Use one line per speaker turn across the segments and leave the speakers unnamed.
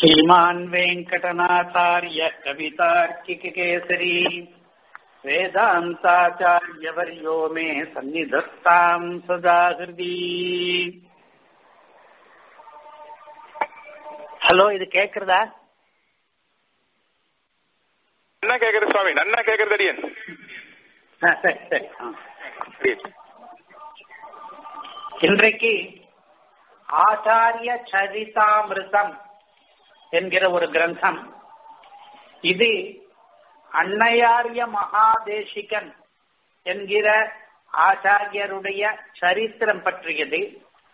श्रीमान् वेङ्कटनाथार्य कवितार्किककेसरी वेदान्ताचार्यवर्यो मे सन्निधत्ताम् सदा हृदि ஹலோ இது கேக்குறதா
நன்னா கேக்குறது சுவாமி நன்னா கேக்குறது அடியன்
ஆ, சரி சரி ஆ.
அடியன்.
இன்றைக்கு ஆச்சாரிய சரிதாமிருதம் என்கிற ஒரு கிரந்தம் இது அன்னையாரிய மகாதேசிகன் என்கிற ஆச்சாரியருடைய சரித்திரம் பற்றியது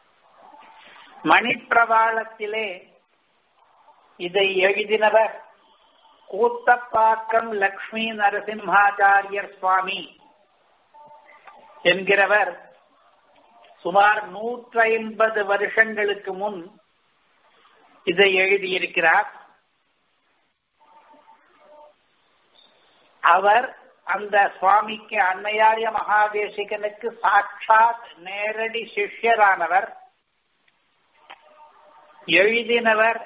மணிப்பிரவாளத்திலே இதை எழுதினவர் கூத்தப்பாக்கம் லக்ஷ்மி நரசிம்ஹாச்சாரியர் சுவாமி என்கிறவர் சுமார் நூற்றி ஐம்பது வருஷங்களுக்கு முன் இதை எழுதியிருக்கிறார் அவர் அந்த சுவாமிக்கு அன்னையாரிய மகாதேசிகனுக்கு சாட்சாத் நேரடி சிஷ்யரானவர் எழுதினவர்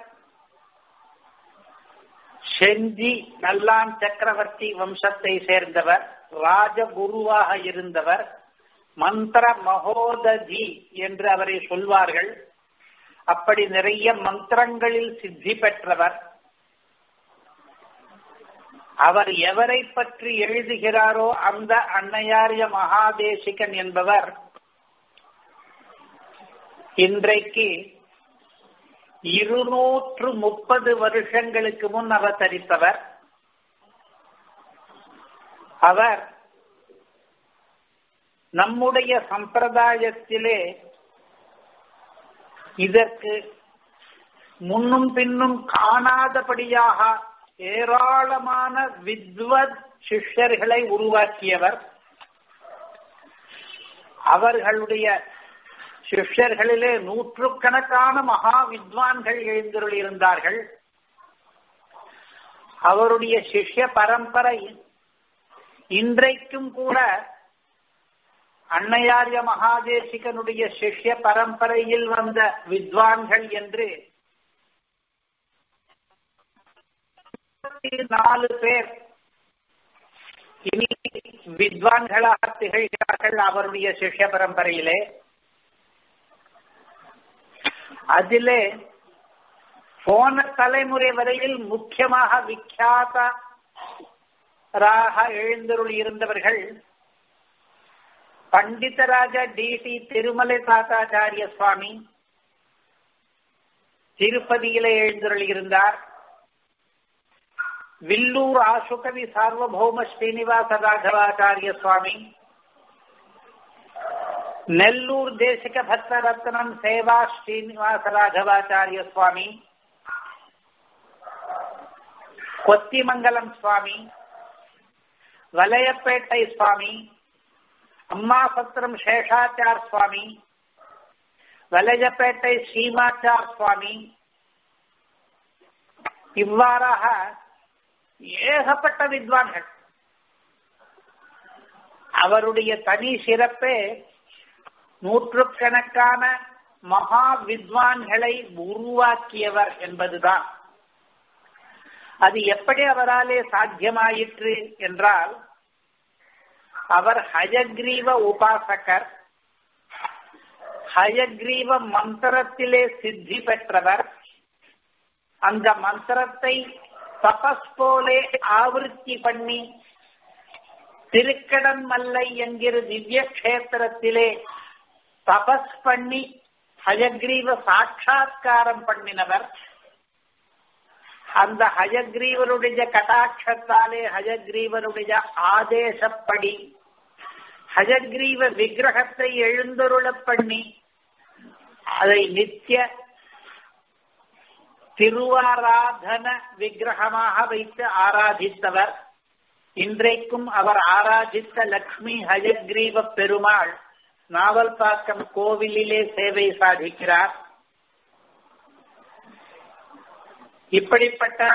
செஞ்சி நல்லான் சக்கரவர்த்தி வம்சத்தை சேர்ந்தவர் ராஜகுருவாக இருந்தவர் மந்திர மகோததி என்று அவரை சொல்வார்கள் அப்படி நிறைய மந்திரங்களில் சித்தி பெற்றவர் அவர் எவரை பற்றி எழுதுகிறாரோ அந்த அன்னையாரிய மகாதேசிகன் என்பவர் இன்றைக்கு இருநூற்று முப்பது வருஷங்களுக்கு முன் அவதரித்தவர் அவர் நம்முடைய சம்பிரதாயத்திலே இதற்கு முன்னும் பின்னும் காணாதபடியாக ஏராளமான வித்வத் சிஷ்யர்களை உருவாக்கியவர் அவர்களுடைய சிஷ்யர்களிலே நூற்றுக்கணக்கான மகா வித்வான்கள் எழுந்தருளியிருந்தார்கள் அவருடைய சிஷ்ய பரம்பரை இன்றைக்கும் கூட அன்னையாரிய மகாதேசிகனுடைய சிஷ்ய பரம்பரையில் வந்த வித்வான்கள் என்று நாலு பேர் இனி வித்வான்களாக திகழ்கிறார்கள் அவருடைய சிஷ்ய பரம்பரையிலே அதிலே போன தலைமுறை வரையில் முக்கியமாக விக்கியாதராக எழுந்தருள் இருந்தவர்கள் பண்டிதராஜ டி டி திருமலை தாத்தாச்சாரிய சுவாமி திருப்பதியிலே எழுந்தருள் இருந்தார் வில்லூர் ஆசுகவி சார்வபௌம ஸ்ரீனிவாச ராகவாச்சாரிய சுவாமி நெல்லூர் தேசிக பக்தரத்னம் சேவா ஸ்ரீனிவாச ராகவாச்சாரிய சுவாமி கொத்திமங்கலம் சுவாமி வலையப்பேட்டை சுவாமி அம்மாசத்திரம் சேஷாச்சார் சுவாமி வலையப்பேட்டை ஸ்ரீமாச்சார் சுவாமி இவ்வாறாக ஏகப்பட்ட வித்வான்கள் அவருடைய தனி சிறப்பே நூற்றுக்கணக்கான மகா வித்வான்களை உருவாக்கியவர் என்பதுதான் அது எப்படி அவராலே சாத்தியமாயிற்று என்றால் அவர் ஹயக்ரீவ உபாசகர் ஹயக்ரீவ மந்திரத்திலே சித்தி பெற்றவர் அந்த மந்திரத்தை தபஸ் போலே ஆவருத்தி பண்ணி திருக்கடன் மல்லை என்கிற திவ்ய கஷேத்திரத்திலே தபஸ் பண்ணி ஹயக்ரீவ சாட்சா்காரம் பண்ணினவர் அந்த ஹயக்ரீவருடைய கடாட்சத்தாலே ஹயக்ரீவருடைய ஆதேசப்படி ஹயக்ரீவ விக்கிரகத்தை எழுந்தருள பண்ணி அதை நித்திய திருவாராதன விக்கிரகமாக வைத்து ஆராதித்தவர் இன்றைக்கும் அவர் ஆராதித்த லக்ஷ்மி ஹயக்ரீவ பெருமாள் நாவல்பாக்கம் கோவிலிலே சேவை சாதிக்கிறார் இப்படிப்பட்ட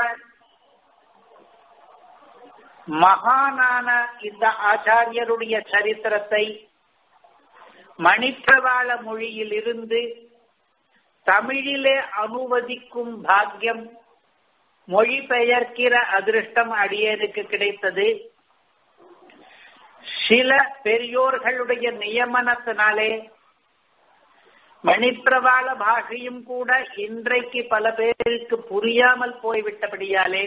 மகானான இந்த ஆச்சாரியருடைய சரித்திரத்தை மணிப்பிரவாள மொழியில் இருந்து தமிழிலே அனுவதிக்கும் பாக்கியம் மொழிபெயர்க்கிற அதிர்ஷ்டம் அடியனுக்கு கிடைத்தது சில பெரியோர்களுடைய நியமனத்தினாலே மணிப்பிரவாள பாஷையும் கூட இன்றைக்கு பல பேருக்கு புரியாமல் போய்விட்டபடியாலே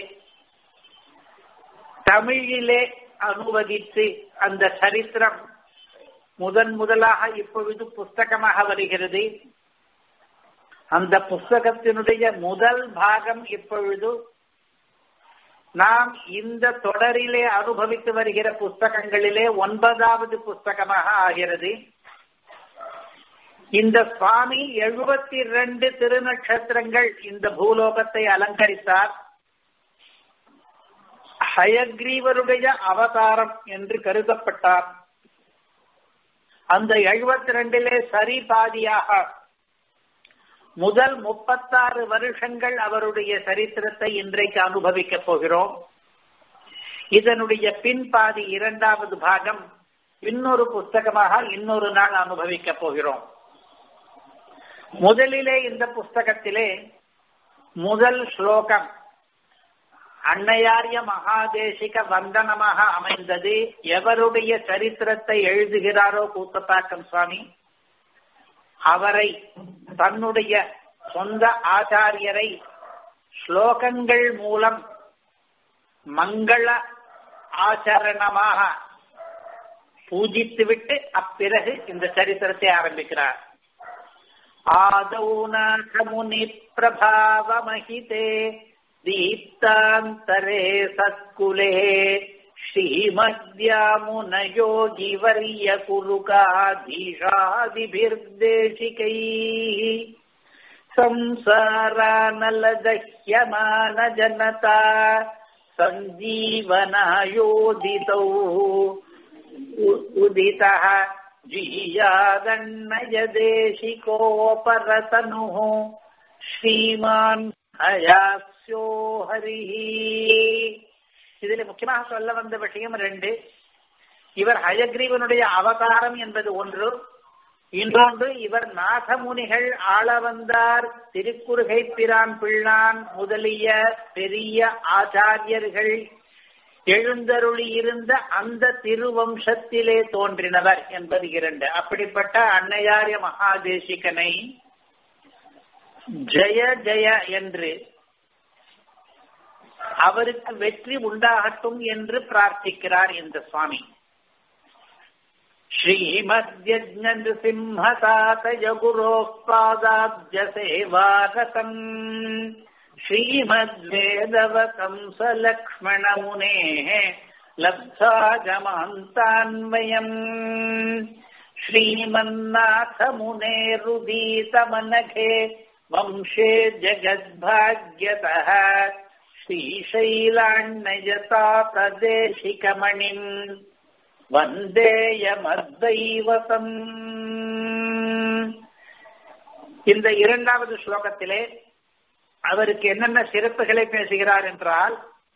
தமிழிலே அனுவதித்து அந்த சரித்திரம் முதன் முதலாக இப்பொழுது புஸ்தகமாக வருகிறது அந்த புஸ்தகத்தினுடைய முதல் பாகம் இப்பொழுது நாம் இந்த தொடரிலே அனுபவித்து வருகிற புஸ்தகங்களிலே ஒன்பதாவது புஸ்தகமாக ஆகிறது இந்த சுவாமி எழுபத்தி இரண்டு திருநட்சத்திரங்கள் இந்த பூலோகத்தை அலங்கரித்தார் ஹயக்ரீவருடைய அவதாரம் என்று கருதப்பட்டார் அந்த எழுபத்தி ரெண்டிலே சரி பாதியாக முதல் முப்பத்தாறு வருஷங்கள் அவருடைய சரித்திரத்தை இன்றைக்கு அனுபவிக்க போகிறோம் இதனுடைய பின்பாதி இரண்டாவது பாகம் இன்னொரு புஸ்தகமாக இன்னொரு நாள் அனுபவிக்க போகிறோம் முதலிலே இந்த புஸ்தகத்திலே முதல் ஸ்லோகம் அன்னையாரிய மகாதேசிக வந்தனமாக அமைந்தது எவருடைய சரித்திரத்தை எழுதுகிறாரோ கூத்தப்பாக்கம் சுவாமி அவரை தன்னுடைய சொந்த ஆச்சாரியரை ஸ்லோகங்கள் மூலம் மங்கள ஆச்சரணமாக பூஜித்துவிட்டு அப்பிறகு இந்த சரித்திரத்தை ஆரம்பிக்கிறார் ஆதௌ நாகமுனி பிரபாவமஹிதே दीप्तान्तरे सत्कुले श्रीमद्यामुनयोगिवर्यकुरुकाधीशादिभिर्देशिकैः संसारानलदह्यमानजनता सञ्जीवनायोदितौ उदितः जीयादण्णयदेशिकोपरतनुः श्रीमान् அயாஸ்யோ ஹரிஹி இதில் முக்கியமாக சொல்ல வந்த விஷயம் ரெண்டு இவர் ஹயக்ரீவனுடைய அவதாரம் என்பது ஒன்று இன்னொன்று இவர் நாகமுனிகள் ஆள வந்தார் திருக்குறுகை பிரான் பிள்ளான் முதலிய பெரிய ஆச்சாரியர்கள் எழுந்தருளி இருந்த அந்த திருவம்சத்திலே தோன்றினவர் என்பது இரண்டு அப்படிப்பட்ட அன்னையாரிய மகாதேசிகனை ஜெய ஜெய என்று அவருக்கு வெற்றி உண்டாகட்டும் என்று பிரார்த்திக்கிறார் இந்த சுவாமி श्रीमद्यज्ञनृसिंहतातयगुरोः सेवागतम् श्रीमद्वेदवकंसलक्ष्मणमुनेः लब्धागमान्तान्वयम् श्रीमन्नाथमुनेरुदीतमनघे वंशे जगद्भाग्यतः श्रीशैलाण्ययतातदेशिकमणिम् வந்தேயமத்வைவசம் இந்த இரண்டாவது ஸ்லோகத்திலே அவருக்கு என்னென்ன சிறப்புகளை பேசுகிறார் என்றால்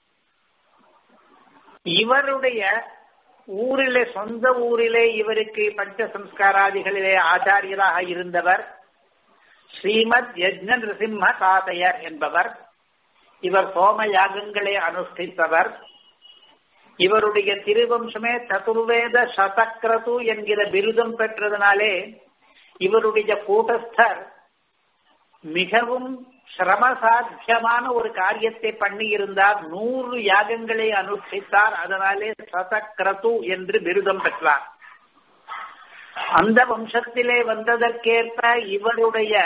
இவருடைய ஊரிலே சொந்த ஊரிலே இவருக்கு பஞ்ச சம்ஸ்காராதிகளிலே ஆச்சாரியராக இருந்தவர் ஸ்ரீமத் யஜ்ன நிருசிம்ம தாத்தையர் என்பவர் இவர் சோம யாகங்களை அனுஷ்டித்தவர் இவருடைய திருவம்சமே சதுர்வேத சதக்ரது என்கிற பிருதம் பெற்றதனாலே இவருடைய கூட்டஸ்தர் மிகவும் சிரமசாத்தியமான ஒரு காரியத்தை பண்ணி இருந்தார் நூறு யாகங்களை அனுஷ்டித்தார் அதனாலே சதக்ரது என்று பிருதம் பெற்றார் அந்த வம்சத்திலே வந்ததற்கேற்ப இவருடைய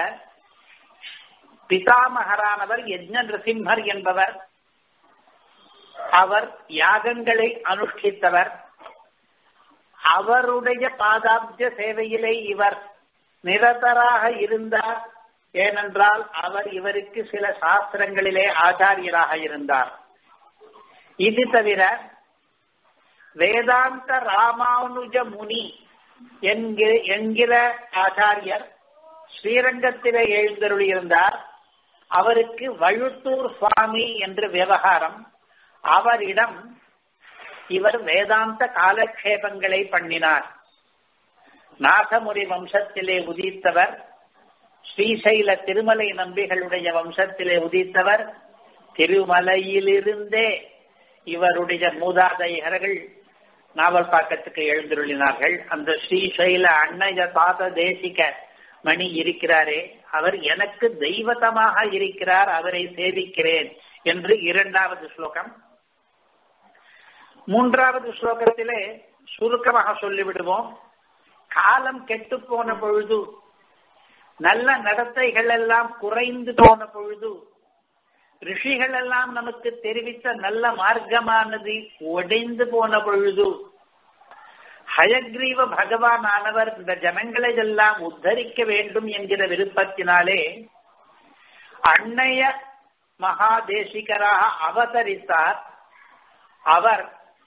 பிதாமகரானவர் யஜ்ஞ நிருசிம்மர் என்பவர் அவர் யாகங்களை அனுஷ்டித்தவர் அவருடைய பாதாப்த சேவையிலே இவர் நிரதராக இருந்தார் ஏனென்றால் அவர் இவருக்கு சில சாஸ்திரங்களிலே ஆச்சாரியராக இருந்தார் இது தவிர வேதாந்த ராமானுஜ முனி என்கிற ஆச்சாரியர் ஸ்ரீரங்கத்திலே எழுந்தருளியிருந்தார் அவருக்கு வழுத்தூர் சுவாமி என்று விவகாரம் அவரிடம் இவர் வேதாந்த காலக்ஷேபங்களை பண்ணினார் நாகமுரி வம்சத்திலே உதித்தவர் ஸ்ரீசைல திருமலை நம்பிகளுடைய வம்சத்திலே உதித்தவர் திருமலையிலிருந்தே இவருடைய மூதாதையர்கள் நாவல் பாக்கத்துக்கு எழுந்துள்ளினார்கள் அந்த ஸ்ரீசைல அன்னைய தாத தேசிக மணி இருக்கிறாரே அவர் எனக்கு தெய்வத்தமாக இருக்கிறார் அவரை சேவிக்கிறேன் என்று இரண்டாவது ஸ்லோகம் மூன்றாவது ஸ்லோகத்திலே சுருக்கமாக சொல்லிவிடுவோம் காலம் கெட்டு போன பொழுது நல்ல நடத்தைகள் எல்லாம் குறைந்து போன பொழுது ரிஷிகள் எல்லாம் நமக்கு தெரிவித்த நல்ல மார்க்கமானது உடைந்து போன பொழுது ஹயக்ரீவ பகவான் ஆனவர் இந்த ஜனங்களை எல்லாம் உத்தரிக்க வேண்டும் என்கிற விருப்பத்தினாலே அன்னைய மகாதேசிகராக அவதரித்தார் அவர்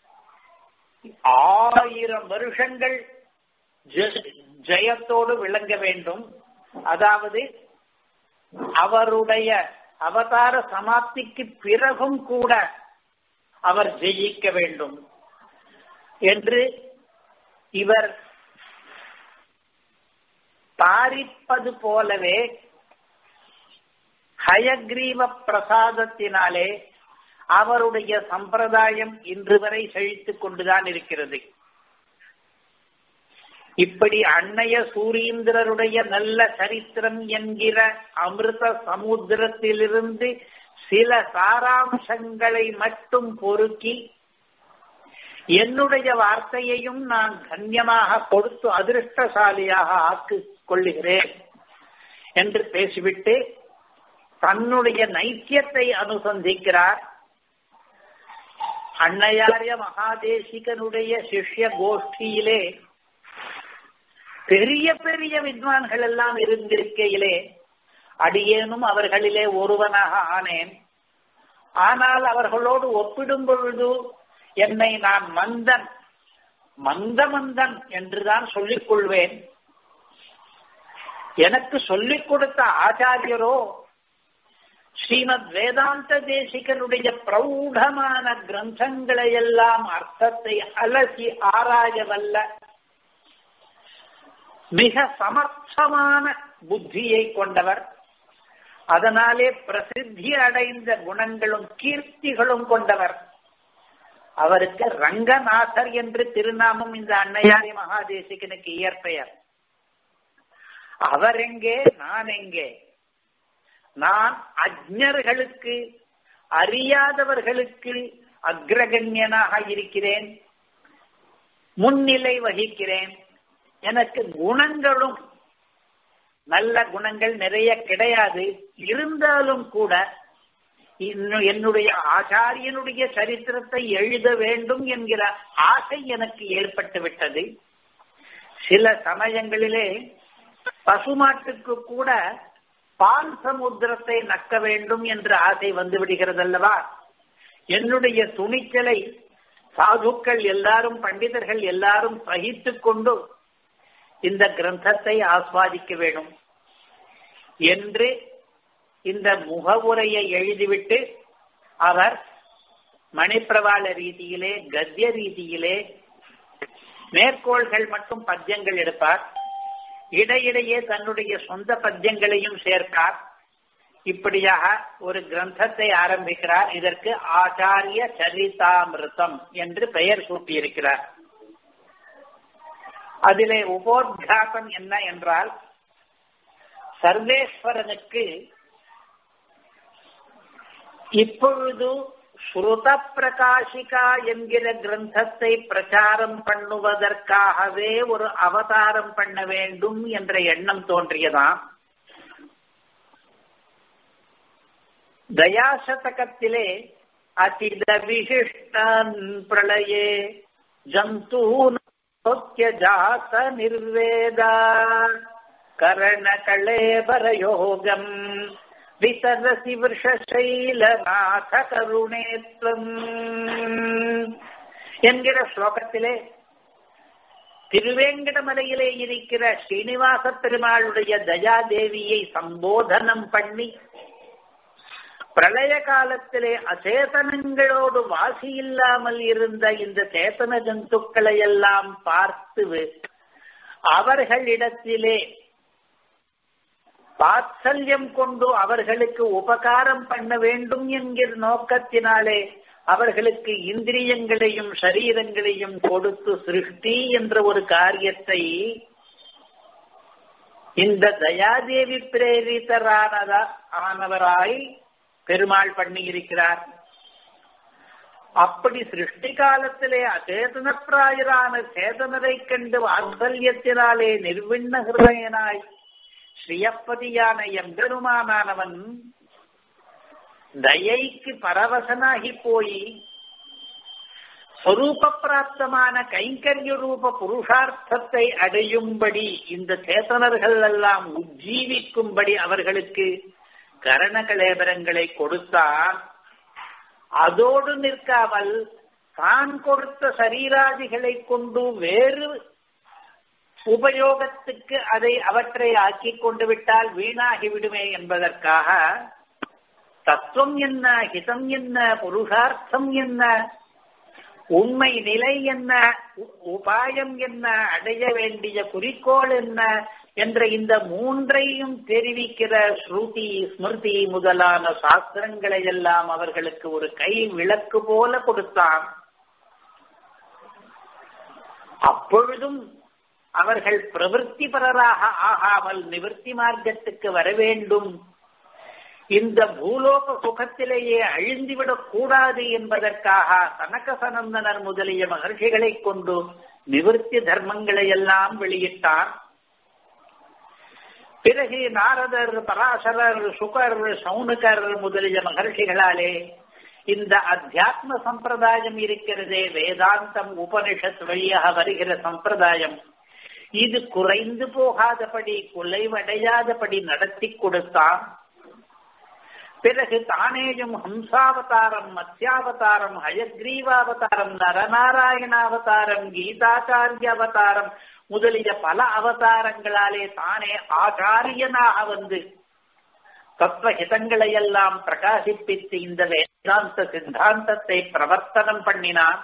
ஆயிரம் வருஷங்கள் ஜெயத்தோடு விளங்க வேண்டும் அதாவது அவருடைய அவதார சமாப்திக்கு பிறகும் கூட அவர் ஜெயிக்க வேண்டும் என்று இவர் தாரிப்பது போலவே ஹயக்ரீவ பிரசாதத்தினாலே அவருடைய சம்பிரதாயம் இன்று வரை செழித்துக் கொண்டுதான் இருக்கிறது இப்படி அன்னைய சூரீந்திரருடைய நல்ல சரித்திரம் என்கிற அமிர்த சமுத்திரத்திலிருந்து சில சாராம்சங்களை மட்டும் பொறுக்கி என்னுடைய வார்த்தையையும் நான் கண்ணியமாக கொடுத்து அதிருஷ்டசாலியாக ஆக்கிக் கொள்ளுகிறேன் என்று பேசிவிட்டு தன்னுடைய நைத்தியத்தை அனுசந்திக்கிறார் அன்னையாரிய மகாதேசிகனுடைய சிஷ்ய கோஷ்டியிலே பெரிய பெரிய வித்வான்கள் எல்லாம் இருந்திருக்கையிலே அடியேனும் அவர்களிலே ஒருவனாக ஆனேன் ஆனால் அவர்களோடு ஒப்பிடும் பொழுது என்னை நான் மந்தன் மந்த மந்தன் என்றுதான் சொல்லிக் கொள்வேன் எனக்கு சொல்லிக் கொடுத்த ஆச்சாரியரோ ஸ்ரீமத் வேதாந்த தேசிகனுடைய பிரௌடமான கிரந்தங்களை எல்லாம் அர்த்தத்தை அலசி ஆராய வல்ல மிக சமர்த்தமான புத்தியை கொண்டவர் அதனாலே பிரசித்தி அடைந்த குணங்களும் கீர்த்திகளும் கொண்டவர் அவருக்கு ரங்கநாதர் என்று திருநாமம் இந்த அன்னையாரி மகாதேசிகனுக்கு இயற்பெயர் அவர் எங்கே நான் எங்கே நான் அஜ்ஞர்களுக்கு அறியாதவர்களுக்கு அக்ரகண்யனாக இருக்கிறேன் முன்னிலை வகிக்கிறேன் எனக்கு குணங்களும் நல்ல குணங்கள் நிறைய கிடையாது இருந்தாலும் கூட என்னுடைய ஆச்சாரியனுடைய சரித்திரத்தை எழுத வேண்டும் என்கிற ஆசை எனக்கு ஏற்பட்டு விட்டது சில சமயங்களிலே பசுமாட்டுக்கு கூட பால் சமுத்திரத்தை நக்க வேண்டும் என்ற ஆசை வந்து விடுகிறது அல்லவா என்னுடைய துணிச்சலை சாதுக்கள் எல்லாரும் பண்டிதர்கள் எல்லாரும் சகித்துக் கொண்டு இந்த கிரந்தத்தை ஆஸ்வாதிக்க வேண்டும் என்று இந்த முகவுரையை எழுதிவிட்டு அவர் மணிப்பிரவாள ரீதியிலே கத்திய ரீதியிலே மேற்கோள்கள் மற்றும் பத்தியங்கள் எடுப்பார் இடையிடையே தன்னுடைய சொந்த பத்தியங்களையும் சேர்க்கார் இப்படியாக ஒரு கிரந்தத்தை ஆரம்பிக்கிறார் இதற்கு ஆச்சாரிய சரிதாமிருத்தம் என்று பெயர் சூட்டியிருக்கிறார் அதிலே உபோத்காசம் என்ன என்றால் சர்வேஸ்வரனுக்கு இப்பொழுது ஸ்ருத பிரகாஷிகா என்கிற கிரந்தத்தை பிரச்சாரம் பண்ணுவதற்காகவே ஒரு அவதாரம் பண்ண வேண்டும் என்ற எண்ணம் தோன்றியதாம் தயாசதகத்திலே அதித விசிஷ்டன் பிரளயே ஜந்தூன் ஜாத நிர்வேதா கரண களேபரயோகம் விதரசி விஷசைலநாத கருணேத்வம் என்கிற ஸ்லோகத்திலே திருவேங்கடமலையிலே இருக்கிற ஸ்ரீனிவாச பெருமாளுடைய தயாதேவியை சம்போதனம் பண்ணி பிரளய காலத்திலே அச்சேதனங்களோடு வாசி இல்லாமல் இருந்த இந்த சேத்தன ஜந்துக்களை எல்லாம் பார்த்து அவர்களிடத்திலே வாத்சல்யம் கொண்டு அவர்களுக்கு உபகாரம் பண்ண வேண்டும் என்கிற நோக்கத்தினாலே அவர்களுக்கு இந்திரியங்களையும் சரீரங்களையும் கொடுத்து சிருஷ்டி என்ற ஒரு காரியத்தை இந்த தயாதேவி பிரேரிதரானதா ஆனவராய் பெருமாள் பண்ணியிருக்கிறார் அப்படி சிருஷ்டி காலத்திலே அச்சேதனப்பிராயரான சேதனரை கண்டு வாத்சல்யத்தினாலே நிர்விண்ண ஹிருதயனாய் ஸ்ரீயப்பதியான எம்பெருமானவன் தயைக்கு பரவசனாகி போய் சொரூப பிராப்தமான கைங்கரிய ரூப புருஷார்த்தத்தை அடையும்படி இந்த சேத்தனர்கள் எல்லாம் உஜ்ஜீவிக்கும்படி அவர்களுக்கு கரணகலேபரங்களை கொடுத்தான் அதோடு நிற்காமல் தான் கொடுத்த சரீராதிகளை கொண்டு வேறு உபயோகத்துக்கு அதை அவற்றை ஆக்கிக் கொண்டு விட்டால் வீணாகி விடுமே என்பதற்காக தத்துவம் என்ன ஹிதம் என்ன புருஷார்த்தம் என்ன உண்மை நிலை என்ன உபாயம் என்ன அடைய வேண்டிய குறிக்கோள் என்ன என்ற இந்த மூன்றையும் தெரிவிக்கிற ஸ்ருதி ஸ்மிருதி முதலான சாஸ்திரங்களை எல்லாம் அவர்களுக்கு ஒரு கை விளக்கு போல கொடுத்தான் அப்பொழுதும் அவர்கள் பிரவருத்தி பரராக ஆகாமல் நிவர்த்தி மார்க்கத்துக்கு வர வேண்டும் இந்த பூலோக சுகத்திலேயே அழிந்துவிடக் கூடாது என்பதற்காக கனக சனந்தனர் முதலிய மகர்ஷிகளை கொண்டு நிவர்த்தி தர்மங்களை எல்லாம் வெளியிட்டார் பிறகு நாரதர் பராசரர் சுகர் சவுனுகர் முதலிய மகர்ஷிகளாலே இந்த அத்தியாத்ம சம்பிரதாயம் இருக்கிறதே வேதாந்தம் உபனிஷத் வழியாக வருகிற சம்பிரதாயம் இது குறைந்து போகாதபடி குலைவடையாதபடி நடத்தி கொடுத்தான் பிறகு தானேயும் ஹம்சாவதாரம் மத்யாவதாரம் ஹயக்ரீவாவதாரம் நரநாராயணாவதாரம் கீதாச்சாரிய அவதாரம் முதலிய பல அவதாரங்களாலே தானே ஆச்சாரியனாக வந்து தத்துவஹிதங்களை எல்லாம் பிரகாசிப்பித்து இந்த வேதாந்த சித்தாந்தத்தை பிரவர்த்தனம் பண்ணினான்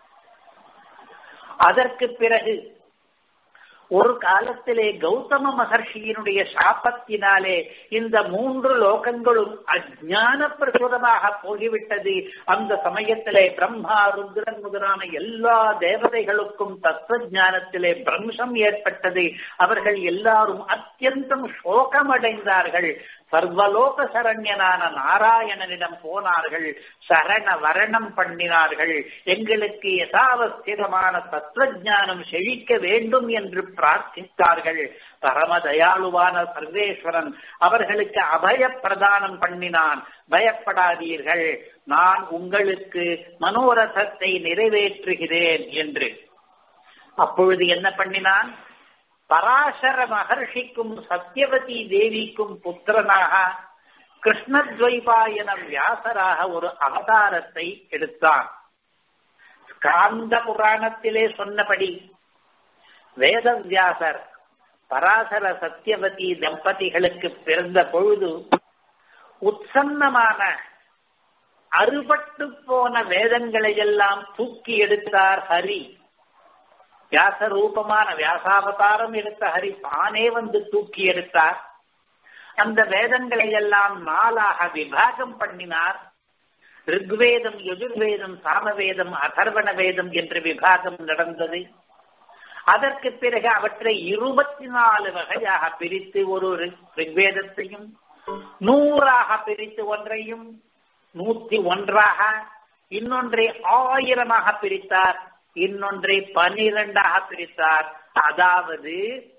அதற்கு பிறகு ஒரு காலத்திலே கௌதம மகர்ஷியினுடைய சாபத்தினாலே இந்த மூன்று லோகங்களும் அஜான பிரசுரமாக போகிவிட்டது அந்த சமயத்திலே பிரம்மா ருத்ரன் முதலான எல்லா தேவதைகளுக்கும் தத்துவ ஞானத்திலே பிரம்சம் ஏற்பட்டது அவர்கள் எல்லாரும் அத்தியந்தம் சோகமடைந்தார்கள் சர்வலோக சரண்யனான நாராயணனிடம் போனார்கள் சரண வரணம் பண்ணினார்கள் எங்களுக்கு யதாவஸ்திதமான தத்துவ ஞானம் செழிக்க வேண்டும் என்று பிரார்த்தித்தார்கள் பரம தயாளுவான சர்வேஸ்வரன் அவர்களுக்கு அபய பிரதானம் பண்ணினான் பயப்படாதீர்கள் நான் உங்களுக்கு மனோரதத்தை நிறைவேற்றுகிறேன் என்று அப்பொழுது என்ன பண்ணினான் பராசர மகர்ஷிக்கும் சத்யவதி தேவிக்கும் புத்திரனாக கிருஷ்ணத்வைபாயன வியாசராக ஒரு அவதாரத்தை எடுத்தான் காந்த புராணத்திலே சொன்னபடி வேதவியாசர் பராசர சத்யவதி தம்பதிகளுக்கு பிறந்த பொழுது உற்சன்னமான அறுபட்டு போன வேதங்களை எல்லாம் தூக்கி எடுத்தார் ஹரி வியாசரூபமான வியாசாவதாரம் எடுத்த ஹரி தானே வந்து தூக்கி எடுத்தார் அந்த வேதங்களை எல்லாம் நாளாக விபாகம் பண்ணினார் ரிக்வேதம் யஜுர்வேதம் சாமவேதம் அதர்வண வேதம் என்று விபாகம் நடந்தது அதற்கு பிறகு அவற்றை இருபத்தி நாலு வகையாக பிரித்து ஒரு ரிக்வேதத்தையும் நூறாக பிரித்து ஒன்றையும் நூத்தி ஒன்றாக இன்னொன்றை ஆயிரமாக பிரித்தார் இன்னொன்றை பனிரெண்டாக பிரித்தார் அதாவது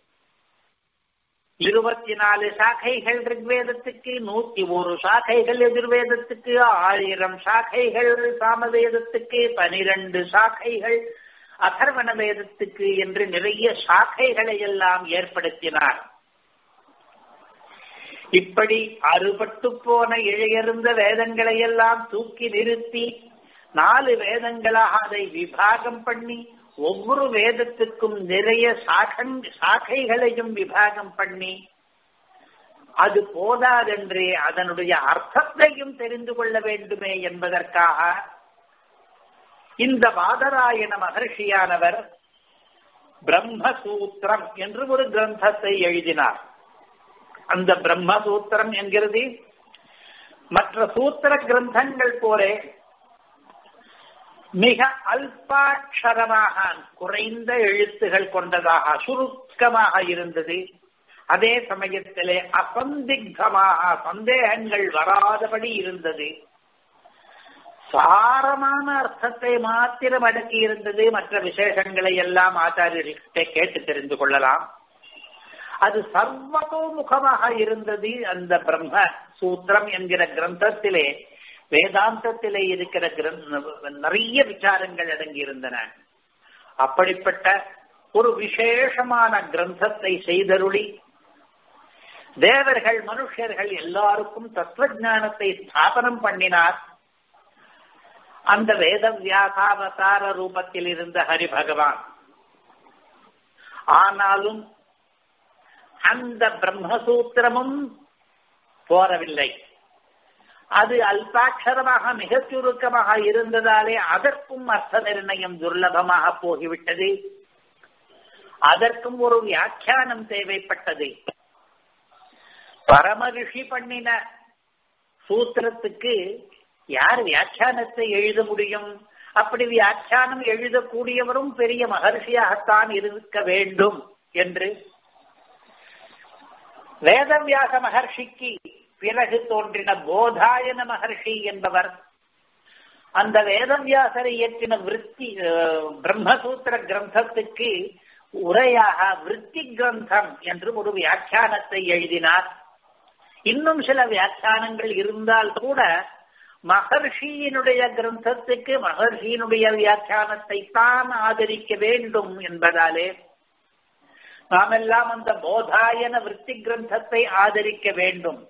இருபத்தி நாலு சாக்கைகள் ரிக்வேதத்துக்கு நூத்தி ஒரு சாக்கைகள் எதிர்வேதத்துக்கு ஆயிரம் சாக்கைகள் சாமவேதத்துக்கு பனிரெண்டு சாக்கைகள் அதர்வண வேதத்துக்கு என்று நிறைய சாக்கைகளை எல்லாம் ஏற்படுத்தினார் இப்படி அறுபட்டு போன இழையறிந்த வேதங்களை எல்லாம் தூக்கி நிறுத்தி நாலு வேதங்களாக அதை விபாகம் பண்ணி ஒவ்வொரு வேதத்துக்கும் நிறைய சாக்கைகளையும் விபாகம் பண்ணி அது போதாதென்றே அதனுடைய அர்த்தத்தையும் தெரிந்து கொள்ள வேண்டுமே என்பதற்காக இந்த வாதராயண மகர்ஷியானவர் பிரம்மசூத்திரம் என்று ஒரு கிரந்தத்தை எழுதினார் அந்த பிரம்மசூத்திரம் என்கிறது மற்ற சூத்திர கிரந்தங்கள் போலே மிக அல்பாட்சரமாக குறைந்த எழுத்துகள் கொண்டதாக சுருக்கமாக இருந்தது அதே சமயத்திலே அசந்திக்தமாக சந்தேகங்கள் வராதபடி இருந்தது சாரமான அர்த்தத்தை மாத்திரம் அடக்கி இருந்தது மற்ற விசேஷங்களை எல்லாம் ஆச்சாரியர்கிட்ட கேட்டு தெரிந்து கொள்ளலாம் அது சர்வதோமுகமாக இருந்தது அந்த பிரம்ம சூத்திரம் என்கிற கிரந்தத்திலே வேதாந்தத்திலே இருக்கிற நிறைய விசாரங்கள் அடங்கி இருந்தன அப்படிப்பட்ட ஒரு விசேஷமான கிரந்தத்தை செய்தருளி தேவர்கள் மனுஷர்கள் எல்லாருக்கும் தத்துவஜானத்தை ஸ்தாபனம் பண்ணினார் அந்த வேத வியாசாவதார ரூபத்தில் இருந்த ஹரி பகவான் ஆனாலும் அந்த பிரம்மசூத்திரமும் போரவில்லை அது அல்பாட்சரமாக மிக சுருக்கமாக இருந்ததாலே அதற்கும் அர்த்த நிர்ணயம் துர்லபமாக போகிவிட்டது அதற்கும் ஒரு வியாக்கியானம் தேவைப்பட்டது பரம ரிஷி பண்ணின சூத்திரத்துக்கு யார் வியாக்கியானத்தை எழுத முடியும் அப்படி வியாக்கியானம் எழுதக்கூடியவரும் பெரிய மகர்ஷியாகத்தான் இருக்க வேண்டும் என்று வேதவியாச மகர்ஷிக்கு பிறகு தோன்றின போதாயன மகர்ஷி என்பவர் அந்த வேதவியாசரை இயற்றின விற்பி பிரம்மசூத்திர கிரந்தத்துக்கு உரையாக விற்பி கிரந்தம் என்று ஒரு வியாக்கியானத்தை எழுதினார் இன்னும் சில வியாக்கியானங்கள் இருந்தால் கூட மகர்ஷியினுடைய கிரந்தத்துக்கு மகர்ஷியினுடைய வியாக்கியானத்தை தான் ஆதரிக்க வேண்டும் என்பதாலே நாமெல்லாம் அந்த போதாயன விற்பி கிரந்தத்தை ஆதரிக்க வேண்டும்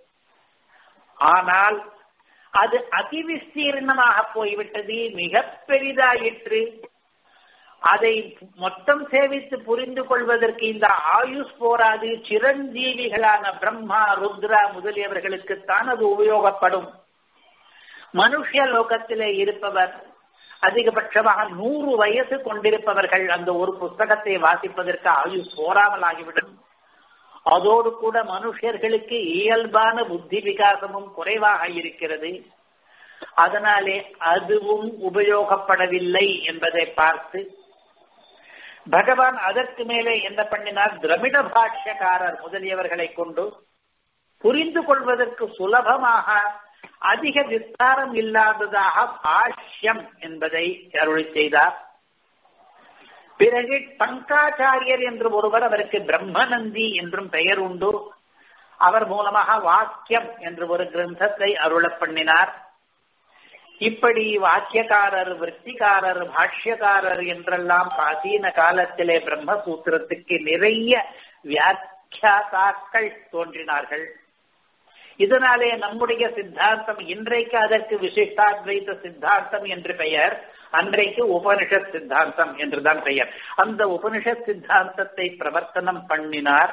ஆனால் அது அதிவிஸ்தீர்ணமாக போய்விட்டது மிக பெரிதாயிற்று அதை மொத்தம் சேவித்து புரிந்து கொள்வதற்கு இந்த ஆயுஷ் போராது சிரஞ்சீவிகளான பிரம்மா ருத்ரா முதலியவர்களுக்குத்தான் அது உபயோகப்படும் மனுஷ லோகத்திலே இருப்பவர் அதிகபட்சமாக நூறு வயசு கொண்டிருப்பவர்கள் அந்த ஒரு புஸ்தகத்தை வாசிப்பதற்கு ஆயுஷ் போராமல் ஆகிவிடும் அதோடு கூட மனுஷர்களுக்கு இயல்பான புத்தி விகாசமும் குறைவாக இருக்கிறது அதனாலே அதுவும் உபயோகப்படவில்லை என்பதை பார்த்து பகவான் அதற்கு மேலே என்ன பண்ணினார் திரமிட பாஷ்யக்காரர் முதலியவர்களை கொண்டு புரிந்து கொள்வதற்கு சுலபமாக அதிக விஸ்தாரம் இல்லாததாக பாஷ்யம் என்பதை அருளி செய்தார் பிறகு பங்காச்சாரியர் என்று ஒருவர் அவருக்கு பிரம்மநந்தி என்றும் பெயர் உண்டு அவர் மூலமாக வாக்கியம் என்று ஒரு கிரந்தத்தை அருள பண்ணினார் இப்படி வாக்கியக்காரர் விற்பிகாரர் பாஷ்யக்காரர் என்றெல்லாம் பிராச்சீன காலத்திலே பிரம்மசூத்திரத்துக்கு நிறைய வியாக்கியாதாக்கள் தோன்றினார்கள் இதனாலே நம்முடைய சித்தாந்தம் இன்றைக்கு அதற்கு விசிஷ்டாத்வைத சித்தாந்தம் என்று பெயர் அன்றைக்கு உபனிஷத் சித்தாந்தம் என்றுதான் பெயர் அந்த உபனிஷத் சித்தாந்தத்தை பிரவர்த்தனம் பண்ணினார்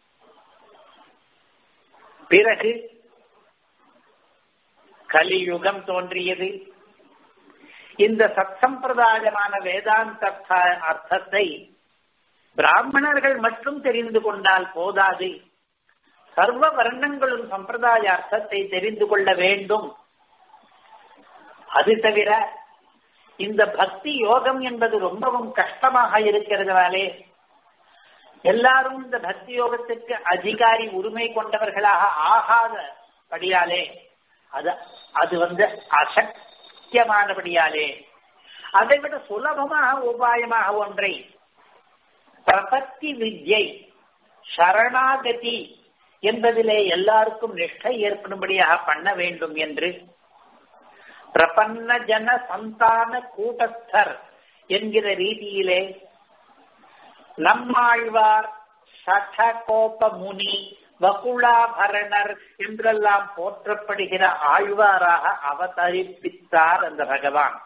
பிறகு கலியுகம் தோன்றியது இந்த சத்சம்பிரதாயமான வேதாந்த அர்த்தத்தை பிராமணர்கள் மட்டும் தெரிந்து கொண்டால் போதாது சர்வ வர்ணங்களும் சம்பிரதாய அர்த்தத்தை தெரிந்து கொள்ள வேண்டும் அது தவிர இந்த பக்தி யோகம் என்பது ரொம்பவும் கஷ்டமாக இருக்கிறதுனாலே எல்லாரும் இந்த பக்தி யோகத்துக்கு அதிகாரி உரிமை கொண்டவர்களாக ஆகாதபடியாலே அது அது வந்து அசக்கியமானபடியாலே அதை விட சுலபமாக உபாயமாக ஒன்றை பிரபத்தி வித்யை சரணாகதி என்பதிலே எல்லாருக்கும் நிஷ்டை ஏற்படும்படியாக பண்ண வேண்டும் என்று பிரபன்ன ஜன சந்தான கூட்டஸ்தர் என்கிற ரீதியிலே நம்மாழ்வார் சடகோப முனி வகுளாபரணர் என்றெல்லாம் போற்றப்படுகிற ஆழ்வாராக அவதரிப்பித்தார் அந்த பகவான்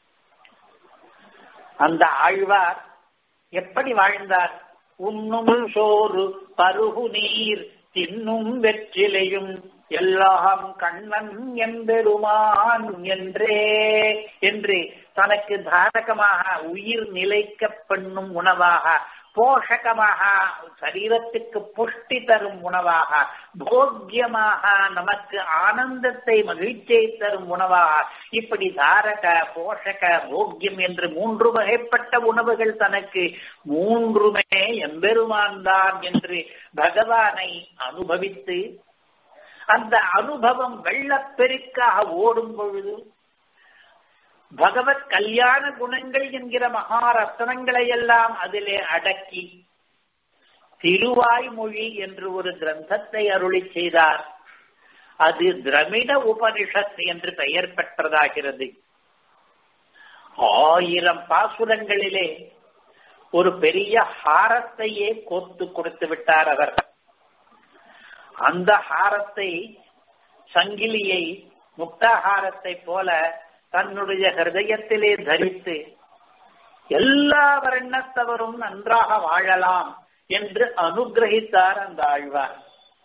அந்த ஆழ்வார் எப்படி வாழ்ந்தார் உண்ணும் சோறு பருகு நீர் தின்னும் வெற்றிலையும் எல்லாம் கண்ணன் எம்பெருமான் என்றே என்று தனக்கு தாரகமாக உயிர் நிலைக்க பண்ணும் உணவாக போஷகமாக சரீரத்துக்கு புஷ்டி தரும் உணவாக போக்கியமாக நமக்கு ஆனந்தத்தை மகிழ்ச்சியை தரும் உணவாக இப்படி தாரக போஷக போக்கியம் என்று மூன்று வகைப்பட்ட உணவுகள் தனக்கு மூன்றுமே எம்பெருமான் தான் என்று பகவானை அனுபவித்து அந்த அனுபவம் வெள்ளப்பெருக்காக ஓடும் பொழுது பகவத் கல்யாண குணங்கள் என்கிற மகாரத்னங்களை எல்லாம் அதிலே அடக்கி திருவாய்மொழி என்று ஒரு கிரந்தத்தை அருளி செய்தார் அது திரமிட உபனிஷத் என்று பெயர் பெற்றதாகிறது ஆயிரம் பாசுரங்களிலே ஒரு பெரிய ஹாரத்தையே கோத்து கொடுத்து விட்டார் அவர் அந்த ஹாரத்தை சங்கிலியை முக்தாஹாரத்தை போல தன்னுடைய ஹிருதயத்திலே தரித்து எல்லா வர்ணத்தவரும் நன்றாக வாழலாம் என்று அனுகிரகித்தார் அந்த ஆழ்வார்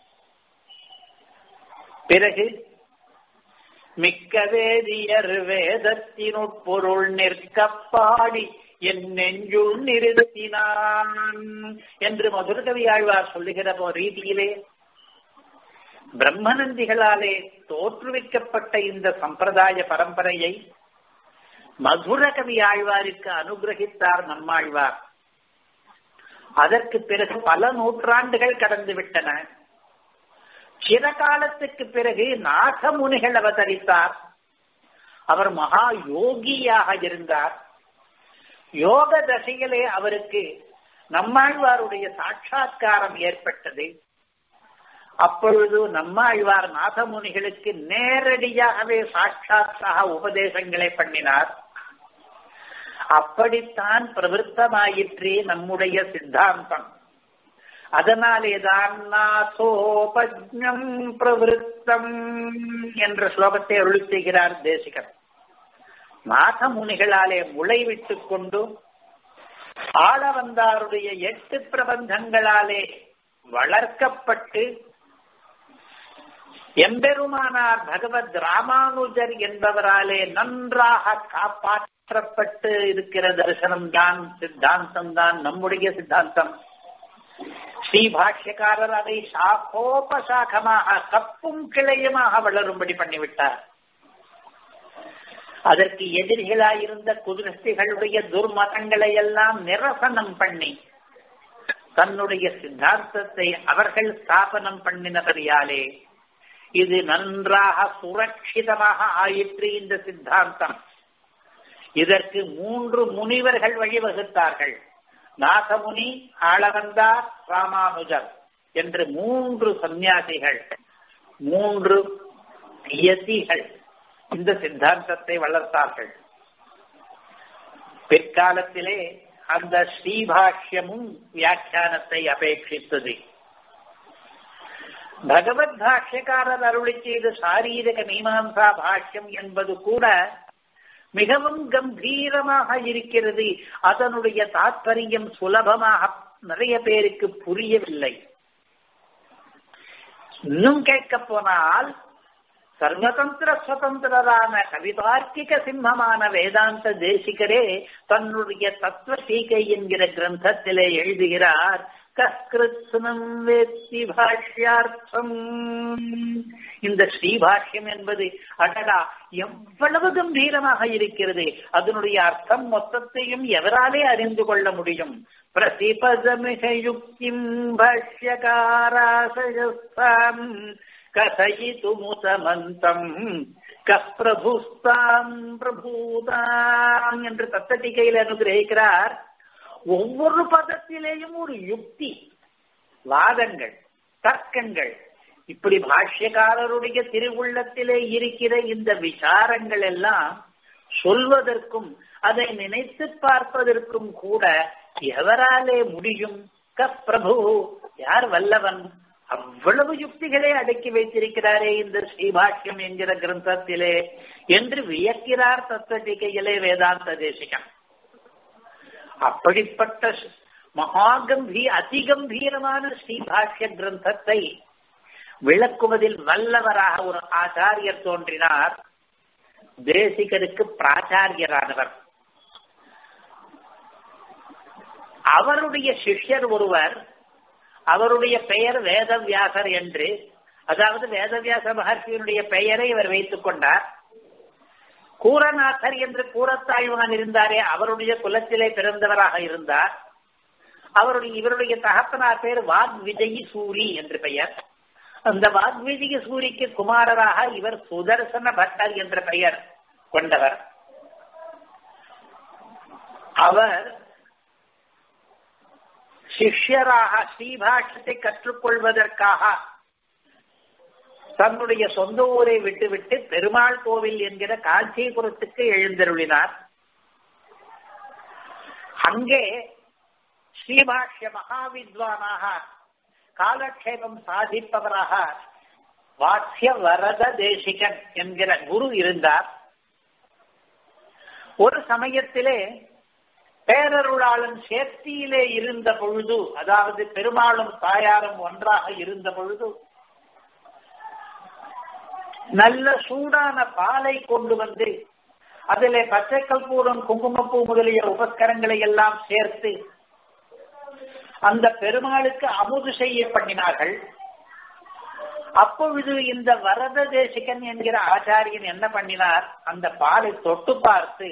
பிறகு மிக்க வேதியர் வேதத்தினுட்பொருள் நிற்கப்பாடி என் நெஞ்சுள் நிறுத்தினான் என்று மதுரகவி ஆழ்வார் சொல்லுகிற ரீதியிலே பிரம்மநந்திகளாலே தோற்றுவிக்கப்பட்ட இந்த சம்பிரதாய பரம்பரையை மதுர கவி ஆழ்வாருக்கு அனுகிரகித்தார் நம்மாழ்வார் அதற்கு பிறகு பல நூற்றாண்டுகள் கடந்து விட்டன சில காலத்துக்கு பிறகு நாகமுனிகள் அவதரித்தார் அவர் மகா யோகியாக இருந்தார் யோக தசையிலே அவருக்கு நம்மாழ்வாருடைய சாட்சா்காரம் ஏற்பட்டது அப்பொழுது நம்மாழ்வார் நாதமுனிகளுக்கு நேரடியாகவே சாட்சாத்தாக உபதேசங்களை பண்ணினார் அப்படித்தான் பிரவருத்தமாயிற்றே நம்முடைய சித்தாந்தம் அதனாலேதான் நாசோபஜம் பிரவருத்தம் என்ற ஸ்லோகத்தை அருளி செய்கிறார் தேசிகர் நாத முனிகளாலே முளைவிட்டுக் கொண்டு ஆள வந்தாருடைய எட்டு பிரபந்தங்களாலே வளர்க்கப்பட்டு எம்பெருமானார் பகவத் ராமானுஜர் என்பவராலே நன்றாக காப்பாற்றப்பட்டு இருக்கிற தரிசனம் தான் சித்தாந்தம் தான் நம்முடைய சித்தாந்தம் ஸ்ரீ பாஷ்யக்காரர் அதை சாகோபசாகமாக கப்பும் கிளையுமாக வளரும்படி பண்ணிவிட்டார் அதற்கு எதிரிகளாயிருந்த குதிரஸ்திகளுடைய துர்மதங்களை எல்லாம் நிரசனம் பண்ணி தன்னுடைய சித்தாந்தத்தை அவர்கள் ஸ்தாபனம் பண்ணினபடியாலே இது நன்றாக சுரட்சிதமாக ஆயிற்று இந்த சித்தாந்தம் இதற்கு மூன்று முனிவர்கள் வழிவகுத்தார்கள் நாகமுனி ஆளவந்தார் ராமானுஜர் என்று மூன்று சந்நியாசிகள் மூன்று யதிகள் இந்த சித்தாந்தத்தை வளர்த்தார்கள் பிற்காலத்திலே அந்த ஸ்ரீபாஷ்யமும் வியாக்கியானத்தை அபேட்சித்தது பகவத் பாஷ்யக்காரர் அருளி செய்த சாரீரக மீமாம்சா பாஷ்யம் என்பது கூட மிகவும் கம்பீரமாக இருக்கிறது அதனுடைய தாற்பயம் சுலபமாக நிறைய பேருக்கு புரியவில்லை இன்னும் கேட்க போனால் சர்வதந்திர சுதந்திரரான கவிதார்க்கிக சிம்மமான வேதாந்த தேசிகரே தன்னுடைய தத்துவ சீகை என்கிற கிரந்தத்திலே எழுதுகிறார் கஸ்கிருத்னம் வேத்தி பாஷ்யார்த்தம் இந்த ஸ்ரீபாஷ்யம் என்பது அடடா எவ்வளவு கம்பீரமாக இருக்கிறது அதனுடைய அர்த்தம் மொத்தத்தையும் எவராலே அறிந்து கொள்ள முடியும் பிரதிபதமிக யுக்திம் பாஷ்யகாராசயஸ்தாம் கதயிதுமுதமந்தம் கப்பிரபுஸ்தாம் பிரபூதாம் என்று தத்தட்டிகையில் அனுகிரகிக்கிறார் ஒவ்வொரு பதத்திலேயும் ஒரு யுக்தி வாதங்கள் தர்க்கங்கள் இப்படி பாஷ்யக்காரருடைய திருவுள்ளத்திலே இருக்கிற இந்த விசாரங்கள் எல்லாம் சொல்வதற்கும் அதை நினைத்து பார்ப்பதற்கும் கூட எவராலே முடியும் கப்பிரபு யார் வல்லவன் அவ்வளவு யுக்திகளை அடக்கி வைத்திருக்கிறாரே இந்த ஸ்ரீபாஷ்யம் என்கிற கிரந்தத்திலே என்று வியக்கிறார் தத்துவடிக்கையிலே வேதாந்த தேசிகம் அப்படிப்பட்ட மகாகம்பீ அதிகம்பீரமான ஸ்ரீபாஷ்ய கிரந்தத்தை விளக்குவதில் வல்லவராக ஒரு ஆச்சாரியர் தோன்றினார் தேசிகருக்கு பிராச்சாரியரானவர் அவருடைய சிஷ்யர் ஒருவர் அவருடைய பெயர் வேதவியாசர் என்று அதாவது வேதவியாச மகர்ஷியினுடைய பெயரை இவர் வைத்துக் கொண்டார் கூரநாதர் என்று கூறத்தாழ்வான் இருந்தாரே அவருடைய குலத்திலே பிறந்தவராக இருந்தார் அவருடைய இவருடைய தகப்பனார் பேர் வாக் விஜயி சூரி என்று பெயர் அந்த வாக்விஜய சூரிக்கு குமாரராக இவர் சுதர்சன பட்டர் என்ற பெயர் கொண்டவர் அவர் சிஷ்யராக ஸ்ரீபாஷத்தை கற்றுக்கொள்வதற்காக தன்னுடைய சொந்த ஊரை விட்டுவிட்டு பெருமாள் கோவில் என்கிற காஞ்சிபுரத்துக்கு எழுந்தருளினார் அங்கே ஸ்ரீபாஷ்ய மகாவித்வானாக காலக்ஷேபம் சாதிப்பவராக வாக்கிய வரத தேசிகன் என்கிற குரு இருந்தார் ஒரு சமயத்திலே பேரருளாளன் சேர்த்தியிலே இருந்த பொழுது அதாவது பெருமாளும் தாயாரும் ஒன்றாக இருந்த பொழுது நல்ல சூடான பாலை கொண்டு வந்து அதிலே பச்சை கற்பூரம் குங்குமப்பூ முதலிய உபஸ்கரங்களை எல்லாம் சேர்த்து அந்த பெருமாளுக்கு அமுது செய்ய பண்ணினார்கள் அப்பொழுது இந்த வரத தேசிகன் என்கிற ஆச்சாரியன் என்ன பண்ணினார் அந்த பாலை தொட்டு பார்த்து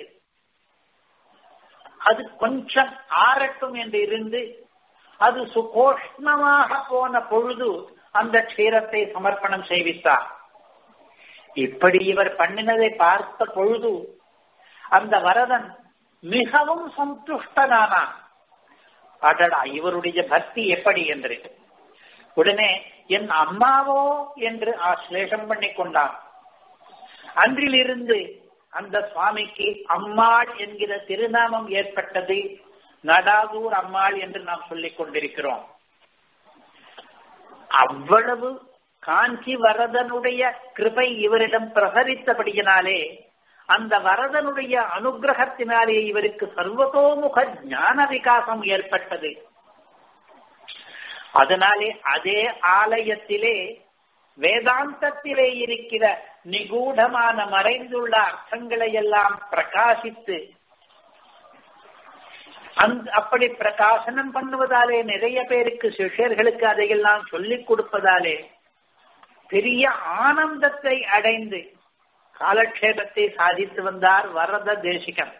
அது கொஞ்சம் ஆறட்டும் என்று இருந்து அது சுகோஷ்ணமாக போன பொழுது அந்த க்ஷீரத்தை சமர்ப்பணம் செய்வித்தார் இப்படி இவர் பண்ணினதை பார்த்த பொழுது அந்த வரதன் மிகவும் சந்துஷ்டனானான் அடடா இவருடைய பக்தி எப்படி என்று உடனே என் அம்மாவோ என்று ஆஸ்லேஷம் பண்ணி கொண்டான் அன்றிலிருந்து அந்த சுவாமிக்கு அம்மாள் என்கிற திருநாமம் ஏற்பட்டது நடாதூர் அம்மாள் என்று நாம் சொல்லிக் கொண்டிருக்கிறோம் அவ்வளவு காஞ்சி வரதனுடைய கிருபை இவரிடம் பிரசரித்தபடியினாலே அந்த வரதனுடைய அனுகிரகத்தினாலே இவருக்கு சர்வதோமுக ஞான விகாசம் ஏற்பட்டது அதனாலே அதே ஆலயத்திலே வேதாந்தத்திலே இருக்கிற நிகூடமான மறைந்துள்ள அர்த்தங்களை எல்லாம் பிரகாசித்து அந்த அப்படி பிரகாசனம் பண்ணுவதாலே நிறைய பேருக்கு சிஷ்யர்களுக்கு அதையெல்லாம் சொல்லிக் கொடுப்பதாலே பெரிய ஆனந்தத்தை அடைந்து காலக்ஷேபத்தை சாதித்து வந்தார் வரத தேசிகன்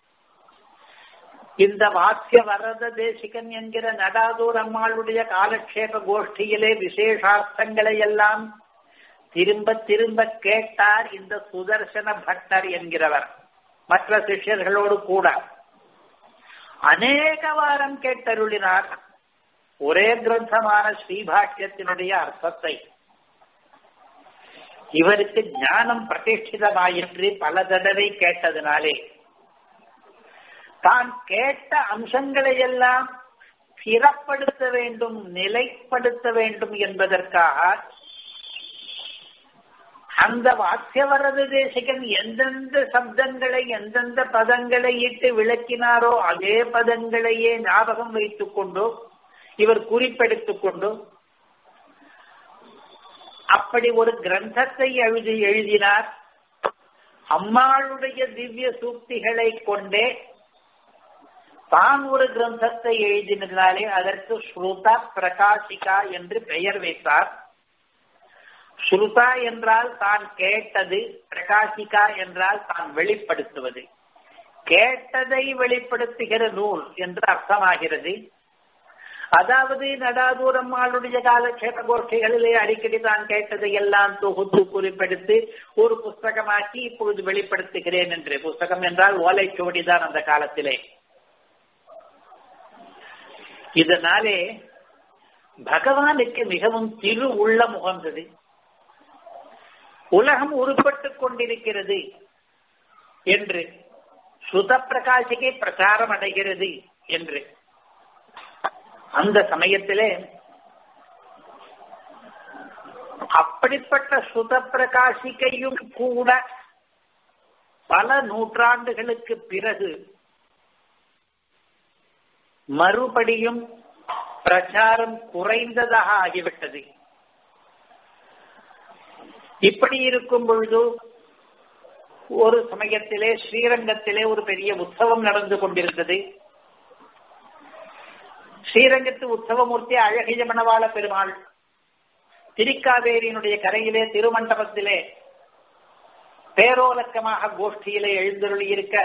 இந்த வாக்கிய வரத தேசிகன் என்கிற நடாதூர் அம்மாளுடைய காலக்ஷேப கோஷ்டியிலே விசேஷார்த்தங்களை எல்லாம் திரும்ப திரும்ப கேட்டார் இந்த சுதர்சன பட்டர் என்கிறவர் மற்ற சிஷ்யர்களோடு கூட அநேக வாரம் கேட்டருளினார் ஒரே கிரந்தமான ஸ்ரீபாஷ்யத்தினுடைய அர்த்தத்தை இவருக்கு ஞானம் பிரதிஷ்டிதமாயிற்று பல தடவை கேட்டதினாலே தான் கேட்ட அம்சங்களை எல்லாம் ஸ்திரப்படுத்த வேண்டும் நிலைப்படுத்த வேண்டும் என்பதற்காக அந்த வாக்கியவரது தேசிகன் எந்தெந்த சப்தங்களை எந்தெந்த பதங்களை இட்டு விளக்கினாரோ அதே பதங்களையே ஞாபகம் வைத்துக் கொண்டு இவர் குறிப்பெடுத்துக் கொண்டு அப்படி ஒரு கிரந்தத்தை எழுதி எழுதினார் அம்மாளுடைய திவ்ய சூக்திகளை கொண்டே தான் ஒரு கிரந்தத்தை எழுதினதினாலே அதற்கு ஸ்ருத பிரகாசிகா என்று பெயர் வைத்தார் ஸ்ருதா என்றால் தான் கேட்டது பிரகாசிகா என்றால் தான் வெளிப்படுத்துவது கேட்டதை வெளிப்படுத்துகிற நூல் என்று அர்த்தமாகிறது அதாவது நடாதூரம்மாளுடைய காலக்ஷேப கோஷ்டிகளிலே அடிக்கடி தான் கேட்டதை எல்லாம் தொகுத்து குறிப்பெடுத்து ஒரு புஸ்தகமாக்கி இப்பொழுது வெளிப்படுத்துகிறேன் என்று புஸ்தகம் என்றால் ஓலைச்சுவடிதான் அந்த காலத்திலே இதனாலே பகவானுக்கு மிகவும் திரு உள்ள முகந்தது உலகம் உருப்பட்டுக் கொண்டிருக்கிறது என்று சுத பிரகாசிகை பிரச்சாரம் அடைகிறது என்று அந்த சமயத்திலே அப்படிப்பட்ட சுத பிரகாசிக்கையும் கூட பல நூற்றாண்டுகளுக்கு பிறகு மறுபடியும் பிரச்சாரம் குறைந்ததாக ஆகிவிட்டது இப்படி இருக்கும் பொழுது ஒரு சமயத்திலே ஸ்ரீரங்கத்திலே ஒரு பெரிய உற்சவம் நடந்து கொண்டிருந்தது ஸ்ரீரங்கத்து உற்சவமூர்த்தி அழகிய மணவாள பெருமாள் திரிக்காவேரியினுடைய கரையிலே திருமண்டபத்திலே பேரோலக்கமாக கோஷ்டியிலே எழுந்தருளி இருக்க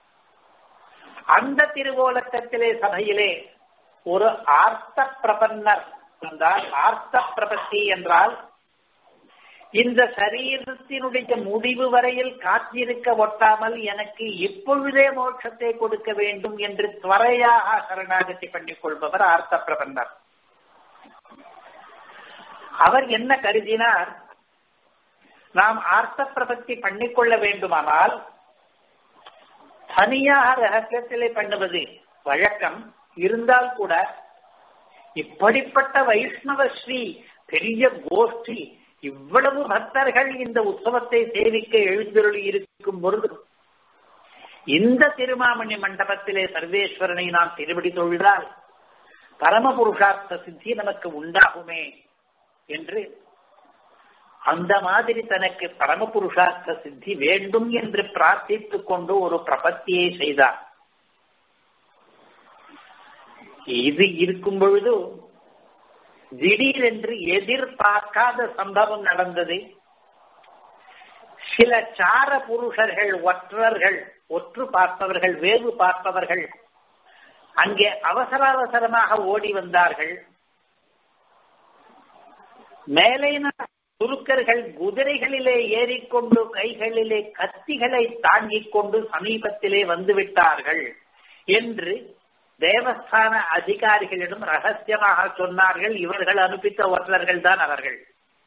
அந்த திருவோலக்கத்திலே சபையிலே ஒரு ஆர்த்த பிரபன்னர் என்றால் ஆர்த்த பிரபத்தி என்றால் இந்த சரீரத்தினுடைய முடிவு வரையில் காத்திருக்க ஒட்டாமல் எனக்கு இப்பொழுதே மோட்சத்தை கொடுக்க வேண்டும் என்று துவரையாக சரணாகதி பண்ணிக் கொள்பவர் ஆர்த்த பிரபந்தர் அவர் என்ன கருதினார் நாம் ஆர்த்த பிரபத்தி பண்ணிக்கொள்ள வேண்டுமானால் தனியாக ரகசியத்திலே பண்ணுவது வழக்கம் இருந்தால் கூட இப்படிப்பட்ட வைஷ்ணவ ஸ்ரீ பெரிய கோஷ்டி இவ்வளவு பக்தர்கள் இந்த உற்சவத்தை சேவிக்க எழுந்தருளி இருக்கும் பொழுது இந்த திருமாமணி மண்டபத்திலே சர்வேஸ்வரனை நாம் திருவடி தொழுதால் பரமபுருஷார்த்த சித்தி நமக்கு உண்டாகுமே என்று அந்த மாதிரி தனக்கு பரமபுருஷார்த்த சித்தி வேண்டும் என்று பிரார்த்தித்துக் கொண்டு ஒரு பிரபத்தியை செய்தார் இது இருக்கும் பொழுது திடீரென்று எதிர்பார்க்காத சம்பவம் நடந்தது சில சார புருஷர்கள் ஒற்றர்கள் ஒற்று பார்ப்பவர்கள் வேறு பார்ப்பவர்கள் அங்கே அவசர அவசரமாக ஓடி வந்தார்கள் மேலே துருக்கர்கள் குதிரைகளிலே ஏறிக்கொண்டு கைகளிலே கத்திகளை தாங்கிக் கொண்டு சமீபத்திலே வந்துவிட்டார்கள் என்று தேவஸ்தான அதிகாரிகளிடம் ரகசியமாக சொன்னார்கள் இவர்கள் அனுப்பித்த ஒற்றர்கள் தான் அவர்கள்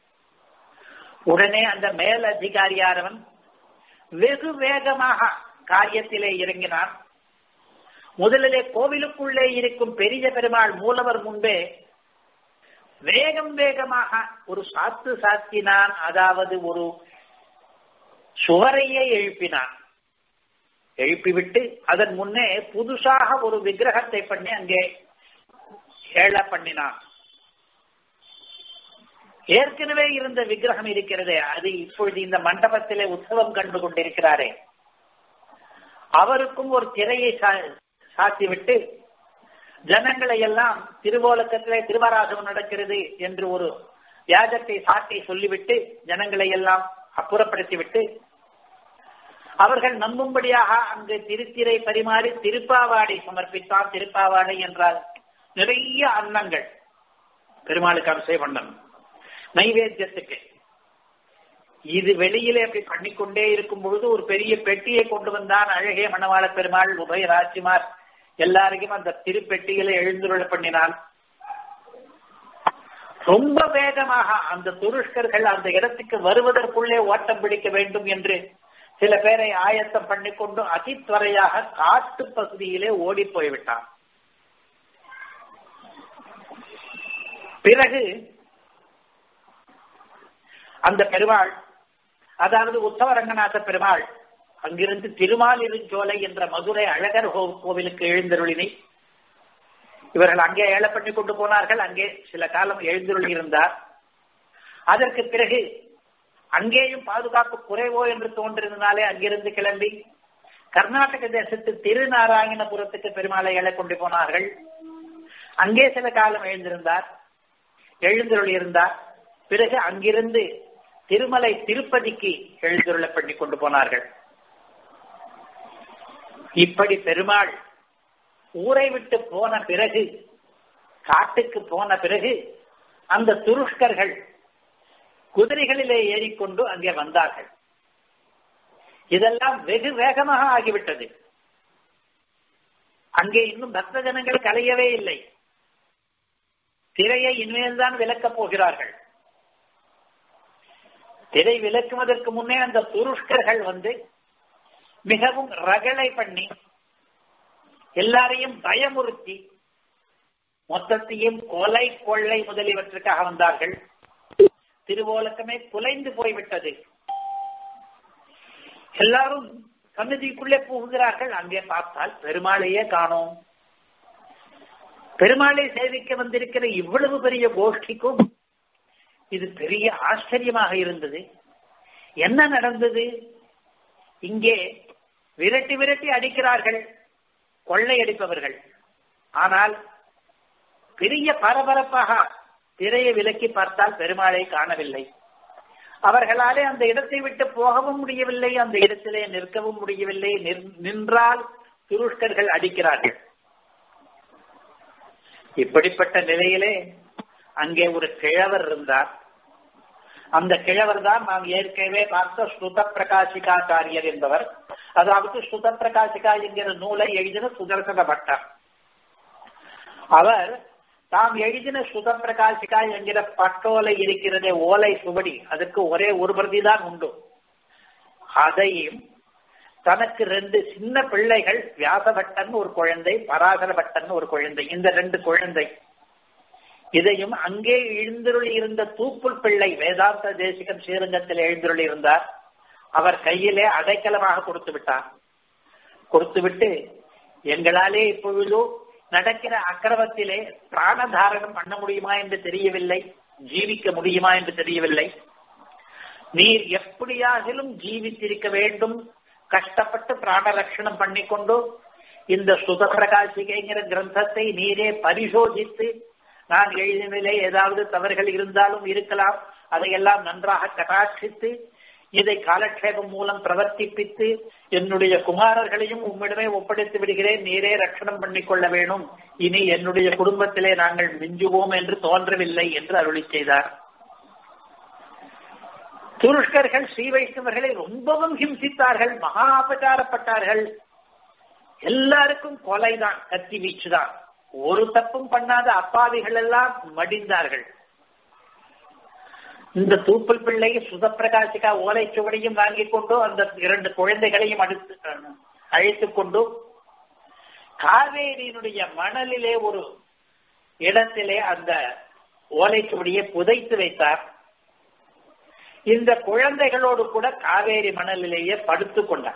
உடனே அந்த மேல் அதிகாரியானவன் வெகு வேகமாக காரியத்திலே இறங்கினான் முதலிலே கோவிலுக்குள்ளே இருக்கும் பெரிய பெருமாள் மூலவர் முன்பே வேகம் வேகமாக ஒரு சாத்து சாத்தினான் அதாவது ஒரு சுவரையே எழுப்பினான் எழுப்பிவிட்டு அதன் முன்னே புதுசாக ஒரு விக்கிரகத்தை பண்ணி அங்கே ஏழ பண்ணினான் ஏற்கனவே இருந்த விக்கிரகம் இருக்கிறதே அது இப்பொழுது இந்த மண்டபத்திலே உற்சவம் கண்டு கொண்டிருக்கிறாரே அவருக்கும் ஒரு திரையை சாத்திவிட்டு ஜனங்களை எல்லாம் திருவோலக்கத்திலே திருவராசம் நடக்கிறது என்று ஒரு வியாஜத்தை சாட்டி சொல்லிவிட்டு ஜனங்களை எல்லாம் அப்புறப்படுத்திவிட்டு அவர்கள் நம்பும்படியாக அங்கு திருத்திரை பரிமாறி திருப்பாவாடை சமர்ப்பித்தான் திருப்பாவாடை என்றால் நிறைய அன்னங்கள் பெருமாளுக்கு அபிஷேகம் பண்ணணும் நைவேத்தியத்துக்கு இது வெளியிலே அப்படி பண்ணிக்கொண்டே இருக்கும் பொழுது ஒரு பெரிய பெட்டியை கொண்டு வந்தான் அழகிய மணவாள பெருமாள் உபய ராஜ்குமார் எல்லாருக்கும் அந்த திருப்பெட்டியில எழுந்துருள பண்ணினான் ரொம்ப வேகமாக அந்த துருஷ்கர்கள் அந்த இடத்துக்கு வருவதற்குள்ளே ஓட்டம் பிடிக்க வேண்டும் என்று சில பேரை ஆயத்தம் பண்ணிக்கொண்டு அதித்வரையாக காட்டு பகுதியிலே ஓடி போய்விட்டான் பிறகு அந்த பெருமாள் அதாவது உத்தவ ரங்கநாத பெருமாள் அங்கிருந்து திருமாலிருஞ்சோலை என்ற மதுரை அழகர் கோவிலுக்கு எழுந்தருளினை இவர்கள் அங்கே ஏழப்பண்ணி கொண்டு போனார்கள் அங்கே சில காலம் எழுந்தருளி இருந்தார் அதற்கு பிறகு அங்கேயும் பாதுகாப்பு குறைவோ என்று தோன்றினாலே அங்கிருந்து கிளம்பி கர்நாடக தேசத்து திருநாராயணபுரத்துக்கு பெருமாளை எழ கொண்டு போனார்கள் அங்கே சில காலம் எழுந்திருந்தார் எழுந்தருள் இருந்தார் பிறகு அங்கிருந்து திருமலை திருப்பதிக்கு எழுந்துருள பண்ணி கொண்டு போனார்கள் இப்படி பெருமாள் ஊரை விட்டு போன பிறகு காட்டுக்கு போன பிறகு அந்த துருஷ்கர்கள் குதிரைகளிலே ஏறிக்கொண்டு அங்கே வந்தார்கள் இதெல்லாம் வெகு வேகமாக ஆகிவிட்டது அங்கே இன்னும் பக்த ஜனங்கள் கலையவே இல்லை திரையை இனிமேல் தான் விளக்கப் போகிறார்கள் திரை விளக்குவதற்கு முன்னே அந்த துருஷ்கர்கள் வந்து மிகவும் ரகளை பண்ணி எல்லாரையும் பயமுறுத்தி மொத்தத்தையும் கொலை கொள்ளை முதலியவற்றுக்காக வந்தார்கள் திருவோலக்கமே குலைந்து போய்விட்டது எல்லாரும் சன்னதிக்குள்ளே புகுகிறார்கள் அங்கே பார்த்தால் பெருமாளையே காணோம் பெருமாளை சேவிக்க வந்திருக்கிற இவ்வளவு பெரிய கோஷ்டிக்கும் இது பெரிய ஆச்சரியமாக இருந்தது என்ன நடந்தது இங்கே விரட்டி விரட்டி அடிக்கிறார்கள் கொள்ளையடிப்பவர்கள் ஆனால் பெரிய பரபரப்பாக திரையை விலக்கி பார்த்தால் பெருமாளை காணவில்லை அவர்களாலே அந்த இடத்தை விட்டு போகவும் முடியவில்லை அந்த இடத்திலே நிற்கவும் முடியவில்லை நின்றால் துருஷ்கர்கள் அடிக்கிறார்கள் இப்படிப்பட்ட நிலையிலே அங்கே ஒரு கிழவர் இருந்தார் அந்த கிழவர் தான் நாம் ஏற்கனவே பார்த்த ஸ்ருத பிரகாசிகாச்சாரியர் என்பவர் அதாவது ஸ்ருத பிரகாசிகா என்கிற நூலை எழுதின சுதர்சன பட்டர் அவர் தாம் எழுதின சுத பிரகாசிகா என்கிற பட்டோலை இருக்கிறதே ஓலை சுவடி அதற்கு ஒரே ஒரு பிரதி தான் உண்டு அதையும் தனக்கு ரெண்டு சின்ன பிள்ளைகள் வியாசபட்டன் ஒரு குழந்தை பராசர பட்டன் ஒரு குழந்தை இந்த ரெண்டு குழந்தை இதையும் அங்கே எழுந்தருளி இருந்த தூப்புள் பிள்ளை வேதாந்த தேசிகன் ஸ்ரீரங்கத்தில் எழுந்தருளி இருந்தார் அவர் கையிலே அடைக்கலமாக கொடுத்து விட்டார் கொடுத்துவிட்டு எங்களாலே இப்பொழுதோ நடக்கிற அக்கிரமத்திலே பிராணதாரணம் பண்ண முடியுமா என்று தெரியவில்லை ஜீவிக்க முடியுமா என்று தெரியவில்லை நீர் எப்படியாகிலும் ஜீவித்திருக்க வேண்டும் கஷ்டப்பட்டு பிராண ரட்சணம் பண்ணிக்கொண்டு இந்த சுத பிரகாசிகைங்கிற கிரந்தத்தை நீரே பரிசோதித்து நான் எழுதினிலே ஏதாவது தவறுகள் இருந்தாலும் இருக்கலாம் அதையெல்லாம் நன்றாக கட்டாட்சித்து இதை காலக்ஷேபம் மூலம் பிரவர்த்திப்பித்து என்னுடைய குமாரர்களையும் உம்மிடமே ஒப்படைத்து விடுகிறேன் நீரே ரட்சணம் பண்ணிக்கொள்ள வேணும் இனி என்னுடைய குடும்பத்திலே நாங்கள் மிஞ்சுவோம் என்று தோன்றவில்லை என்று அருளி செய்தார் துருஷ்கர்கள் ஸ்ரீ வைஷ்ணவர்களை ரொம்பவும் ஹிம்சித்தார்கள் மகா அபச்சாரப்பட்டார்கள் எல்லாருக்கும் கொலைதான் கத்தி வீச்சுதான் ஒரு தப்பும் பண்ணாத அப்பாவிகள் எல்லாம் மடிந்தார்கள் இந்த தூப்பல் பிள்ளை சுதப்பிரகாசிகா ஓலைச்சுவடையும் வாங்கிக் கொண்டு அந்த இரண்டு குழந்தைகளையும் அடுத்து அழைத்துக் கொண்டு காவேரியினுடைய மணலிலே ஒரு இடத்திலே அந்த ஓலைச்சுவடியை புதைத்து வைத்தார் இந்த குழந்தைகளோடு கூட காவேரி மணலிலேயே படுத்துக் கொண்டார்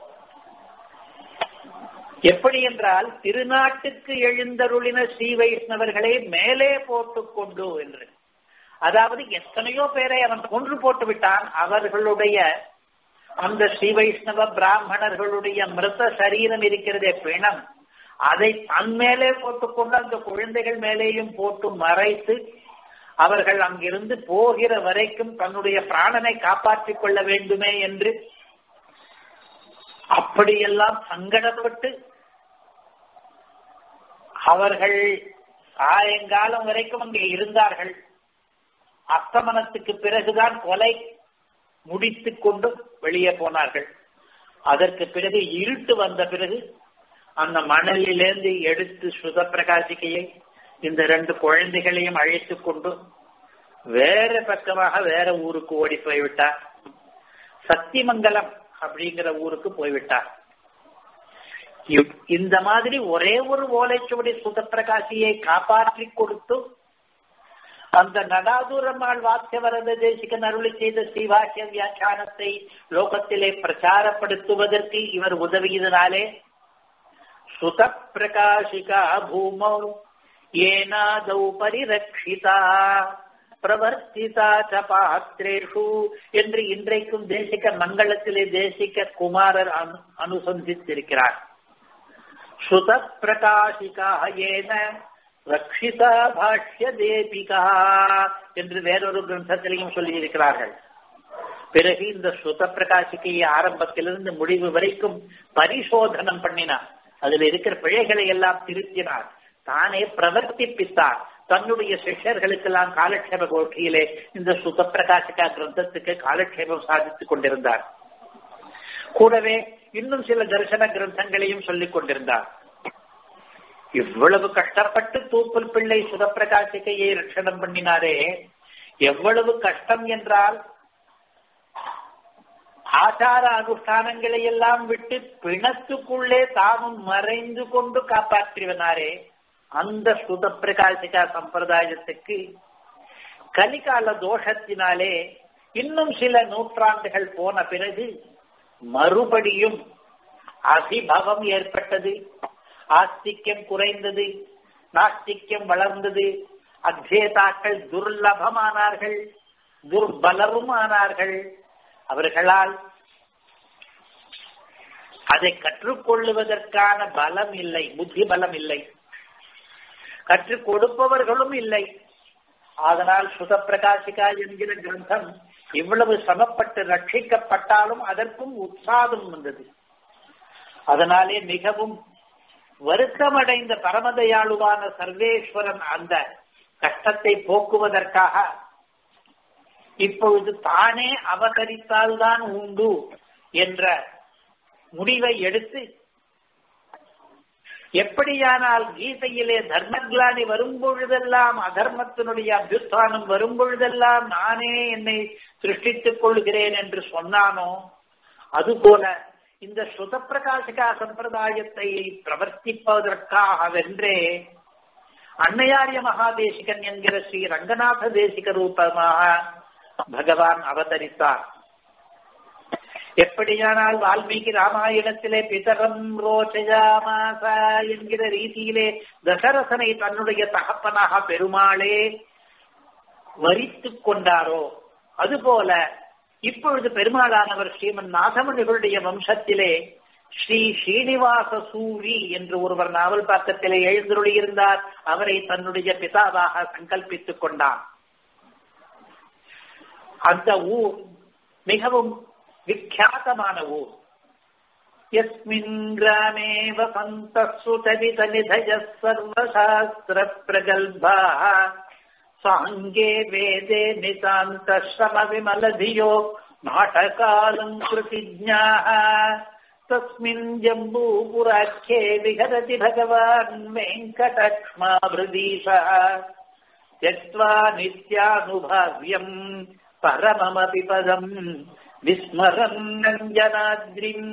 எப்படி என்றால் திருநாட்டுக்கு எழுந்தருளின ஸ்ரீ வைஷ்ணவர்களை மேலே போட்டுக்கொண்டு என்று அதாவது எத்தனையோ பேரை அவன் கொன்று போட்டு விட்டான் அவர்களுடைய அந்த ஸ்ரீ வைஷ்ணவ பிராமணர்களுடைய மிருத சரீரம் இருக்கிறதே பிணம் அதை தன் மேலே போட்டுக்கொண்டு அந்த குழந்தைகள் மேலேயும் போட்டு மறைத்து அவர்கள் அங்கிருந்து போகிற வரைக்கும் தன்னுடைய பிராணனை காப்பாற்றிக் கொள்ள வேண்டுமே என்று அப்படியெல்லாம் சங்கடப்பட்டு அவர்கள் சாயங்காலம் வரைக்கும் அங்கே இருந்தார்கள் அஸ்தமனத்துக்கு பிறகுதான் கொலை முடித்துக் கொண்டு வெளியே போனார்கள் அதற்கு பிறகு இருட்டு வந்த பிறகு அந்த மணலிலிருந்து எடுத்து சுத பிரகாசிக்கையை இந்த ரெண்டு குழந்தைகளையும் அழைத்துக் கொண்டு வேற பக்கமாக வேற ஊருக்கு ஓடி போய்விட்டார் சத்தியமங்கலம் அப்படிங்கிற ஊருக்கு போய்விட்டார் இந்த மாதிரி ஒரே ஒரு ஓலைச்சுவடி சுதப்பிரகாசியை காப்பாற்றி கொடுத்து அந்த நடாதுரம்மாள் வாக்கியவரத தேசிகன் அருளி செய்த ஸ்ரீவாக்கிய வியாக்கியானத்தை லோகத்திலே பிரச்சாரப்படுத்துவதற்கு இவர் உதவியதனாலே சுத பிரகாசிகா பூமௌ ஏனாதௌ பரிரட்சிதா பிரவர்த்திதா ச பாத்திரேஷு என்று இன்றைக்கும் தேசிக மங்களத்திலே தேசிக குமாரர் அனுசந்தித்திருக்கிறார் சுத பிரகாசிகா ஏன ரக்ஷிதா பாஷ்ய தேபிகா என்று வேறொரு கிரந்தத்திலையும் சொல்லியிருக்கிறார்கள் பிறகு இந்த சுத பிரகாசிக்கையை ஆரம்பத்திலிருந்து முடிவு வரைக்கும் பரிசோதனம் பண்ணினார் அதில் இருக்கிற பிழைகளை எல்லாம் திருத்தினார் தானே பிரவர்த்திப்பித்தார் தன்னுடைய சிஷ்யர்களுக்கெல்லாம் காலக்ஷேப கோஷ்டியிலே இந்த சுத பிரகாசிகா கிரந்தத்துக்கு காலக்ஷேபம் சாதித்துக் கொண்டிருந்தார் கூடவே இன்னும் சில தரிசன கிரந்தங்களையும் சொல்லிக் கொண்டிருந்தார் இவ்வளவு கஷ்டப்பட்டு தூப்பல் பிள்ளை சுதப்பிரகாசிக்கையை ரட்சணம் பண்ணினாரே எவ்வளவு கஷ்டம் என்றால் ஆச்சார அனுஷ்டானங்களை எல்லாம் விட்டு பிணத்துக்குள்ளே தாமும் மறைந்து கொண்டு காப்பாற்றிவனாரே அந்த சுத பிரகாசிகா சம்பிரதாயத்துக்கு கலிகால தோஷத்தினாலே இன்னும் சில நூற்றாண்டுகள் போன பிறகு மறுபடியும் அபிபவம் ஏற்பட்டது ஆஸ்திக்யம் குறைந்தது நாஸ்திக்யம் வளர்ந்தது அத்வேதாக்கள் துர்லபமானார்கள் துர்பலரும் ஆனார்கள் அவர்களால் அதை கற்றுக்கொள்ளுவதற்கான பலம் இல்லை புத்தி பலம் இல்லை கற்றுக் கொடுப்பவர்களும் இல்லை அதனால் சுத பிரகாசிகா என்கிற கிரந்தம் இவ்வளவு சிரமப்பட்டு ரட்சிக்கப்பட்டாலும் அதற்கும் உற்சாகம் வந்தது அதனாலே மிகவும் வருத்தமடைந்த பரமதயாளுவான சர்வேஸ்வரன் அந்த கஷ்டத்தை போக்குவதற்காக இப்பொழுது தானே அவதரித்தால்தான் உண்டு என்ற முடிவை எடுத்து எப்படியானால் கீதையிலே தர்மக்லானி வரும் பொழுதெல்லாம் அதர்மத்தினுடைய அபியுத்தானம் வரும் பொழுதெல்லாம் நானே என்னை சிருஷ்டித்துக் கொள்கிறேன் என்று சொன்னானோ அதுபோல இந்த சுத பிரகாசிகா சம்பிரதாயத்தை பிரவர்த்திப்பதற்காகவென்றே அன்னையாரிய மகாதேசிகன் என்கிற ஸ்ரீ ரங்கநாத தேசிக ரூபமாக பகவான் அவதரித்தார் எப்படியானால் வால்மீகி ராமாயணத்திலே பிதரம் ரோச்சயாமாச என்கிற ரீதியிலே தசரசனை தன்னுடைய தகப்பனாக பெருமாளே வரித்துக் கொண்டாரோ அதுபோல இப்பொழுது பெருமாளானவர் ஸ்ரீமன் நாதமணிகளுடைய வம்சத்திலே ஸ்ரீ ஸ்ரீனிவாச சூரி என்று ஒருவர் நாவல் பாக்கத்திலே எழுந்தருளியிருந்தார் அவரை தன்னுடைய பிதாவாக சங்கல்பித்துக் கொண்டார் அந்த ஊர் மிகவும் விக்கியாதமான ஊர் यस्मिन् ग्रामे वसन्तः सुतवितनिधयः सर्वशास्त्रप्रगल्भाः साङ्गे वेदे नितान्तश्रमविमलधियो नाटकालम् कृतिज्ञाः तस्मिन् जम्बूपुराख्ये विहरति भगवान् वेङ्कटक्ष्माभृदीशः त्यक्त्वा नित्यानुभाव्यम् परममपि पदम् விஸ்மரன் நஞ்சனாத்ரிம்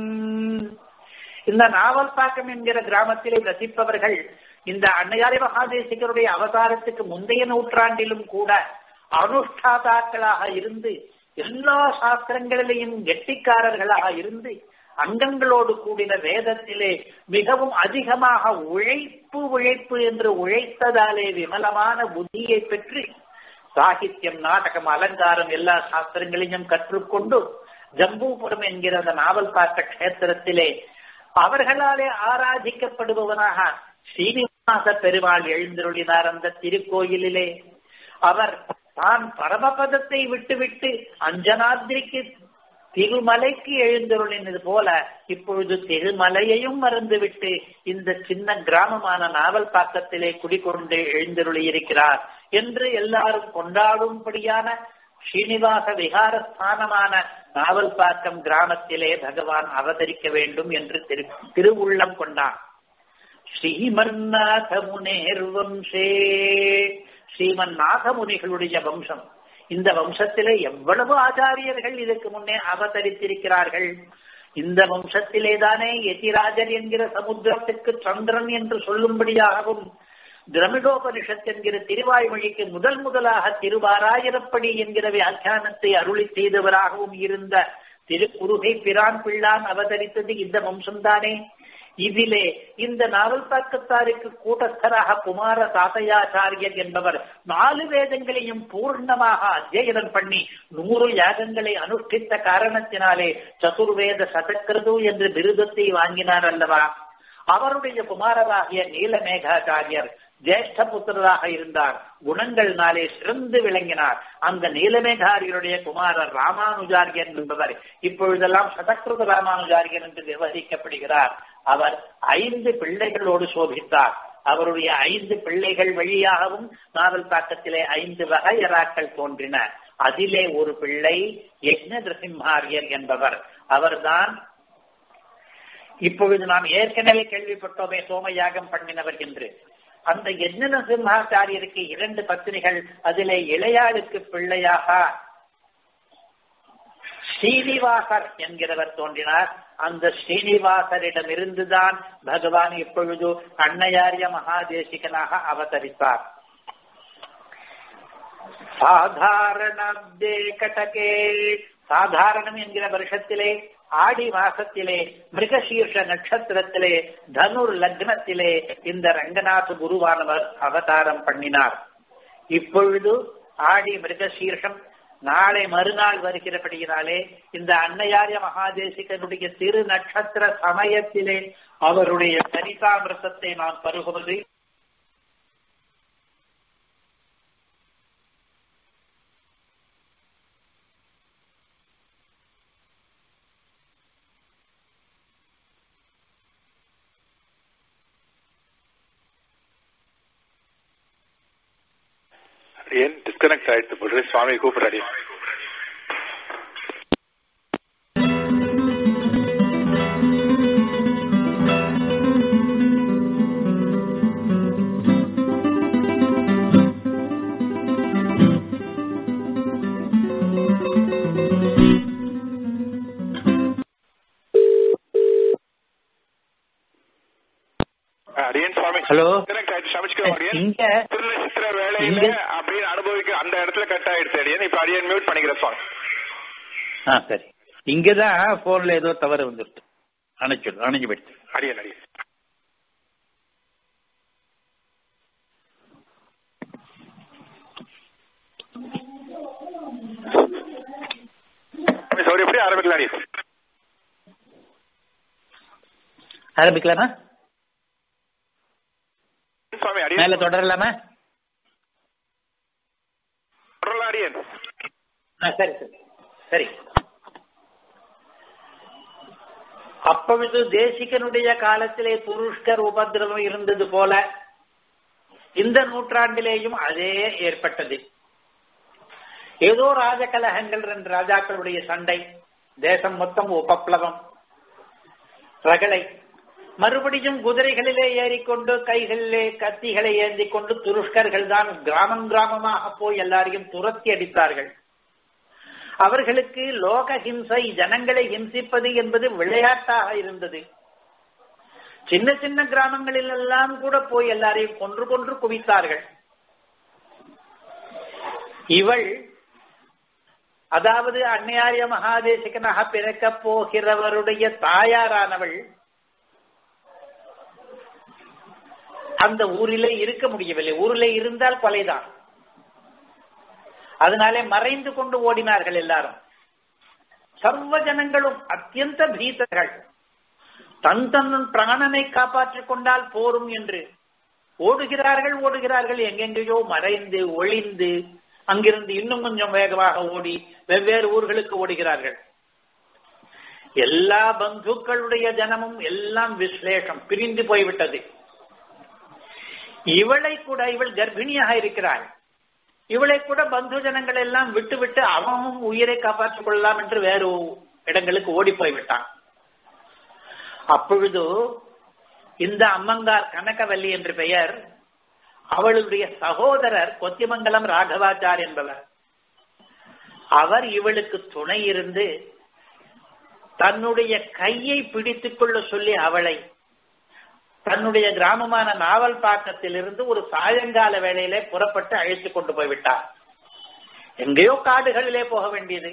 இந்த நாவல் பாக்கம் என்கிற கிராமத்திலே வசிப்பவர்கள் இந்த அன்னையாரி மகாதேசிகருடைய அவதாரத்துக்கு முந்தைய நூற்றாண்டிலும் கூட அனுஷ்டாதாக்களாக இருந்து எல்லா சாஸ்திரங்களிலேயும் கெட்டிக்காரர்களாக இருந்து அங்கங்களோடு கூடின வேதத்திலே மிகவும் அதிகமாக உழைப்பு உழைப்பு என்று உழைத்ததாலே விமலமான புத்தியை பெற்று சாகித்யம் நாடகம் அலங்காரம் எல்லா சாஸ்திரங்களையும் கற்றுக்கொண்டு ஜம்பூபுரம் என்கிற அந்த நாவல் பார்த்த கஷேத்திரத்திலே அவர்களாலே ஆராதிக்கப்படுபவனாக ஸ்ரீனிவாச பெருமாள் எழுந்தருளினார் அந்த திருக்கோயிலிலே அவர் தான் பரமபதத்தை விட்டுவிட்டு அஞ்சனாத்ரிக்கு திருமலைக்கு எழுந்தருளினது போல இப்பொழுது திருமலையையும் மறந்துவிட்டு இந்த சின்ன கிராமமான நாவல் பாக்கத்திலே குடிகொண்டு எழுந்தருளி இருக்கிறார் என்று எல்லாரும் கொண்டாடும்படியான ஸ்ரீனிவாச விகாரஸ்தானமான நாவல் பாக்கம் கிராமத்திலே பகவான் அவதரிக்க வேண்டும் என்று திரு திருவுள்ளம் கொண்டான் ஸ்ரீமன்னாத முனேர் வம்சே ஸ்ரீமன் நாகமுனிகளுடைய வம்சம் இந்த வம்சத்திலே எவ்வளவு ஆச்சாரியர்கள் இதற்கு முன்னே அவதரித்திருக்கிறார்கள் இந்த வம்சத்திலே தானே எதிராஜர் என்கிற சமுத்திரத்துக்கு சந்திரன் என்று சொல்லும்படியாகவும் திரமிடோபனிஷத் என்கிற திருவாய்மொழிக்கு முதல் முதலாக திருவாராயிரப்படி என்கிற வியாக்கியானத்தை அருளி செய்தவராகவும் இருந்த திருக்குறுகை பிரான் பிள்ளான் அவதரித்தது இந்த வம்சம்தானே இதிலே இந்த நாவல் பக்கத்தாருக்கு கூட்டஸ்தராக குமார தாத்தையாச்சாரியர் என்பவர் நாலு வேதங்களையும் பூர்ணமாக அத்தியனம் பண்ணி நூறு யாகங்களை அனுஷ்டித்த காரணத்தினாலே சதுர்வேத சதக்கிரது என்று விருதத்தை வாங்கினார் அல்லவா அவருடைய குமாரராகிய நீலமேகாச்சாரியர் ஜேஷ்ட புத்திரராக இருந்தார் குணங்கள்னாலே சிறந்து விளங்கினார் அந்த நீலமேகாரியருடைய குமாரர் ராமானுஜாரியன் என்பவர் இப்பொழுதெல்லாம் சதக்கிருத ராமானுஜாரியன் என்று விவரிக்கப்படுகிறார் அவர் ஐந்து பிள்ளைகளோடு சோபித்தார் அவருடைய ஐந்து பிள்ளைகள் வழியாகவும் நாவல் தாக்கத்திலே ஐந்து வகையராக்கள் தோன்றின அதிலே ஒரு பிள்ளை யக்ன நிருசிம்ஹாரியர் என்பவர் அவர்தான் இப்பொழுது நாம் ஏற்கனவே கேள்விப்பட்டோமே சோமயாகம் பண்ணினவர் என்று அந்த யஜ்ன நரசிம்ஹாச்சாரியருக்கு இரண்டு பத்தினிகள் அதிலே இளையாளுக்கு பிள்ளையாக ஸ்ரீனிவாசர் என்கிறவர் தோன்றினார் அந்த ஸ்ரீனிவாசரிடமிருந்துதான் பகவான் இப்பொழுது அன்னையாரிய மகாதேசிகனாக அவதரித்தார் சாதாரணே கட்டகே சாதாரணம் என்கிற வருஷத்திலே ஆடி மாசத்திலே மிருகசீர்ஷ நட்சத்திரத்திலே தனுர் லக்னத்திலே இந்த ரங்கநாத குருவானவர் அவதாரம் பண்ணினார் இப்பொழுது ஆடி மிருகசீர்ஷம் நாளை மறுநாள் வருகிறபடியினாலே இந்த அன்னையாரிய மகாதேசிகனுடைய திரு நட்சத்திர சமயத்திலே அவருடைய சரிதாமிரசத்தை நாம் பருகுவது
ஏன் டிஸ்கனெக்ட் ஆயிடுச்சு போட்டு சுவாமி கூப்பிடுறாடி அடியன் சுவாமி
ஹலோ
டிஸ்கனெக்ட் ஆயிடுச்சு சமைச்சுக்கிறோம் அடியன்
இங்க
திருநட்சத்திர வேலையில
இங்க-
அப்படின்னு அனுபவிக்க அந்த இடத்துல கட் ஆயிடுச்சு அடியன் இப்ப அடியன் மியூட் பண்ணிக்கிறேன் சுவாமி
ஆ சரி இங்கதான் போன்ல ஏதோ தவறு வந்துருச்சு அணைச்சு அணைஞ்சு போயிடுச்சு
அடியன் அடியன் சௌரி எப்படி ஆரம்பிக்கலாம் அடியன்
ஆரம்பிக்கலாமா
சுவாமி
மேல
அடியன்
தொடரலாமா
தொடரலாம் அடியன்
ஆ, சரி சரி சரி
அப்பொழுது தேசிகனுடைய காலத்திலே துருஷ்கர் உபதிரவம் இருந்தது போல இந்த நூற்றாண்டிலேயும் அதே ஏற்பட்டது ஏதோ ராஜகலகங்கள் ரெண்டு ராஜாக்களுடைய சண்டை தேசம் மொத்தம் உபப்ளவம் ரகளை மறுபடியும் குதிரைகளிலே ஏறிக்கொண்டு கைகளிலே கத்திகளை ஏந்தி கொண்டு துருஷ்கர்கள் தான் கிராமம் கிராமமாக போய் எல்லாரையும் துரத்தி அடித்தார்கள் அவர்களுக்கு லோக ஹிம்சை ஜனங்களை ஹிம்சிப்பது என்பது விளையாட்டாக இருந்தது சின்ன சின்ன கிராமங்களில் எல்லாம் கூட போய் எல்லாரையும் கொன்று கொன்று குவித்தார்கள் இவள் அதாவது அன்னையாரிய மகாதேசிகனாக பிறக்கப் போகிறவருடைய தாயாரானவள் அந்த ஊரிலே இருக்க முடியவில்லை ஊரிலே இருந்தால் கொலைதான் அதனாலே மறைந்து கொண்டு ஓடினார்கள் எல்லாரும் சர்வ ஜனங்களும் அத்தியந்த பீதர்கள் தன் தன் பிராணனை காப்பாற்றிக் கொண்டால் போரும் என்று ஓடுகிறார்கள் ஓடுகிறார்கள் எங்கெங்கேயோ மறைந்து ஒளிந்து அங்கிருந்து இன்னும் கொஞ்சம் வேகமாக ஓடி வெவ்வேறு ஊர்களுக்கு ஓடுகிறார்கள் எல்லா பந்துக்களுடைய ஜனமும் எல்லாம் விஸ்லேஷம் பிரிந்து போய்விட்டது இவளை கூட இவள் கர்ப்பிணியாக இருக்கிறாள் இவளை கூட பந்து ஜனங்கள் எல்லாம் விட்டு விட்டு அவனும் உயிரை காப்பாற்றிக் கொள்ளலாம் என்று வேறு இடங்களுக்கு ஓடி போய்விட்டான் அப்பொழுது இந்த அம்மங்கார் கனகவல்லி என்று பெயர் அவளுடைய சகோதரர் கொத்திமங்கலம் ராகவாச்சார் என்பவர் அவர் இவளுக்கு துணை இருந்து தன்னுடைய கையை பிடித்துக் கொள்ள சொல்லி அவளை தன்னுடைய கிராமமான நாவல் பாக்கத்திலிருந்து ஒரு சாயங்கால வேளையிலே புறப்பட்டு அழைத்துக் கொண்டு போய்விட்டார் எங்கேயோ காடுகளிலே போக வேண்டியது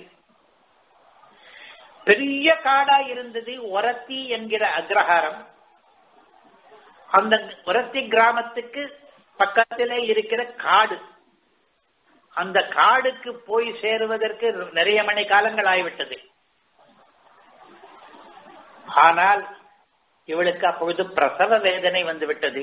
பெரிய காடா இருந்தது ஒரத்தி என்கிற அக்ரஹாரம் அந்த ஒரத்தி கிராமத்துக்கு பக்கத்திலே இருக்கிற காடு அந்த காடுக்கு போய் சேருவதற்கு நிறைய மணி காலங்கள் ஆகிவிட்டது ஆனால் இவளுக்கு அப்பொழுது பிரசவ வேதனை வந்து விட்டது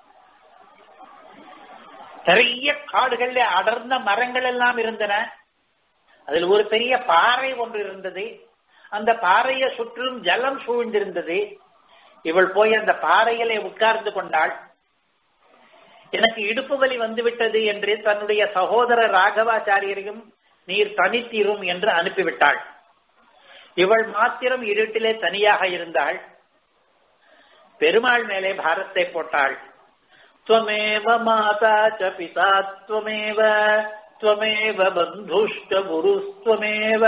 நிறைய காடுகளில் அடர்ந்த மரங்கள் எல்லாம் இருந்தன அதில் ஒரு பெரிய பாறை ஒன்று இருந்தது அந்த பாறையை சுற்றிலும் ஜலம் சூழ்ந்திருந்தது இவள் போய் அந்த பாறையிலே உட்கார்ந்து கொண்டாள் எனக்கு இடுப்பு வலி வந்துவிட்டது என்று தன்னுடைய சகோதரர் ராகவாச்சாரியரையும் நீர் தனித்தீரும் என்று அனுப்பிவிட்டாள் இவள் மாத்திரம் இருட்டிலே தனியாக இருந்தாள் பெருமாள் மேலே பாரத்தை போட்டாள் துவமேவ மாதா ச பிதா துவமேவ துவமேவ பந்துஷ்ட குருஸ்துவமேவ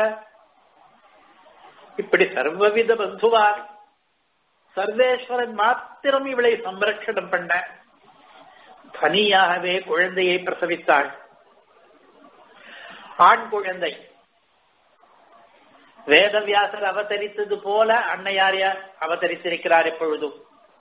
இப்படி சர்வவித பந்துவார் சர்வேஸ்வரன் மாத்திரம் இவளை சம்ரட்சணம் பண்ண தனியாகவே குழந்தையை பிரசவித்தாள் ஆண் குழந்தை வேதவியாசர் அவதரித்தது போல அன்னையாரியார் அவதரித்திருக்கிறார் இப்பொழுதும்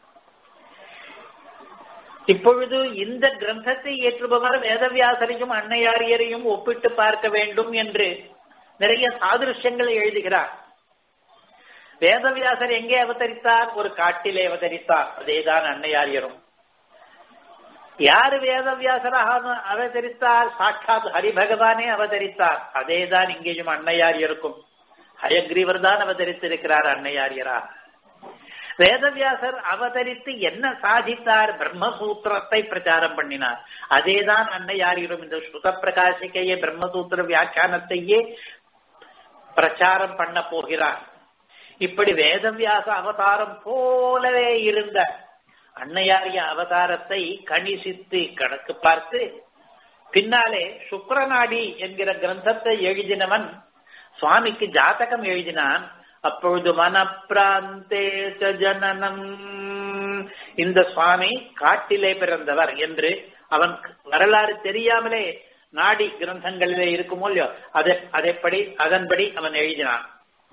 இப்பொழுது இந்த கிரந்தத்தை ஏற்றுபவர் வேதவியாசரையும் அன்னையாரியரையும் ஒப்பிட்டு பார்க்க வேண்டும் என்று நிறைய சாதிருஷ்யங்களை எழுதுகிறார் வேதவியாசர் எங்கே அவதரித்தார் ஒரு காட்டிலே அவதரித்தார் அதேதான் அன்னையாரியரும் யாரு வேதவியாசராக அவதரித்தார் சாட்சாத் ஹரிபகவானே அவதரித்தார் அதேதான் இங்கேயும் அன்னையாரியருக்கும் ஹயக்ரீவர் தான் அவதரித்திருக்கிறார் அன்னையாரியரா வேதவியாசர் அவதரித்து என்ன சாதித்தார் பிரம்மசூத்திரத்தை பிரச்சாரம் பண்ணினார் அதேதான் அன்னையாரிடம் இந்த ஸ்ருத பிரகாசிக்கையே பிரம்மசூத்திர வியாக்கியானத்தையே பிரச்சாரம் பண்ண போகிறார் இப்படி வேதவியாச அவதாரம் போலவே இருந்த அன்னையாரிய அவதாரத்தை கணிசித்து கணக்கு பார்த்து பின்னாலே சுக்கரநாடி என்கிற கிரந்தத்தை எழுதினவன் சுவாமிக்கு ஜாதகம் எழுதினான் அப்பொழுது மனப்பிராந்தே ஜனனம் இந்த சுவாமி காட்டிலே பிறந்தவர் என்று அவன் வரலாறு தெரியாமலே நாடி கிரந்தங்களிலே இருக்குமோ இல்லையோ அதை அதைப்படி அதன்படி அவன் எழுதினான்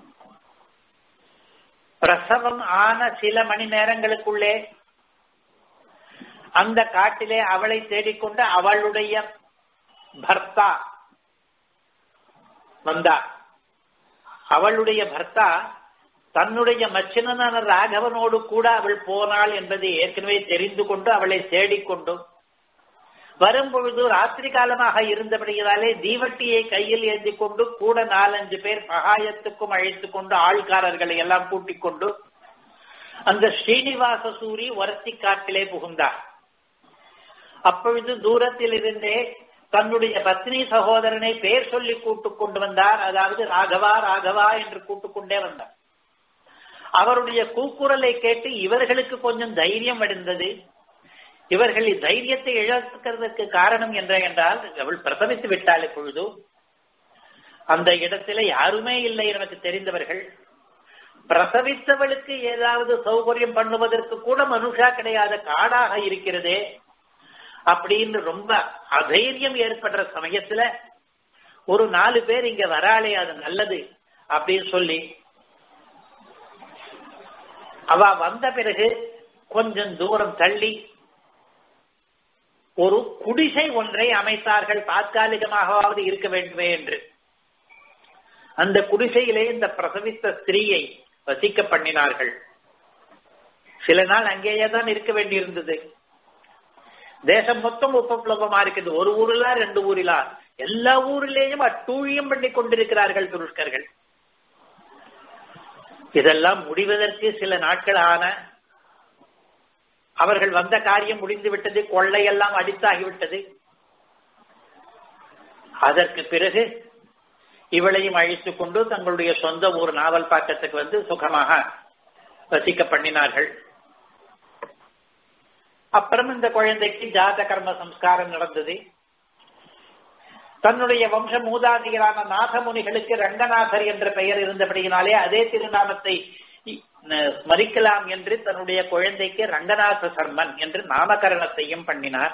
பிரசவம் ஆன சில மணி நேரங்களுக்குள்ளே அந்த காட்டிலே அவளை தேடிக்கொண்டு அவளுடைய பர்த்தா வந்தார் அவளுடைய பர்த்தா தன்னுடைய மச்சினனான ராகவனோடு கூட அவள் போனாள் என்பதை ஏற்கனவே தெரிந்து கொண்டு அவளை தேடிக்கொண்டு வரும்பொழுது ராத்திரி காலமாக இருந்தபடியாலே தீவட்டியை கையில் ஏந்தி கொண்டு கூட நாலஞ்சு பேர் சகாயத்துக்கும் அழைத்துக் கொண்டு ஆள்காரர்களை எல்லாம் கூட்டிக் கொண்டு அந்த ஸ்ரீனிவாச சூரி ஒரத்தி காட்டிலே புகுந்தார் அப்பொழுது தூரத்தில் இருந்தே தன்னுடைய பத்னி சகோதரனை பேர் சொல்லி கூட்டுக் கொண்டு வந்தார் அதாவது ராகவா ராகவா என்று கூட்டுக் கொண்டே வந்தார் அவருடைய கூக்குரலை கேட்டு இவர்களுக்கு கொஞ்சம் தைரியம் அடைந்தது இவர்கள் தைரியத்தை இழக்கிறதுக்கு காரணம் என்ன என்றால் அவள் பிரசவித்து விட்டாள் இப்பொழுது அந்த இடத்துல யாருமே இல்லை எனக்கு தெரிந்தவர்கள் பிரசவித்தவளுக்கு ஏதாவது சௌகரியம் பண்ணுவதற்கு கூட மனுஷா கிடையாத காடாக இருக்கிறதே அப்படின்னு ரொம்ப அதைரியம் ஏற்படுற சமயத்துல ஒரு நாலு பேர் இங்க வராளே அது நல்லது அப்படின்னு சொல்லி அவ வந்த பிறகு கொஞ்சம் தூரம் தள்ளி ஒரு குடிசை ஒன்றை அமைத்தார்கள் தற்காலிகமாகவாவது இருக்க வேண்டுமே என்று அந்த குடிசையிலே இந்த பிரசவித்த ஸ்திரீயை வசிக்க பண்ணினார்கள் சில நாள் அங்கேயே தான் இருக்க வேண்டியிருந்தது தேசம் மொத்தம் உபப்ளவமா இருக்குது ஒரு ஊர்ல ரெண்டு ஊரிலா எல்லா ஊரிலேயும் அட்டூழியம் பண்ணி கொண்டிருக்கிறார்கள் துருஷ்கர்கள் இதெல்லாம் முடிவதற்கு சில நாட்கள் ஆன அவர்கள் வந்த காரியம் முடிந்து விட்டது கொள்ளையெல்லாம் அடித்தாகிவிட்டது அதற்கு பிறகு இவளையும் அழைத்துக் கொண்டு தங்களுடைய சொந்த ஊர் நாவல் பாக்கத்துக்கு வந்து சுகமாக வசிக்க பண்ணினார்கள் அப்புறம் இந்த குழந்தைக்கு ஜாத கர்ம சம்ஸ்காரம் நடந்தது தன்னுடைய வம்ச மூதாதிகரான நாதமுனிகளுக்கு ரங்கநாதர் என்ற பெயர் இருந்தபடியினாலே அதே திருநாமத்தை ஸ்மரிக்கலாம் என்று தன்னுடைய குழந்தைக்கு ரங்கநாத சர்மன் என்று நாமகரணத்தையும் பண்ணினார்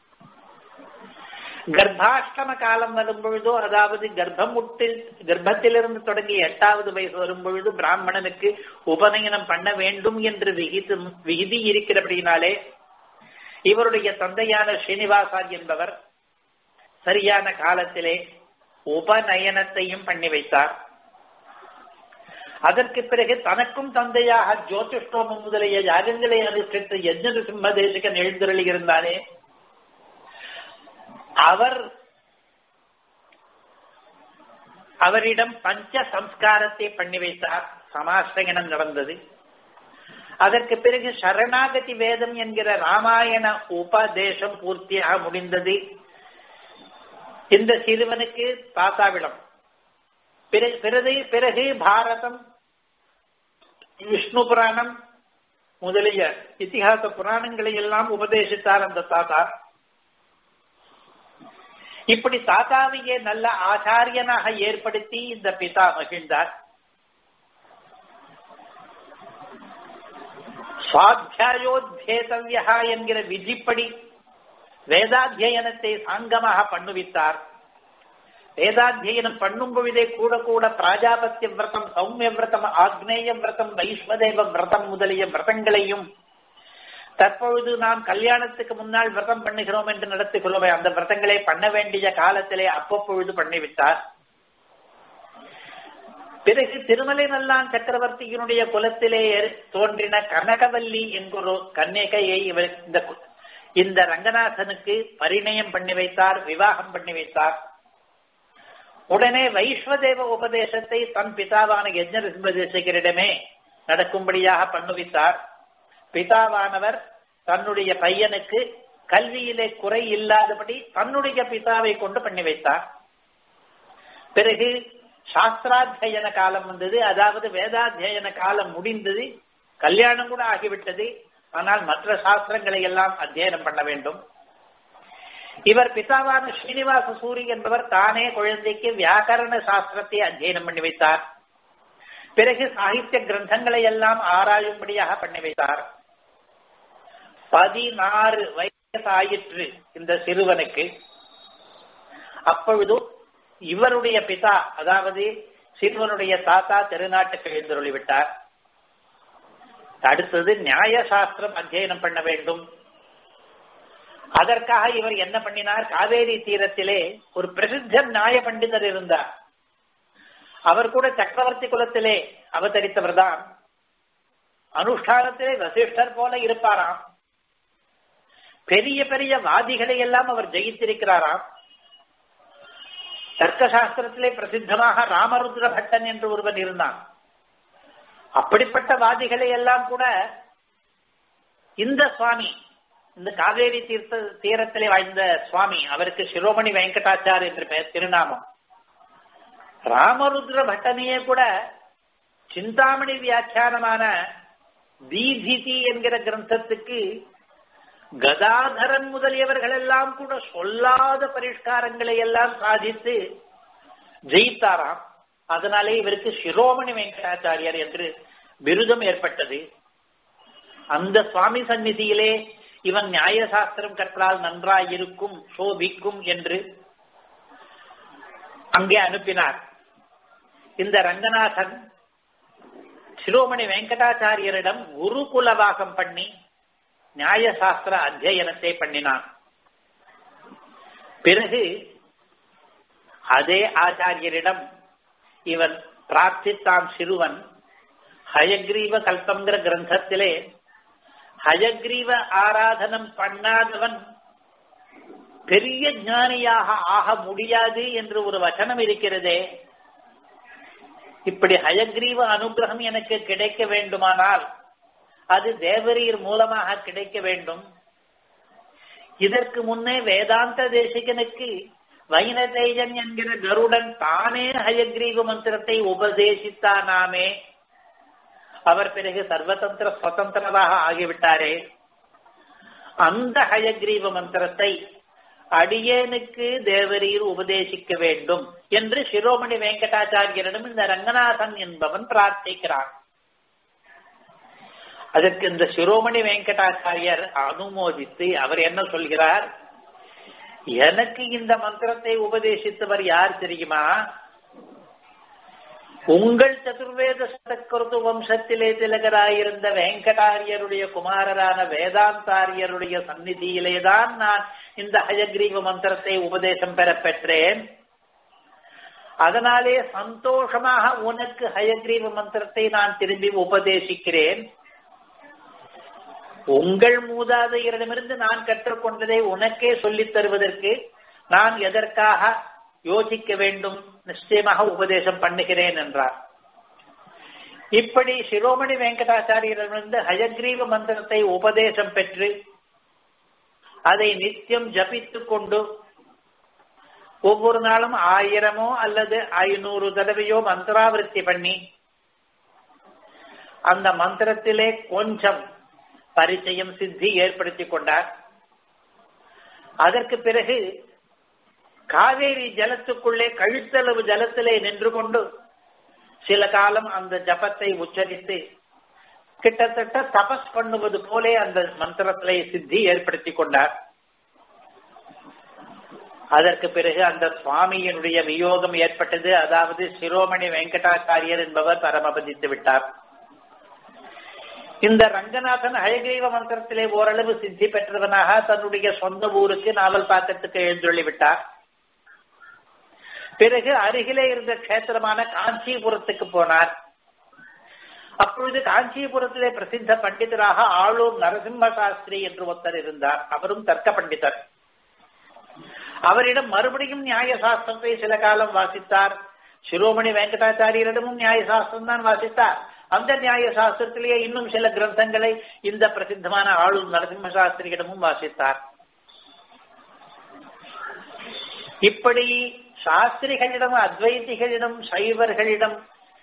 கர்ப்பாஷ்டம காலம் வரும் பொழுதோ அதாவது கர்ப்பமுட்டில் கர்ப்பத்திலிருந்து தொடங்கி எட்டாவது வயசு வரும் பொழுது பிராமணனுக்கு உபநயனம் பண்ண வேண்டும் என்று விகிது விகிதி இருக்கிறபடினாலே இவருடைய தந்தையான ஸ்ரீனிவாசார் என்பவர் சரியான காலத்திலே உபநயனத்தையும் பண்ணி வைத்தார் அதற்கு பிறகு தனக்கும் தந்தையாக ஜோதிஷ்டோமம் முதலிய யாகங்களை அனுஷ்டித்து யஜ்ன சிம்ம தேசிகன் எழுந்தருளி இருந்தானே அவர் அவரிடம் பஞ்ச சம்ஸ்காரத்தை பண்ணி வைத்தார் சமாசிரயணம் நடந்தது அதற்கு பிறகு சரணாகதி வேதம் என்கிற ராமாயண உபதேசம் பூர்த்தியாக முடிந்தது இந்த சிறுவனுக்கு தாத்தாவிடம் பிறகு பிறகு பாரதம் விஷ்ணு புராணம் முதலிய இத்திகாச புராணங்களை எல்லாம் உபதேசித்தார் அந்த தாத்தா இப்படி தாத்தாவையே நல்ல ஆச்சாரியனாக ஏற்படுத்தி இந்த பிதா மகிழ்ந்தார் சுவாத்தியாயோத்பேதவியா என்கிற விதிப்படி வேதாத்தியனத்தை சாங்கமாக பண்ணுவித்தார் வேதாத்தியனம் பண்ணும் பொழுதே கூட கூட பிராஜாபத்திய விரதம் சௌமிய விரதம் ஆக்னேய விரதம் வைஸ்வதேவ விரதம் முதலிய விரதங்களையும் தற்பொழுது நாம் கல்யாணத்துக்கு முன்னால் விரதம் பண்ணுகிறோம் என்று நடத்துகிறோமே அந்த விரதங்களை பண்ண வேண்டிய காலத்திலே அப்பப்பொழுது பண்ணிவிட்டார் பிறகு திருமலை நல்லான் சக்கரவர்த்தியினுடைய குலத்திலே தோன்றின கனகவல்லி என்கிற கன்னிகையை இவர் இந்த இந்த ரங்கநாதனுக்கு பரிணயம் பண்ணி வைத்தார் விவாகம் பண்ணி வைத்தார் உடனே வைஸ்வதேவ உபதேசத்தை தன் பிதாவான யஜ்னரிம்பதேசகரிடமே நடக்கும்படியாக பண்ணுவித்தார் பிதாவானவர் தன்னுடைய பையனுக்கு கல்வியிலே குறை இல்லாதபடி தன்னுடைய பிதாவை கொண்டு பண்ணி வைத்தார் பிறகு சாஸ்திராத்தியன காலம் வந்தது அதாவது வேதாத்தியன காலம் முடிந்தது கல்யாணம் கூட ஆகிவிட்டது ஆனால் மற்ற சாஸ்திரங்களை எல்லாம் அத்தியனம் பண்ண வேண்டும் இவர் பிதாவான ஸ்ரீனிவாச சூரி என்பவர் தானே குழந்தைக்கு வியாக்கரண சாஸ்திரத்தை அத்தியனம் பண்ணி வைத்தார் பிறகு சாகித்ய கிரந்தங்களை எல்லாம் ஆராயும்படியாக பண்ணி வைத்தார் பதினாறு வயசாயிற்று இந்த சிறுவனுக்கு அப்பொழுது இவருடைய பிதா அதாவது சிறுவனுடைய தாத்தா திருநாட்டுக்கு எழுந்தருளி விட்டார் அடுத்தது நியாய சாஸ்திரம் அத்தியனம் பண்ண வேண்டும் அதற்காக இவர் என்ன பண்ணினார் காவேரி தீரத்திலே ஒரு பிரசித்த நியாய பண்டிதர் இருந்தார் அவர் கூட சக்கரவர்த்தி குலத்திலே அவதரித்தவர் தான் அனுஷ்டானத்திலே வசிஷ்டர் போல இருப்பாராம் பெரிய பெரிய வாதிகளை எல்லாம் அவர் ஜெயித்திருக்கிறாராம் தர்க்க சாஸ்திரத்திலே பிரசித்தமாக ராமருத்ர பட்டன் என்று ஒருவன் இருந்தான் அப்படிப்பட்ட வாதிகளை எல்லாம் கூட இந்த சுவாமி இந்த காவேரி தீர்த்த தீரத்திலே வாழ்ந்த சுவாமி அவருக்கு சிரோமணி வெங்கடாச்சார் என்று பெயர் திருநாமம் ராமருத்ர பட்டனையே கூட சிந்தாமணி வியாக்கியானமான தீதிதி என்கிற கிரந்தத்துக்கு கதாதரன் முதலியவர்கள் எல்லாம் கூட சொல்லாத பரிஷ்காரங்களை எல்லாம் சாதித்து ஜெயித்தாராம் அதனாலே இவருக்கு சிரோமணி வெங்கடாச்சாரியர் என்று விருதம் ஏற்பட்டது அந்த சுவாமி சந்நிதியிலே இவன் நியாய சாஸ்திரம் கற்றால் நன்றாயிருக்கும் சோபிக்கும் என்று அங்கே அனுப்பினார் இந்த ரங்கநாதன் சிரோமணி வெங்கடாச்சாரியரிடம் குருகுலவாகம் பண்ணி நியாய சாஸ்திர அத்தியனத்தை பண்ணினான் பிறகு அதே ஆச்சாரியரிடம் இவன் பிரார்த்தித்தான் சிறுவன் ஹயக்ரீவ கல்பங்கிற கிரந்தத்திலே ஹயக்ரீவ ஆராதனம் பண்ணாதவன் பெரிய ஞானியாக ஆக முடியாது என்று ஒரு வசனம் இருக்கிறதே இப்படி ஹயக்ரீவ அனுகிரகம் எனக்கு கிடைக்க வேண்டுமானால் அது தேவரீர் மூலமாக கிடைக்க வேண்டும் இதற்கு முன்னே வேதாந்த தேசிகனுக்கு வைனதேயன் என்கிற கருடன் தானே ஹயக்ரீவ மந்திரத்தை உபதேசித்தானாமே அவர் பிறகு சர்வதந்திர சுதந்திரராக ஆகிவிட்டாரே அந்த ஹயக்ரீவ மந்திரத்தை அடியேனுக்கு தேவரீர் உபதேசிக்க வேண்டும் என்று சிரோமணி வெங்கடாச்சாரியரிடம் இந்த ரங்கநாதன் என்பவன் பிரார்த்திக்கிறான் அதற்கு இந்த சிரோமணி வெங்கடாச்சாரியர் அனுமோதித்து அவர் என்ன சொல்கிறார் எனக்கு இந்த மந்திரத்தை உபதேசித்தவர் யார் தெரியுமா உங்கள் சதுர்வேத சதக்கருத்து வம்சத்திலே திலகராயிருந்த வெங்கடாரியருடைய குமாரரான வேதாந்தாரியருடைய சந்நிதியிலேதான் நான் இந்த ஹயக்ரீவ மந்திரத்தை உபதேசம் பெற பெற்றேன் அதனாலே சந்தோஷமாக உனக்கு ஹயக்ரீவ மந்திரத்தை நான் திரும்பி உபதேசிக்கிறேன் உங்கள் மூதாதையரிடமிருந்து நான் கற்றுக்கொண்டதை உனக்கே சொல்லித் தருவதற்கு நான் எதற்காக யோசிக்க வேண்டும் நிச்சயமாக உபதேசம் பண்ணுகிறேன் என்றார் இப்படி சிரோமணி வெங்கடாச்சாரியரிடமிருந்து ஹயக்ரீவ மந்திரத்தை உபதேசம் பெற்று அதை நித்தியம் ஜபித்துக் கொண்டு ஒவ்வொரு நாளும் ஆயிரமோ அல்லது ஐநூறு தடவையோ மந்திராவிருத்தி பண்ணி அந்த மந்திரத்திலே கொஞ்சம் பரிச்சயம் சித்தி ஏற்படுத்திக் கொண்டார் அதற்கு பிறகு காவேரி ஜலத்துக்குள்ளே கழுத்தளவு ஜலத்திலே நின்று கொண்டு சில காலம் அந்த ஜபத்தை உச்சரித்து கிட்டத்தட்ட தபஸ் பண்ணுவது போலே அந்த மந்திரத்திலே சித்தி ஏற்படுத்தி கொண்டார் அதற்கு பிறகு அந்த சுவாமியினுடைய வியோகம் ஏற்பட்டது அதாவது சிரோமணி வெங்கடாச்சாரியர் என்பவர் பரமபதித்து விட்டார் இந்த ரங்கநாதன் ஹயகிரீவ மந்திரத்திலே ஓரளவு சித்தி பெற்றவனாக தன்னுடைய சொந்த ஊருக்கு நாவல் பாக்கத்துக்கு எழுந்தொள்ளி விட்டார் பிறகு அருகிலே இருந்த கஷேத்திரமான காஞ்சிபுரத்துக்கு போனார் அப்பொழுது காஞ்சிபுரத்திலே பிரசித்த பண்டிதராக ஆளூர் நரசிம்ம சாஸ்திரி என்று ஒருத்தர் இருந்தார் அவரும் தர்க்க பண்டிதர் அவரிடம் மறுபடியும் நியாய சாஸ்திரத்தை சில காலம் வாசித்தார் சிரோமணி வெங்கடாச்சாரியரிடமும் நியாய சாஸ்திரம் தான் வாசித்தார் அந்த நியாய சாஸ்திரத்திலேயே இன்னும் சில கிரந்தங்களை இந்த பிரசித்தமான ஆளும் நரசிம்ம சாஸ்திரியிடமும் வாசித்தார் இப்படி சாஸ்திரிகளிடம் அத்வைதிகளிடம் சைவர்களிடம்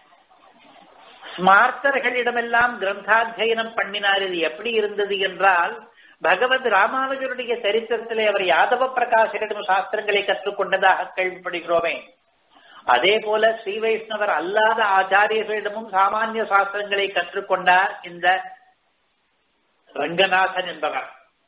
ஸ்மார்த்தர்களிடமெல்லாம் கிரந்தாத்தியனம் பண்ணினார் இது எப்படி இருந்தது என்றால் பகவத் ராமானுஜருடைய சரித்திரத்திலே அவர் யாதவ பிரகாசரிடம் சாஸ்திரங்களை கற்றுக்கொண்டதாக கேள்விப்படுகிறோமே அதே போல ஸ்ரீ வைஷ்ணவர் அல்லாத ஆச்சாரியர்களிடமும் சாமானிய சாஸ்திரங்களை கற்றுக்கொண்டார் இந்த ரங்கநாதன் என்பவர்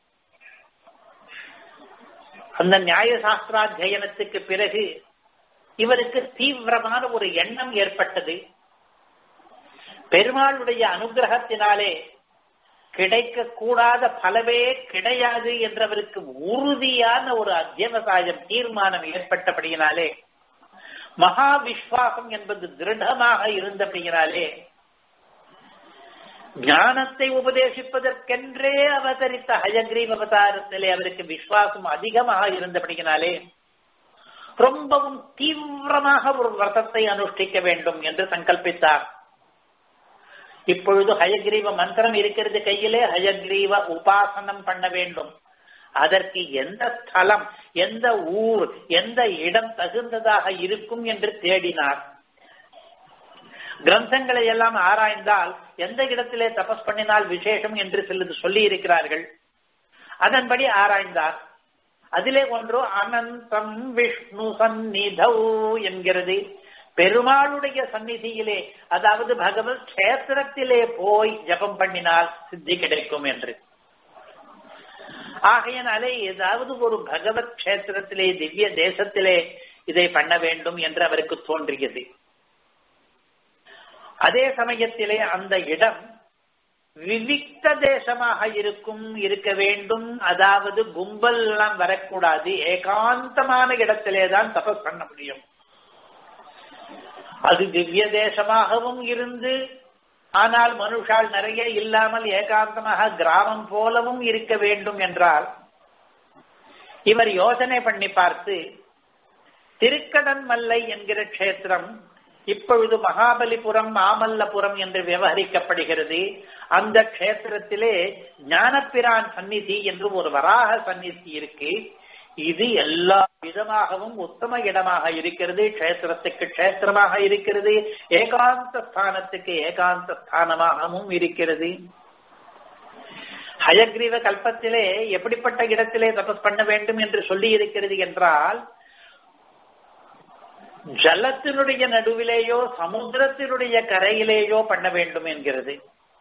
அந்த நியாய சாஸ்திராத்தியனத்துக்கு பிறகு இவருக்கு தீவிரமான ஒரு எண்ணம் ஏற்பட்டது பெருமாளுடைய அனுகிரகத்தினாலே கிடைக்க கூடாத பலவே கிடையாது என்றவருக்கு உறுதியான ஒரு அத்தியவசாயம் தீர்மானம் ஏற்பட்டபடியினாலே மகா விஸ்வாசம் என்பது திருடமாக இருந்தபடியினாலே ஞானத்தை உபதேசிப்பதற்கென்றே அவதரித்த ஹயக்ரீவ அவதாரத்திலே அவருக்கு விசுவாசம் அதிகமாக இருந்தபடியினாலே ரொம்பவும் தீவிரமாக ஒரு விரதத்தை அனுஷ்டிக்க வேண்டும் என்று சங்கல்பித்தார் இப்பொழுது ஹயக்ரீவ மந்திரம் இருக்கிறது கையிலே ஹயக்ரீவ உபாசனம் பண்ண வேண்டும் அதற்கு எந்த ஸ்தலம் எந்த ஊர் எந்த இடம் தகுந்ததாக இருக்கும் என்று தேடினார் கிரந்தங்களை எல்லாம் ஆராய்ந்தால் எந்த இடத்திலே தபஸ் பண்ணினால் விசேஷம் என்று சிலது சொல்லி இருக்கிறார்கள் அதன்படி ஆராய்ந்தார் அதிலே ஒன்று அனந்தம் விஷ்ணு சந்நிதௌ என்கிறது பெருமாளுடைய சந்நிதியிலே அதாவது பகவத் கஷேத்திரத்திலே போய் ஜபம் பண்ணினால் சித்தி கிடைக்கும் என்று ஆகையினாலே ஏதாவது ஒரு பகவத் கஷேத்திரத்திலே திவ்ய தேசத்திலே இதை பண்ண வேண்டும் என்று அவருக்கு தோன்றியது அதே சமயத்திலே அந்த இடம் விவிக்த தேசமாக இருக்கும் இருக்க வேண்டும் அதாவது கும்பல் எல்லாம் வரக்கூடாது ஏகாந்தமான இடத்திலே தான் தபஸ் பண்ண முடியும் அது திவ்ய தேசமாகவும் இருந்து ஆனால் மனுஷால் நிறைய இல்லாமல் ஏகாந்தமாக கிராமம் போலவும் இருக்க வேண்டும் என்றால் இவர் யோசனை பண்ணி பார்த்து திருக்கடன் மல்லை என்கிற க்ஷேத்திரம் இப்பொழுது மகாபலிபுரம் மாமல்லபுரம் என்று விவகரிக்கப்படுகிறது அந்த க்ஷேத்திரத்திலே ஞானப்பிரான் சந்நிதி என்று ஒரு வராக சந்நிதி இருக்கு இது எல்லா விதமாகவும் உத்தம இடமாக இருக்கிறது க்ஷேத்திரத்துக்கு க்ஷேத்திரமாக இருக்கிறது ஏகாந்த ஸ்தானத்துக்கு ஏகாந்த ஸ்தானமாகவும் இருக்கிறது ஹயக்ரீவ கல்பத்திலே எப்படிப்பட்ட இடத்திலே தபஸ் பண்ண வேண்டும் என்று சொல்லி இருக்கிறது என்றால் ஜலத்தினுடைய நடுவிலேயோ சமுத்திரத்தினுடைய கரையிலேயோ பண்ண வேண்டும் என்கிறது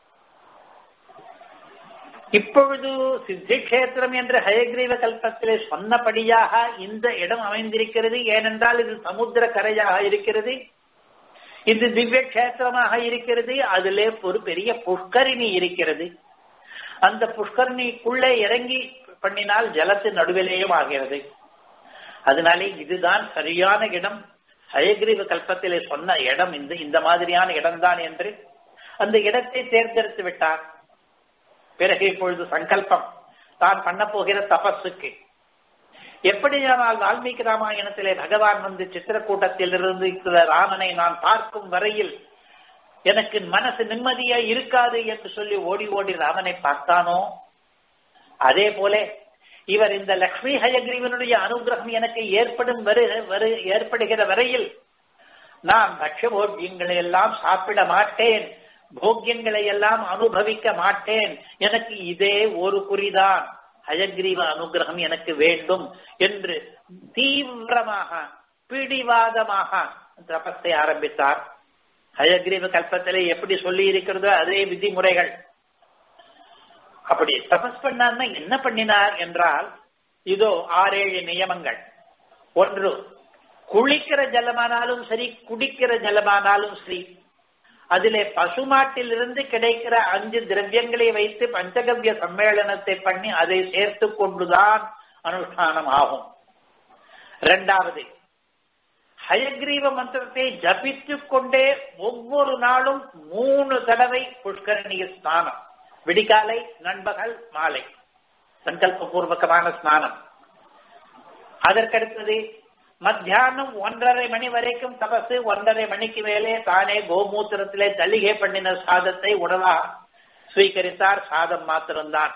இப்பொழுது சித்தி கஷேத்திரம் என்ற ஹயக்ரீவ கல்பத்திலே சொன்னபடியாக இந்த இடம் அமைந்திருக்கிறது ஏனென்றால் இது சமுத்திர கரையாக இருக்கிறது இது திவ்ய கஷேத்திரமாக இருக்கிறது அதிலே ஒரு பெரிய புஷ்கரிணி இருக்கிறது அந்த புஷ்கரணிக்குள்ளே இறங்கி பண்ணினால் ஜலத்தின் நடுவிலேயும் ஆகிறது அதனாலே இதுதான் சரியான இடம் ஹயக்ரீவ கல்பத்திலே சொன்ன இடம் இந்த இந்த மாதிரியான இடம்தான் என்று அந்த இடத்தை தேர்ந்தெடுத்து விட்டார் பிறகு இப்பொழுது சங்கல்பம் தான் பண்ண போகிற தபஸுக்கு எப்படியானால் வால்மீகி ராமாயணத்திலே பகவான் வந்து சித்திரக்கூட்டத்தில் இருந்து ராமனை நான் பார்க்கும் வரையில் எனக்கு மனசு நிம்மதியா இருக்காது என்று சொல்லி ஓடி ஓடி ராமனை பார்த்தானோ அதே போல இவர் இந்த லக்ஷ்மி ஹயக்ரீவனுடைய அனுகிரகம் எனக்கு ஏற்படும் வரு ஏற்படுகிற வரையில் நான் பட்ச போக்கியங்களை எல்லாம் சாப்பிட மாட்டேன் போக்கியங்களை எல்லாம் அனுபவிக்க மாட்டேன் எனக்கு இதே ஒரு குறிதான் ஹயக்ரீவ அனுகிரகம் எனக்கு வேண்டும் என்று தீவிரமாக பிடிவாதமாக தபத்தை ஆரம்பித்தார் ஹயக்ரீவ கல்பத்திலே எப்படி சொல்லி இருக்கிறதோ அதே விதிமுறைகள் அப்படி தபஸ் பண்ணார்னா என்ன பண்ணினார் என்றால் இதோ ஆறேழு நியமங்கள் ஒன்று குளிக்கிற ஜலமானாலும் சரி குடிக்கிற ஜலமானாலும் சரி அதிலே பசுமாட்டிலிருந்து கிடைக்கிற அஞ்சு திரவியங்களை வைத்து பஞ்சகவ்ய சம்மேளனத்தை பண்ணி அதை சேர்த்து கொண்டுதான் அனுஷ்டானம் ஆகும் இரண்டாவது ஹயக்ரீவ மந்திரத்தை ஜபித்துக் கொண்டே ஒவ்வொரு நாளும் மூணு தடவை புஷ்கரணிய ஸ்நானம் விடிகாலை நண்பகல் மாலை சங்கல்ப பூர்வகமான ஸ்நானம் அதற்கடுத்தது மத்தியானம் ஒன்றரை மணி வரைக்கும் தபசு ஒன்றரை மணிக்கு மேலே தானே கோமூத்திரத்திலே தள்ளிகை பண்ணின சாதத்தை உணவா ஸ்வீகரித்தார் சாதம் மாத்திரம்தான்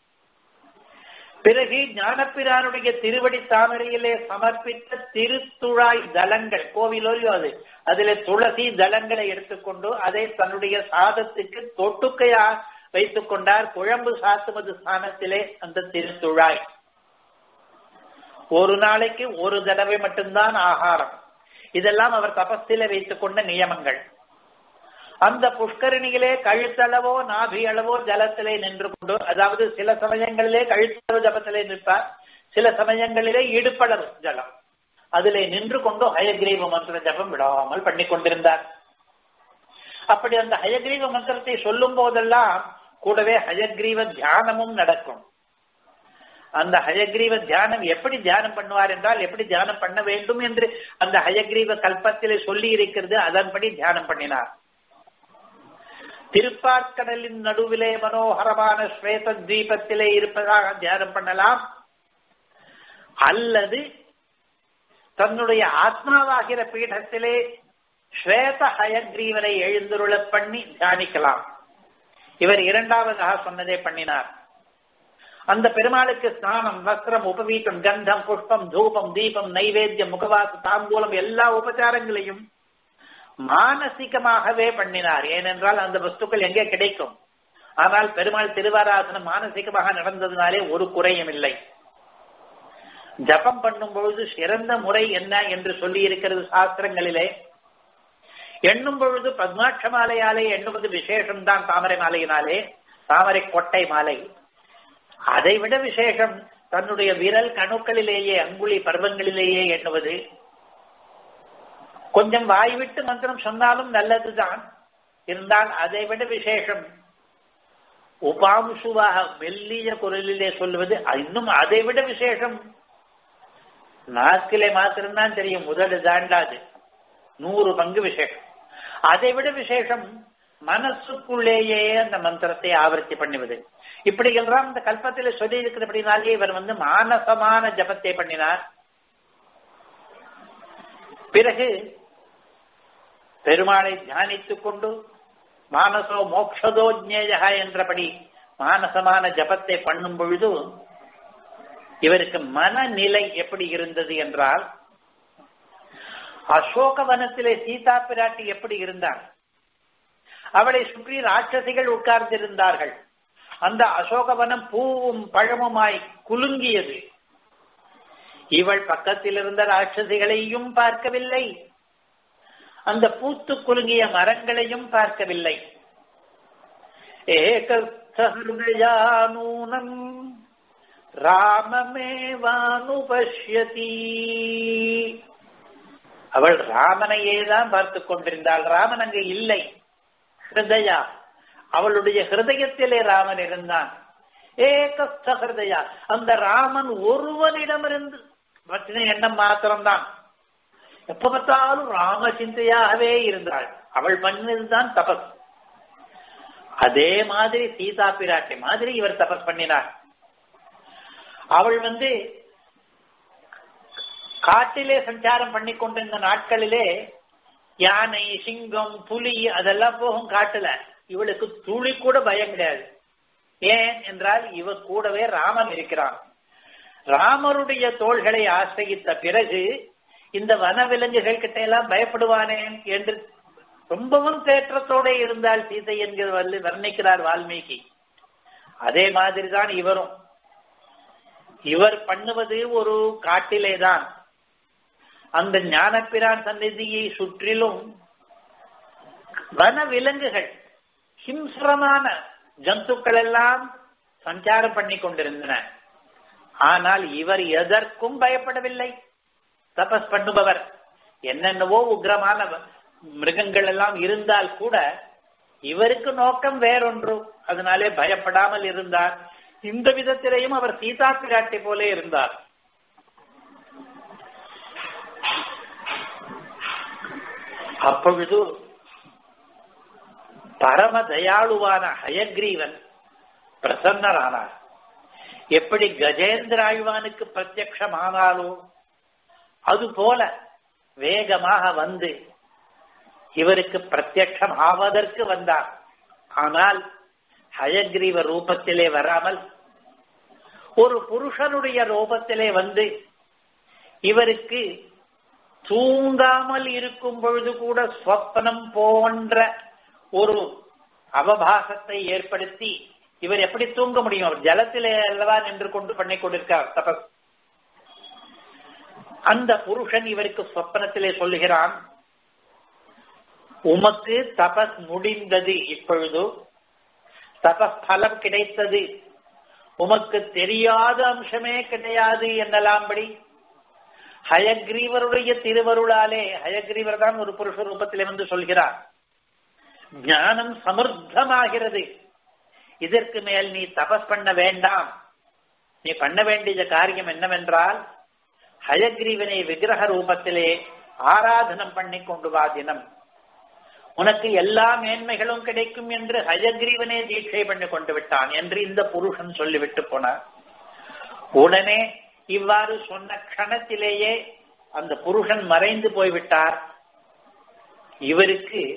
பிறகு ஞானப்பிரானுடைய திருவடி தாமரையிலே சமர்ப்பித்த திருத்துழாய் தலங்கள் கோவிலோரியோ அது அதிலே துளசி தலங்களை எடுத்துக்கொண்டு அதை தன்னுடைய சாதத்துக்கு தொட்டுக்கையா வைத்துக் கொண்டார் குழம்பு சாத்துமது ஸ்தானத்திலே அந்த திருத்துழாய் ஒரு நாளைக்கு ஒரு தடவை மட்டும்தான் ஆகாரம் இதெல்லாம் அவர் தபஸில வைத்துக் கொண்ட நியமங்கள் அந்த புஷ்கரணியிலே கழுத்தளவோ நாபி அளவோ ஜலத்திலே நின்று கொண்டு அதாவது சில சமயங்களிலே கழுத்தளவு ஜபத்திலே நிற்பார் சில சமயங்களிலே இடுப்பளவு ஜலம் அதிலே நின்று கொண்டு ஹயக்ரீவ மந்திர ஜபம் விடாமல் பண்ணி கொண்டிருந்தார் அப்படி அந்த ஹயக்ரீவ மந்திரத்தை சொல்லும் போதெல்லாம் கூடவே ஹயக்ரீவ தியானமும் நடக்கும் அந்த ஹயக்ரீவ தியானம் எப்படி தியானம் பண்ணுவார் என்றால் எப்படி தியானம் பண்ண வேண்டும் என்று அந்த ஹயக்ரீவ கல்பத்திலே சொல்லி இருக்கிறது அதன்படி தியானம் பண்ணினார் திருப்பார்க்கடலின் நடுவிலே மனோகரமான ஸ்வேத தீபத்திலே இருப்பதாக தியானம் பண்ணலாம் அல்லது தன்னுடைய ஆத்மாவாகிற பீடத்திலே ஸ்வேத ஹயக்ரீவரை எழுந்துருள பண்ணி தியானிக்கலாம் இவர் இரண்டாவதாக சொன்னதே பண்ணினார் அந்த பெருமாளுக்கு ஸ்நானம் வஸ்திரம் உபவீட்டம் கந்தம் புஷ்பம் தூபம் தீபம் நைவேத்தியம் முகவாசு தாம்பூலம் எல்லா உபச்சாரங்களையும் மானசீகமாகவே பண்ணினார் ஏனென்றால் அந்த வஸ்துக்கள் எங்கே கிடைக்கும் ஆனால் பெருமாள் திருவாராசனம் மானசீகமாக நடந்ததுனாலே ஒரு குறையும் இல்லை ஜபம் பண்ணும் பொழுது சிறந்த முறை என்ன என்று சொல்லி இருக்கிறது சாஸ்திரங்களிலே எண்ணும் பொழுது பத்மாட்ச மாலையாலே எண்ணுவது விசேஷம்தான் தாமரை மாலையினாலே தாமரை கொட்டை மாலை அதை விட விசேஷம் தன்னுடைய விரல் கணுக்களிலேயே அங்குழி பருவங்களிலேயே எண்ணுவது கொஞ்சம் வாய்விட்டு மந்திரம் சொன்னாலும் நல்லதுதான் இருந்தால் அதை விட விசேஷம் உபாம்சுவாக மெல்லிய குரலிலே சொல்லுவது இன்னும் அதை விட விசேஷம் நாக்கிலே மாத்திரம்தான் தெரியும் முதல் தாண்டாது நூறு பங்கு விசேஷம் அதை விட விசேஷம் மனசுக்குள்ளேயே அந்த மந்திரத்தை ஆவர்த்தி பண்ணுவது இப்படி எல்லாம் இந்த கல்பத்தில் சொல்லி இருக்கிறபடினாலே இவர் வந்து மானசமான ஜபத்தை பண்ணினார் பிறகு பெருமாளை தியானித்துக் கொண்டு மானசோ மோக்ஷதோ ஜேயா என்றபடி மானசமான ஜபத்தை பண்ணும் பொழுது இவருக்கு மனநிலை எப்படி இருந்தது என்றால் அசோக வனத்திலே சீதா பிராட்டி எப்படி இருந்தார் அவளை சுற்றி ராட்சசிகள் உட்கார்ந்திருந்தார்கள் அந்த அசோகவனம் பூவும் பழமுமாய் குலுங்கியது இவள் பக்கத்தில் இருந்த ராட்சசிகளையும் பார்க்கவில்லை அந்த பூத்து குலுங்கிய மரங்களையும் பார்க்கவில்லை ஏகூனம் ராமமேவானுபஷ்யதி அவள் ராமனையே தான் பார்த்து கொண்டிருந்தாள் ராமன் அங்கு இல்லை ஹிருதயா அவளுடைய ஹிருதயத்திலே ராமன் இருந்தான் ஏகஸ்த ஹிருதயா அந்த ராமன் ஒருவனிடமிருந்து பற்றின எண்ணம் மாத்திரம்தான் எப்ப பார்த்தாலும் ராம சிந்தையாகவே இருந்தாள் அவள் பண்ணதுதான் தபஸ் அதே மாதிரி சீதா பிராட்டி மாதிரி இவர் தபஸ் பண்ணினார் அவள் வந்து காட்டிலே சஞ்சாரம் பண்ணி கொண்டிருந்த நாட்களிலே யானை சிங்கம் புலி அதெல்லாம் போகும் காட்டுல இவளுக்கு துளி கூட பயம் கிடையாது ஏன் என்றால் இவ கூடவே ராமன் இருக்கிறான் ராமருடைய தோள்களை ஆசிரியித்த பிறகு இந்த வனவிலங்குகள் கிட்ட எல்லாம் பயப்படுவானேன் என்று ரொம்பவும் தேற்றத்தோட இருந்தால் சீதை என்கிற வர்ணிக்கிறார் வால்மீகி அதே மாதிரிதான் இவரும் இவர் பண்ணுவது ஒரு காட்டிலேதான் அந்த ஞானப்பிரான் சந்நிதியை சுற்றிலும் வன விலங்குகள் ஹிம்சரமான ஜந்துக்கள் எல்லாம் சஞ்சாரம் பண்ணி கொண்டிருந்தன ஆனால் இவர் எதற்கும் பயப்படவில்லை தபஸ் பண்ணுபவர் என்னென்னவோ உக்ரமான மிருகங்கள் எல்லாம் இருந்தால் கூட இவருக்கு நோக்கம் வேறொன்று அதனாலே பயப்படாமல் இருந்தார் இந்த விதத்திலேயும் அவர் சீதா பிராட்டி போலே இருந்தார் அப்பொழுது பரம தயாளுவான ஹயக்ரீவன் பிரசன்னரானார் எப்படி கஜேந்திர ஆழ்வானுக்கு பிரத்யமானாலோ அது போல வேகமாக வந்து இவருக்கு பிரத்யட்சம் ஆவதற்கு வந்தார் ஆனால் ஹயக்ரீவ ரூபத்திலே வராமல் ஒரு புருஷனுடைய ரூபத்திலே வந்து இவருக்கு தூங்காமல் இருக்கும் பொழுது கூட ஸ்வப்னம் போன்ற ஒரு அவபாசத்தை ஏற்படுத்தி இவர் எப்படி தூங்க முடியும் அவர் ஜலத்திலே அல்லவா நின்று கொண்டு பண்ணி கொண்டிருக்கார் தபஸ் அந்த புருஷன் இவருக்கு சொப்பனத்திலே சொல்லுகிறான் உமக்கு தபஸ் முடிந்தது இப்பொழுது தபஸ் பலம் கிடைத்தது உமக்கு தெரியாத அம்சமே கிடையாது என்னலாம்படி ஹயக்ரீவருடைய திருவருளாலே ஹயக்ரீவர் தான் ஒரு புருஷ ரூபத்திலே வந்து சொல்கிறார் ஞானம் சமர்த்தமாகிறது இதற்கு மேல் நீ தபஸ் பண்ண வேண்டாம் நீ பண்ண வேண்டிய காரியம் என்னவென்றால் ஹயக்ரீவனை விக்கிரக ரூபத்திலே ஆராதனம் பண்ணி கொண்டு வா தினம் உனக்கு எல்லா மேன்மைகளும் கிடைக்கும் என்று ஹயக்ரீவனே தீட்சை பண்ணி கொண்டு விட்டான் என்று இந்த புருஷன் சொல்லிவிட்டு போனார் உடனே இவ்வாறு சொன்ன கணத்திலேயே அந்த புருஷன் மறைந்து போய்விட்டார் இவருக்கு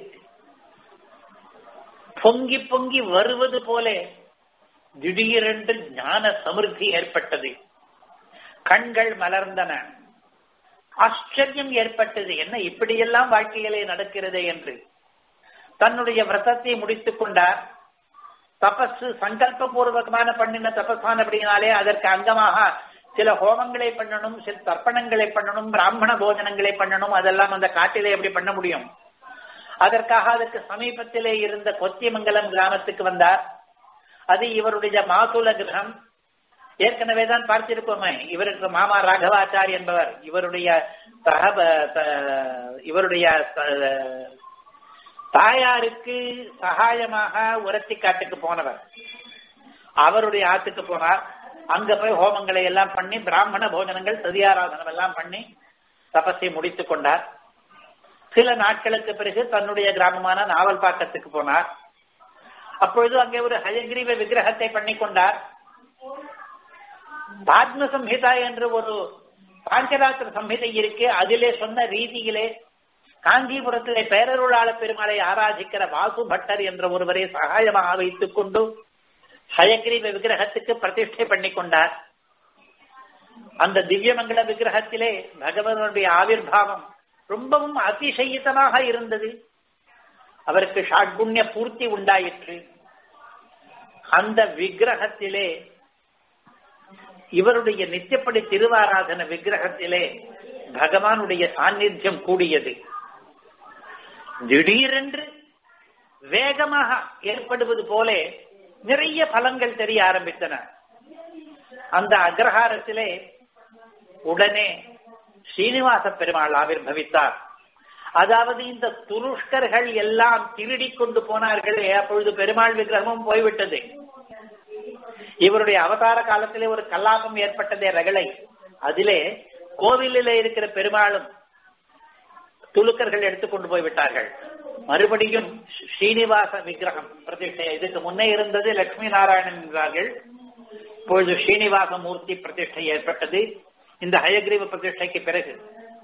பொங்கி பொங்கி வருவது போல திடீரென்று ஞான சமிருத்தி ஏற்பட்டது கண்கள் மலர்ந்தன ஆச்சரியம் ஏற்பட்டது என்ன இப்படியெல்லாம் வாழ்க்கையிலே நடக்கிறது என்று தன்னுடைய விரதத்தை முடித்துக் கொண்டார் தபஸ் சங்கல்ப பூர்வகமான பண்ணின தபஸானபடினாலே அதற்கு அங்கமாக சில ஹோமங்களை பண்ணணும் சில தர்ப்பணங்களை பண்ணணும் பிராமண போஜனங்களை பண்ணணும் அதெல்லாம் அந்த காட்டிலே எப்படி பண்ண முடியும் அதற்காக அதற்கு சமீபத்திலே இருந்த கொத்தியமங்கலம் கிராமத்துக்கு வந்தார் அது இவருடைய மாதுல கிரகம் ஏற்கனவே தான் பார்த்திருப்போமே இவருக்கு மாமா ராகவாச்சாரி என்பவர் இவருடைய தகப இவருடைய தாயாருக்கு சகாயமாக உரத்தி காட்டுக்கு போனவர் அவருடைய ஆத்துக்கு போனார் அங்க போய் ஹோமங்களை எல்லாம் பண்ணி பிராமண போஜனங்கள் சதியாராதனம் எல்லாம் பண்ணி தபஸை முடித்துக் கொண்டார் சில நாட்களுக்கு பிறகு தன்னுடைய கிராமமான நாவல் பாக்கத்துக்கு போனார் அப்பொழுது அங்கே ஒரு ஹயகிரீவ விக்கிரகத்தை பண்ணி கொண்டார் பாத்ம சம்ஹிதா என்று ஒரு பாஞ்சராத்திர சம்ஹிதை இருக்கு அதிலே சொன்ன ரீதியிலே காஞ்சிபுரத்திலே பேரருளாள பெருமாளை ஆராதிக்கிற வாசு பட்டர் என்ற ஒருவரை சகாயமாக வைத்துக் கொண்டு ஹயகிரீவ விக்கிரகத்துக்கு பிரதிஷ்டை பண்ணி கொண்டார் அந்த திவ்யமங்கல விக்கிரகத்திலே பகவானுடைய ஆவிர்வாவம் ரொம்பவும் அதிசயித்தமாக இருந்தது அவருக்கு ஷாட்குண்ய பூர்த்தி உண்டாயிற்று அந்த விக்கிரகத்திலே இவருடைய நித்தியப்படி திருவாராதன விக்கிரகத்திலே பகவானுடைய சாநித்தியம் கூடியது திடீரென்று வேகமாக ஏற்படுவது போல நிறைய பலங்கள் தெரிய ஆரம்பித்தன அந்த அக்ரஹாரத்திலே உடனே ஸ்ரீனிவாச பெருமாள் ஆவிர்வவித்தார் அதாவது இந்த துருஷ்கர்கள் எல்லாம் திருடி கொண்டு போனார்களே அப்பொழுது பெருமாள் விக்கிரகமும் போய்விட்டது இவருடைய அவதார காலத்திலே ஒரு கல்லாபம் ஏற்பட்டதே ரகளை அதிலே கோவிலிலே இருக்கிற பெருமாளும் துலுக்கர்கள் எடுத்துக்கொண்டு போய்விட்டார்கள் மறுபடியும் ஸ்ரீனிவாச விக்கிரகம் பிரதிஷ்டை இதுக்கு முன்னே இருந்தது லட்சுமி நாராயணன் என்றார்கள் இப்பொழுது ஸ்ரீனிவாச மூர்த்தி பிரதிஷ்டை ஏற்பட்டது இந்த ஹயக்ரீவ பிரதிஷ்டைக்கு பிறகு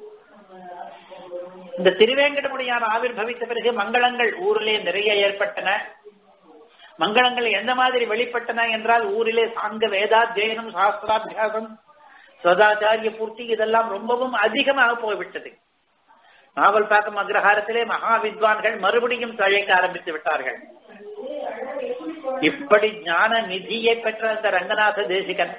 இந்த திருவேங்கடமுடியான ஆவிர்வவித்த பிறகு மங்களங்கள் ஊரிலே நிறைய ஏற்பட்டன மங்களங்கள் எந்த மாதிரி வெளிப்பட்டன என்றால் ஊரிலே சாங்க வேதாத்தியனம் சாஸ்திராபியாசம் சதாச்சாரிய பூர்த்தி இதெல்லாம் ரொம்பவும் அதிகமாக போய்விட்டது நாவல் பாக்கம் அக்ரஹாரத்திலே மகா வித்வான்கள் மறுபடியும் தழைக்க ஆரம்பித்து விட்டார்கள் இப்படி ஞான நிதியை பெற்ற அந்த ரங்கநாத தேசிகன்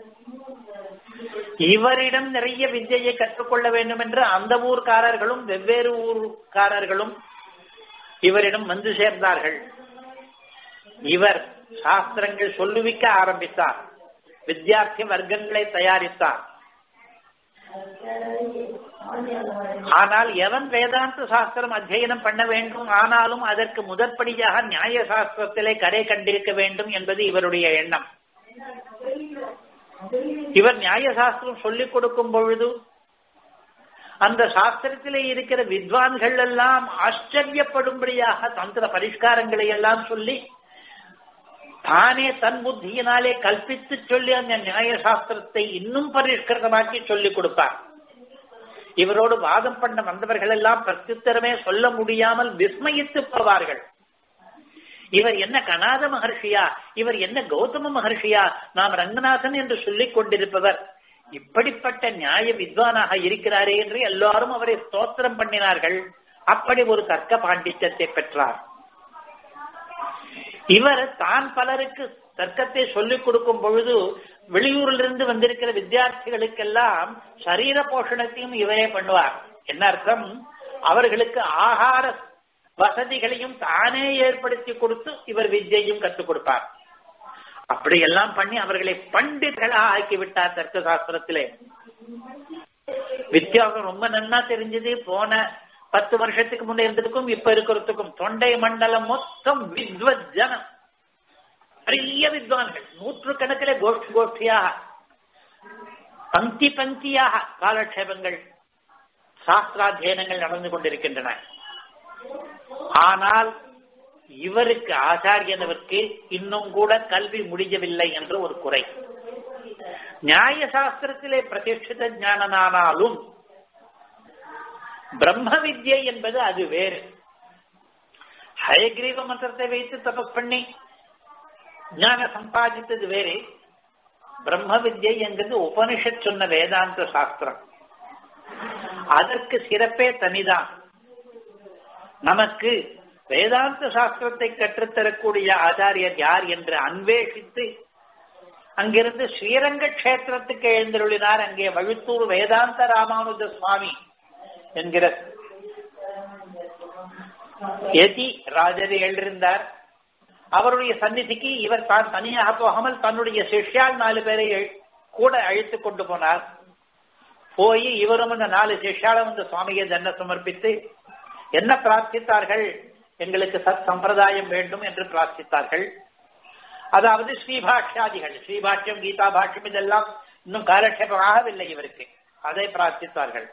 இவரிடம் நிறைய வித்தியை கற்றுக்கொள்ள வேண்டும் என்று அந்த ஊர்க்காரர்களும் வெவ்வேறு ஊர்க்காரர்களும் இவரிடம் வந்து சேர்ந்தார்கள் இவர் சாஸ்திரங்கள் சொல்லுவிக்க ஆரம்பித்தார் வித்தியார்த்தி வர்க்கங்களை தயாரித்தார் ஆனால் எவன் வேதாந்த சாஸ்திரம் அத்தியனம் பண்ண வேண்டும் ஆனாலும் அதற்கு முதற்படியாக நியாய சாஸ்திரத்திலே கரை கண்டிருக்க வேண்டும் என்பது இவருடைய எண்ணம் இவர் நியாய சாஸ்திரம் சொல்லிக் கொடுக்கும் பொழுது அந்த சாஸ்திரத்திலே இருக்கிற வித்வான்கள் எல்லாம் ஆச்சரியப்படும்படியாக தந்திர பரிஷ்காரங்களை எல்லாம் சொல்லி தானே தன் புத்தியினாலே கல்பித்து சொல்லி அந்த நியாய சாஸ்திரத்தை இன்னும் பரிஷ்கிருதமாக்கி சொல்லிக் கொடுப்பார் இவரோடு வாதம் பண்ண வந்தவர்கள் எல்லாம் பிரத்யுத்தரமே சொல்ல முடியாமல் விஸ்மயித்து போவார்கள் இவர் என்ன கனாத மகர்ஷியா இவர் என்ன கௌதம மகர்ஷியா நாம் ரங்கநாதன் என்று சொல்லிக் கொண்டிருப்பவர் இப்படிப்பட்ட நியாய வித்வானாக இருக்கிறாரே என்று எல்லாரும் அவரை ஸ்தோத்திரம் பண்ணினார்கள் அப்படி ஒரு தர்க்க பாண்டித்யத்தை பெற்றார் இவர் தான் பலருக்கு தர்க்கத்தை சொல்லிக் கொடுக்கும் பொழுது வெளியூரிலிருந்து வந்திருக்கிற வித்தியார்த்திகளுக்கெல்லாம் சரீர போஷணத்தையும் இவரே பண்ணுவார் என்ன அர்த்தம் அவர்களுக்கு ஆகார வசதிகளையும் தானே ஏற்படுத்தி கொடுத்து இவர் வித்யையும் கற்றுக் கொடுப்பார் அப்படியெல்லாம் பண்ணி அவர்களை பண்டிதர்களாக ஆக்கிவிட்டார் தர்க்க சாஸ்திரத்திலே வித்தியாசம் ரொம்ப நன்னா தெரிஞ்சது போன பத்து வருஷத்துக்கு முன்னே இருந்ததுக்கும் இப்ப இருக்கிறதுக்கும் தொண்டை மண்டலம் மொத்தம் வித்வத் ஜனம் பெரிய வித்வான்கள் நூற்று கணக்கிலே கோஷ்டி கோஷ்டியாக பங்கி பங்கியாக காலக்ஷேபங்கள் சாஸ்திராத்தியனங்கள் நடந்து கொண்டிருக்கின்றன ஆனால் இவருக்கு ஆச்சாரியனவருக்கு இன்னும் கூட கல்வி முடியவில்லை என்று ஒரு குறை நியாய சாஸ்திரத்திலே பிரதிஷ்டித ஞானனானாலும் பிரம்ம வித்யை என்பது அது வேறு ஹயக்ரீவ மந்திரத்தை வைத்து தபஸ் பண்ணி ஞான சம்பாதித்தது வேறு பிரம்ம வித்யை என்கிறது உபனிஷத் சொன்ன வேதாந்த சாஸ்திரம் அதற்கு சிறப்பே தனிதான் நமக்கு வேதாந்த சாஸ்திரத்தை கற்றுத்தரக்கூடிய ஆச்சாரியர் யார் என்று அன்வேஷித்து அங்கிருந்து ஸ்ரீரங்க கஷேத்திரத்துக்கு எழுந்தருளினார் அங்கே வழுத்தூர் வேதாந்த ராமானுஜ சுவாமி என்கிற எதி ராஜரி எழுந்திருந்தார் அவருடைய சந்நிதிக்கு இவர் தான் தனியாக போகாமல் தன்னுடைய சிஷ்யால் நாலு பேரை கூட அழைத்துக் கொண்டு போனார் போய் இவரும் அந்த நாலு சிஷ்யாலும் அந்த சுவாமியை தன்ன சமர்ப்பித்து என்ன பிரார்த்தித்தார்கள் எங்களுக்கு சத் சம்பிரதாயம் வேண்டும் என்று பிரார்த்தித்தார்கள் அதாவது ஸ்ரீபாஷ்யாதிகள் ஸ்ரீபாஷ்யம் கீதா பாஷ்யம் இதெல்லாம் இன்னும் காலக்ஷேபம் ஆகவில்லை இவருக்கு அதை பிரார்த்தித்தார்கள்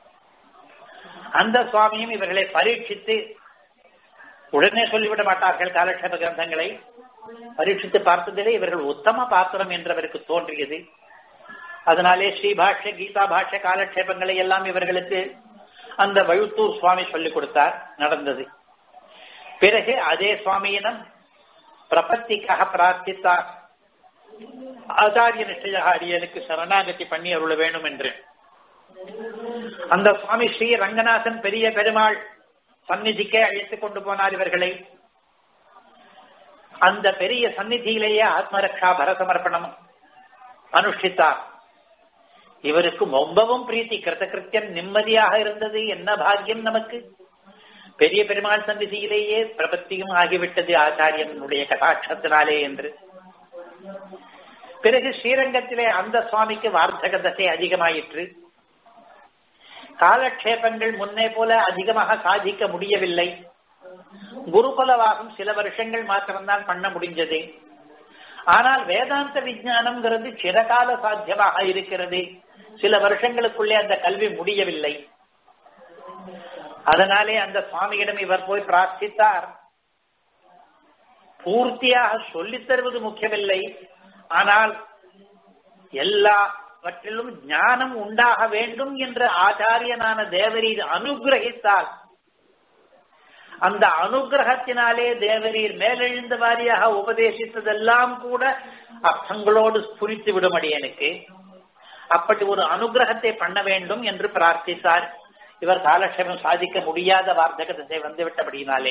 அந்த சுவாமியும் இவர்களை பரீட்சித்து உடனே சொல்லிவிட மாட்டார்கள் காலக்ஷேப கிரந்தங்களை பரீட்சித்து பார்த்ததிலே இவர்கள் உத்தம பாத்திரம் என்றவருக்கு தோன்றியது அதனாலே ஸ்ரீபாஷ்ய கீதா பாஷ்ய காலக்ஷேபங்களை எல்லாம் இவர்களுக்கு அந்த வழுத்தூர் சுவாமி சொல்லிக் கொடுத்தார் நடந்தது பிறகு அதே சுவாமியினம் பிரபத்திக்காக பிரார்த்தித்தார் ஆச்சாரிய நிஷ்டையாக அடியனுக்கு சரணாகதி பண்ணி அருள வேண்டும் என்று அந்த சுவாமி ஸ்ரீ ரங்கநாதன் பெரிய பெருமாள் சந்நிதிக்கே அழைத்துக் கொண்டு போனார் இவர்களை அந்த பெரிய சந்நிதியிலேயே ஆத்மரக்ஷா பரசமர்ப்பணம் அனுஷ்டித்தார் இவருக்கு ரொம்பவும் பிரீத்தி கிருத்தகிருத்தியம் நிம்மதியாக இருந்தது என்ன பாக்கியம் நமக்கு பெரிய பெருமாள் சந்நிதியிலேயே பிரபத்தியும் ஆகிவிட்டது ஆச்சாரியனுடைய கட்டாட்சத்தினாலே என்று பிறகு ஸ்ரீரங்கத்திலே அந்த சுவாமிக்கு வார்த்தக தசை அதிகமாயிற்று காலக்ஷேபங்கள் முன்னே போல அதிகமாக சாதிக்க முடியவில்லை குருகுலவாகம் சில வருஷங்கள் மாத்திரம்தான் பண்ண முடிஞ்சது ஆனால் வேதாந்த விஜயானம்ங்கிறது சிறகால சாத்தியமாக இருக்கிறது சில வருஷங்களுக்குள்ளே அந்த கல்வி முடியவில்லை அதனாலே அந்த சுவாமியிடம் இவர் போய் பிரார்த்தித்தார் பூர்த்தியாக சொல்லித் தருவது முக்கியமில்லை ஆனால் எல்லாவற்றிலும் ஞானம் உண்டாக வேண்டும் என்று ஆச்சாரியனான தேவரீர் அனுகிரகித்தால் அந்த அனுகிரகத்தினாலே தேவரீர் மேலெழுந்த வாரியாக உபதேசித்ததெல்லாம் கூட அர்த்தங்களோடு புரித்து விடும் அடியனுக்கு அப்படி ஒரு அனுகிரகத்தை பண்ண வேண்டும் என்று பிரார்த்தித்தார் இவர் காலக்ஷேபம் சாதிக்க முடியாத வார்த்தக திசை வந்துவிட்டபடியினாலே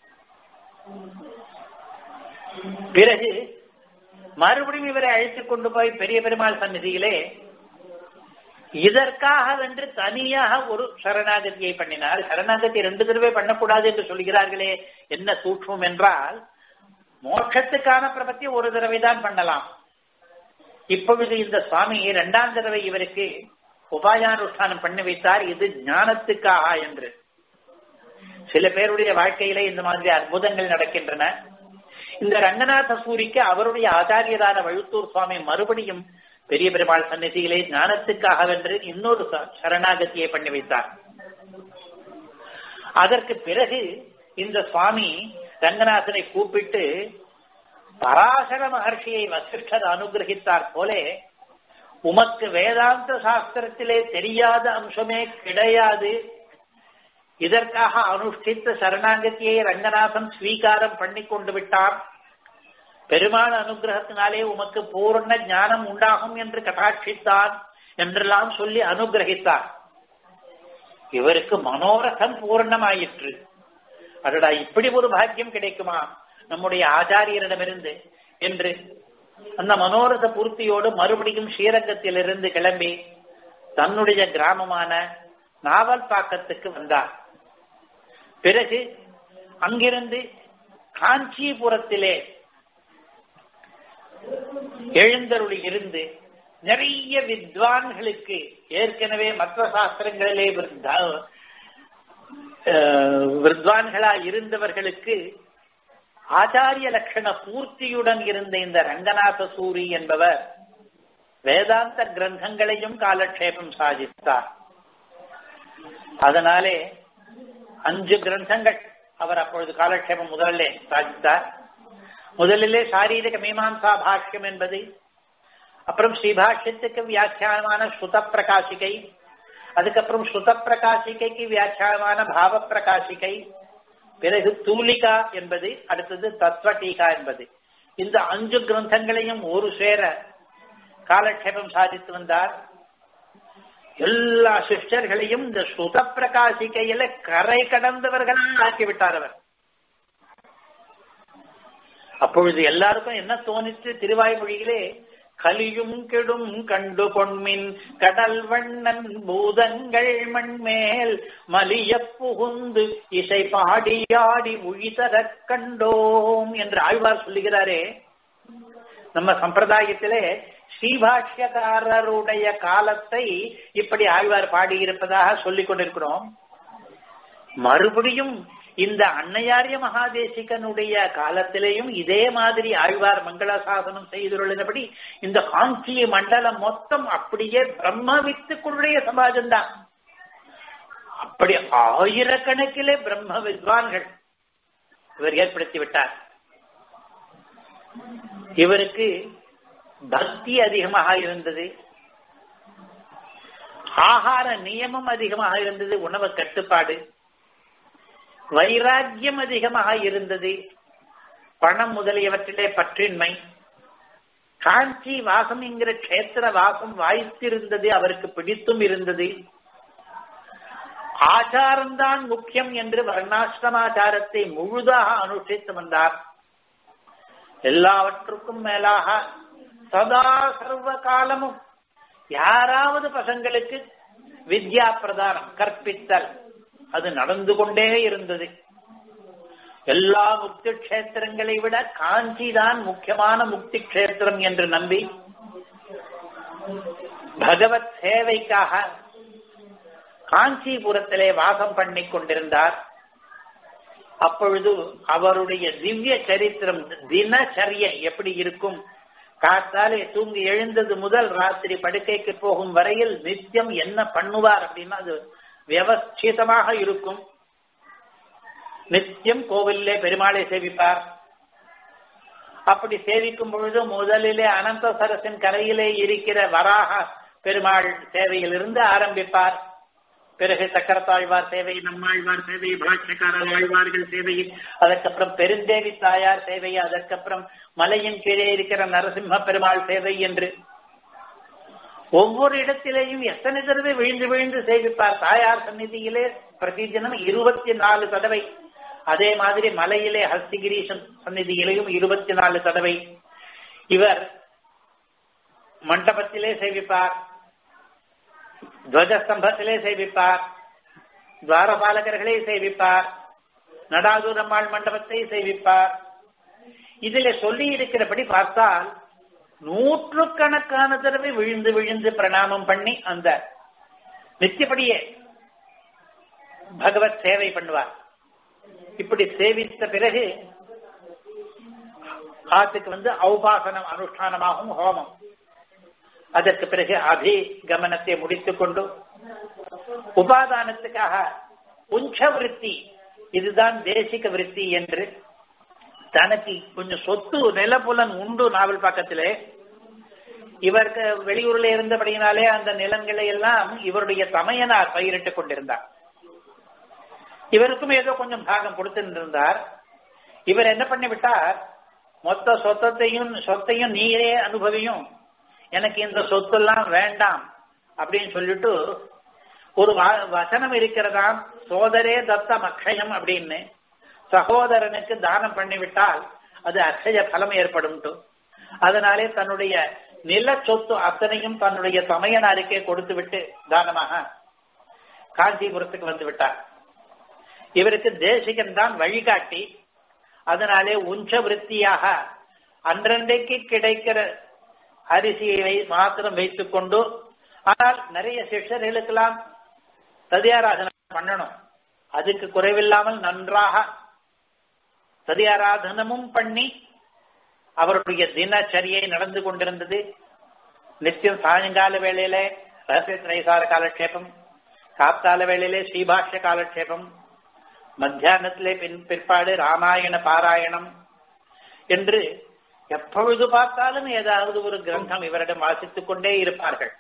பிறகு மறுபடியும் இவரை அழைத்துக் கொண்டு போய் பெரிய பெருமாள் சந்நிதியிலே இதற்காக வென்று தனியாக ஒரு சரணாகதியை பண்ணினார் சரணாகதி ரெண்டு தடவை பண்ணக்கூடாது என்று சொல்கிறார்களே என்ன சூட்சம் என்றால் மோட்சத்துக்கான பிரபத்தி ஒரு தடவை தான் பண்ணலாம் இப்பொழுது இந்த சுவாமி இரண்டாம் தடவை இவருக்கு உபாயானுஷ்டானம் பண்ணி வைத்தார் இது ஞானத்துக்காக என்று சில பேருடைய வாழ்க்கையில இந்த மாதிரி அற்புதங்கள் நடக்கின்றன இந்த ரங்கநாத சூரிக்கு அவருடைய ஆச்சாரியரான வழுத்தூர் சுவாமி மறுபடியும் பெரிய பெருமாள் சந்நிதியிலே ஞானத்துக்காக வென்று இன்னொரு சரணாகதியை பண்ணி வைத்தார் அதற்கு பிறகு இந்த சுவாமி ரங்கநாதனை கூப்பிட்டு பராசர மகர்ஷியை வசிஷ்டர் அனுகிரகித்தார் போலே உமக்கு வேதாந்த சாஸ்திரத்திலே தெரியாத அம்சமே கிடையாது இதற்காக அனுஷ்டித்த சரணாகத்தியை ரங்கநாதன் ஸ்வீகாரம் பண்ணி கொண்டு விட்டார் பெருமாள் அனுகிரகத்தினாலே உமக்கு பூர்ண ஞானம் உண்டாகும் என்று கட்டாட்சித்தான் என்றெல்லாம் சொல்லி அனுகிரகித்தார் இவருக்கு மனோரதம் பூர்ணமாயிற்று அடடா இப்படி ஒரு பாக்கியம் கிடைக்குமா நம்முடைய ஆச்சாரியரிடமிருந்து என்று அந்த மனோரத பூர்த்தியோடு மறுபடியும் ஸ்ரீரங்கத்திலிருந்து கிளம்பி தன்னுடைய கிராமமான நாவல்பாக்கத்துக்கு வந்தார் பிறகு அங்கிருந்து காஞ்சிபுரத்திலே எழுந்தருளி இருந்து நிறைய வித்வான்களுக்கு ஏற்கனவே மற்ற சாஸ்திரங்களிலே வித்வான்களா இருந்தவர்களுக்கு ஆச்சாரிய லட்சண பூர்த்தியுடன் இருந்த இந்த ரங்கநாத சூரி என்பவர் வேதாந்த கிரந்தங்களையும் காலக்ஷேபம் சாதித்தார் அதனாலே அஞ்சு கிரந்தங்கள் அவர் அப்பொழுது காலக்ஷேபம் முதலிலே சாதித்தார் முதலிலே சாரீரிக மீமாம்சா பாஷ்யம் என்பது அப்புறம் ஸ்ரீபாஷ்யத்துக்கு வியாக்கியானமான ஸ்ருத பிரகாசிகை அதுக்கப்புறம் ஸ்ருத பிரகாசிகைக்கு வியாக்கியானமான பாவ பிரகாசிகை பிறகு தூலிகா என்பது அடுத்தது தத்வ டீகா என்பது இந்த அஞ்சு கிரந்தங்களையும் ஒரு சேர காலக்ஷேபம் சாதித்து வந்தார் எல்லா சிஷ்டர்களையும் இந்த சுத பிரகாசிக்கையில கரை கடந்தவர்களாக ஆக்கிவிட்டார் அவர் அப்பொழுது எல்லாருக்கும் என்ன தோணிச்சு திருவாய்மொழியிலே கலியும் கெடும் கண்டு கொண்மின் கடல் வண்ணன் பூதங்கள் மண்மேல் மலிய புகுந்து இசை பாடியாடி உழிதரக் கண்டோம் என்று ஆழ்வார் சொல்லுகிறாரே நம்ம சம்பிரதாயத்திலே ஸ்ரீபாஷ்யக்காரருடைய காலத்தை இப்படி ஆழ்வார் பாடியிருப்பதாக சொல்லிக் கொண்டிருக்கிறோம் மறுபடியும் இந்த அன்னையாரிய மகாதேசிகனுடைய காலத்திலேயும் இதே மாதிரி ஆழ்வார் மங்களசாசனம் செய்துள்ளபடி இந்த காஞ்சி மண்டலம் மொத்தம் அப்படியே பிரம்ம வித்துக்களுடைய சமாஜம் தான் அப்படி ஆயிரக்கணக்கிலே பிரம்ம வித்வான்கள் இவர் ஏற்படுத்தி விட்டார் இவருக்கு பக்தி அதிகமாக இருந்தது ஆகார நியமம் அதிகமாக இருந்தது உணவு கட்டுப்பாடு வைராக்கியம் அதிகமாக இருந்தது பணம் முதலியவற்றிலே பற்றின்மை காஞ்சி வாசம் என்கிற கஷேத்திர வாசம் வாய்த்திருந்தது அவருக்கு பிடித்தும் இருந்தது ஆச்சாரம்தான் முக்கியம் என்று வர்ணாசிரமாச்சாரத்தை முழுதாக அனுஷ்டித்து வந்தார் எல்லாவற்றுக்கும் மேலாக சதா சர்வ காலமும் யாராவது பசங்களுக்கு வித்யா பிரதானம் கற்பித்தல் அது நடந்து கொண்டே இருந்தது எல்லா முக்தி கஷேத்திரங்களை விட காஞ்சி தான் முக்கியமான முக்தி கஷேத்திரம் என்று நம்பி பகவத் சேவைக்காக காஞ்சிபுரத்திலே வாசம் பண்ணி கொண்டிருந்தார் அப்பொழுது அவருடைய திவ்ய சரித்திரம் தினச்சரிய எப்படி இருக்கும் காத்தாலே தூங்கி எழுந்தது முதல் ராத்திரி படுக்கைக்கு போகும் வரையில் நித்தியம் என்ன பண்ணுவார் அப்படின்னா அது வியவஸ்திதமாக இருக்கும் நித்தியம் கோவிலே பெருமாளை சேவிப்பார் அப்படி சேவிக்கும் பொழுது முதலிலே அனந்த சரசின் கரையிலே இருக்கிற வராக பெருமாள் சேவையிலிருந்து ஆரம்பிப்பார் பிறகு சக்கரத்தாழ்வார் சேவை நம்மாழ்வார் சேவை பாட்சக்கார ஆழ்வார்கள் சேவை அதற்கப்புறம் பெருந்தேவி தாயார் சேவை அதற்கப்புறம் மலையின் கீழே இருக்கிற நரசிம்ம பெருமாள் சேவை என்று ஒவ்வொரு இடத்திலேயும் எத்தனை தடவை விழுந்து விழுந்து சேவிப்பார் தாயார் சந்நிதியிலே பிரதிதினம் இருபத்தி நாலு தடவை அதே மாதிரி மலையிலே ஹஸ்திகிரீசன் சந்நிதியிலேயும் இருபத்தி நாலு தடவை இவர் மண்டபத்திலே சேவிப்பார் துவஜஸ்தம்பத்திலே சேவிப்பார் துவாரபாலகர்களை சேவிப்பார் நடாதூரம்மாள் மண்டபத்தை சேவிப்பார் இதில் சொல்லி இருக்கிறபடி பார்த்தால் நூற்றுக்கணக்கான தடவை விழுந்து விழுந்து பிரணாமம் பண்ணி அந்த நித்தியப்படியே பகவத் சேவை பண்ணுவார் இப்படி சேவித்த பிறகு ஆத்துக்கு வந்து ஔபாசனம் அனுஷ்டானமாகும் ஹோமம் அதற்கு பிறகு அபிகமனத்தை முடித்துக் கொண்டு உபாதானத்துக்காக உஞ்ச விருத்தி இதுதான் தேசிக விருத்தி என்று தனக்கு கொஞ்சம் சொத்து நிலப்புலன் உண்டு நாவல் பக்கத்திலே இவருக்கு வெளியூர்ல இருந்தபடியினாலே அந்த நிலங்களை எல்லாம் இவருடைய தமையனார் பயிரிட்டுக் கொண்டிருந்தார் இவருக்கும் ஏதோ கொஞ்சம் பாகம் கொடுத்திருந்தார் இவர் என்ன பண்ணி விட்டார் மொத்த சொத்தத்தையும் சொத்தையும் நீரே அனுபவியும் எனக்கு இந்த சொத்தெல்லாம் வேண்டாம் அப்படின்னு சொல்லிட்டு ஒரு வசனம் இருக்கிறதாம் சோதரே தத்தம் அக்ஷயம் அப்படின்னு சகோதரனுக்கு தானம் பண்ணிவிட்டால் அது அக்ஷய பலம் ஏற்படும் அதனாலே தன்னுடைய நில சொத்து அத்தனையும் தன்னுடைய தமையனாருக்கே கொடுத்து விட்டு தானமாக காஞ்சிபுரத்துக்கு வந்து விட்டார் இவருக்கு தேசிகன் தான் வழிகாட்டி அதனாலே உஞ்ச விற்த்தியாக அன்றன்றைக்கு கிடைக்கிற அரிசியை மாத்திரம் வைத்துக் கொண்டு ஆனால் நிறைய சிஷ்யர்களுக்கெல்லாம் ததியாராதனை பண்ணணும் அதுக்கு குறைவில்லாமல் நன்றாக ததியாராதனமும் பண்ணி அவருடைய தினச்சரியை நடந்து கொண்டிருந்தது நித்தியம் சாயங்கால வேளையில ரகசிய திரைசார காலக்ஷேபம் காத்தால வேளையிலே ஸ்ரீபாஷ்ய காலக்ஷேபம் மத்தியானத்திலே பின் பிற்பாடு ராமாயண பாராயணம் என்று எப்பொழுது பார்த்தாலும் ஏதாவது ஒரு கிரந்தம் இவரிடம் வாசித்துக் கொண்டே இருப்பார்கள்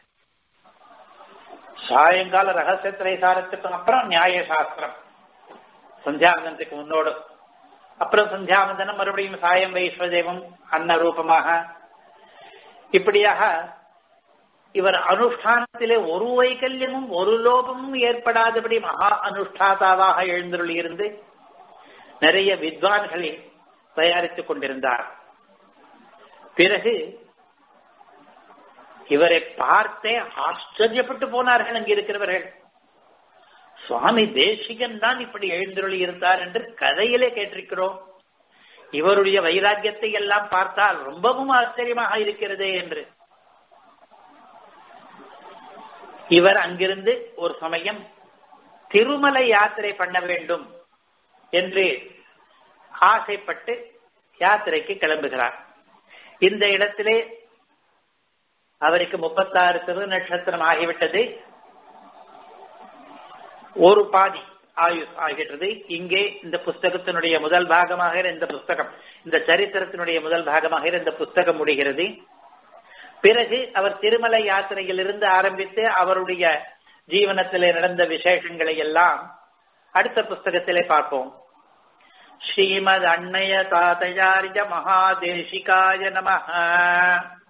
சாயங்கால ரகசிய திரைசாரத்துக்கு அப்புறம் நியாய சாஸ்திரம் சந்தியாவந்தனத்துக்கு முன்னோடு அப்புறம் சந்தியாவந்தனம் மறுபடியும் சாயம் வைஸ்வதேவம் அன்ன ரூபமாக இப்படியாக இவர் அனுஷ்டானத்திலே ஒரு வைக்கல்யமும் ஒரு லோபமும் ஏற்படாதபடி மகா அனுஷ்டாதாவாக எழுந்தருளி இருந்து நிறைய வித்வான்களை தயாரித்துக் கொண்டிருந்தார் பிறகு இவரை பார்த்தே ஆச்சரியப்பட்டு போனார்கள் அங்கு இருக்கிறவர்கள் சுவாமி தேசிகன் தான் இப்படி எழுந்தருளி இருந்தார் என்று கதையிலே கேட்டிருக்கிறோம் இவருடைய வைராக்கியத்தை எல்லாம் பார்த்தால் ரொம்பவும் ஆச்சரியமாக இருக்கிறதே என்று இவர் அங்கிருந்து ஒரு சமயம் திருமலை யாத்திரை பண்ண வேண்டும் என்று ஆசைப்பட்டு யாத்திரைக்கு கிளம்புகிறார் இந்த இடத்திலே அவருக்கு முப்பத்தாறு திரு நட்சத்திரம் ஆகிவிட்டது ஒரு பாதி ஆயுஷ் ஆகின்றது இங்கே இந்த புஸ்தகத்தினுடைய முதல் பாகமாக இந்த புஸ்தகம் இந்த சரித்திரத்தினுடைய முதல் பாகமாக இந்த புஸ்தகம் முடிகிறது பிறகு அவர் திருமலை யாத்திரையிலிருந்து ஆரம்பித்து அவருடைய ஜீவனத்திலே நடந்த விசேஷங்களை எல்லாம் அடுத்த புஸ்தகத்திலே பார்ப்போம் ஸ்ரீமத் அன்னைய தாதையாரிய மகாதேசிகாய நம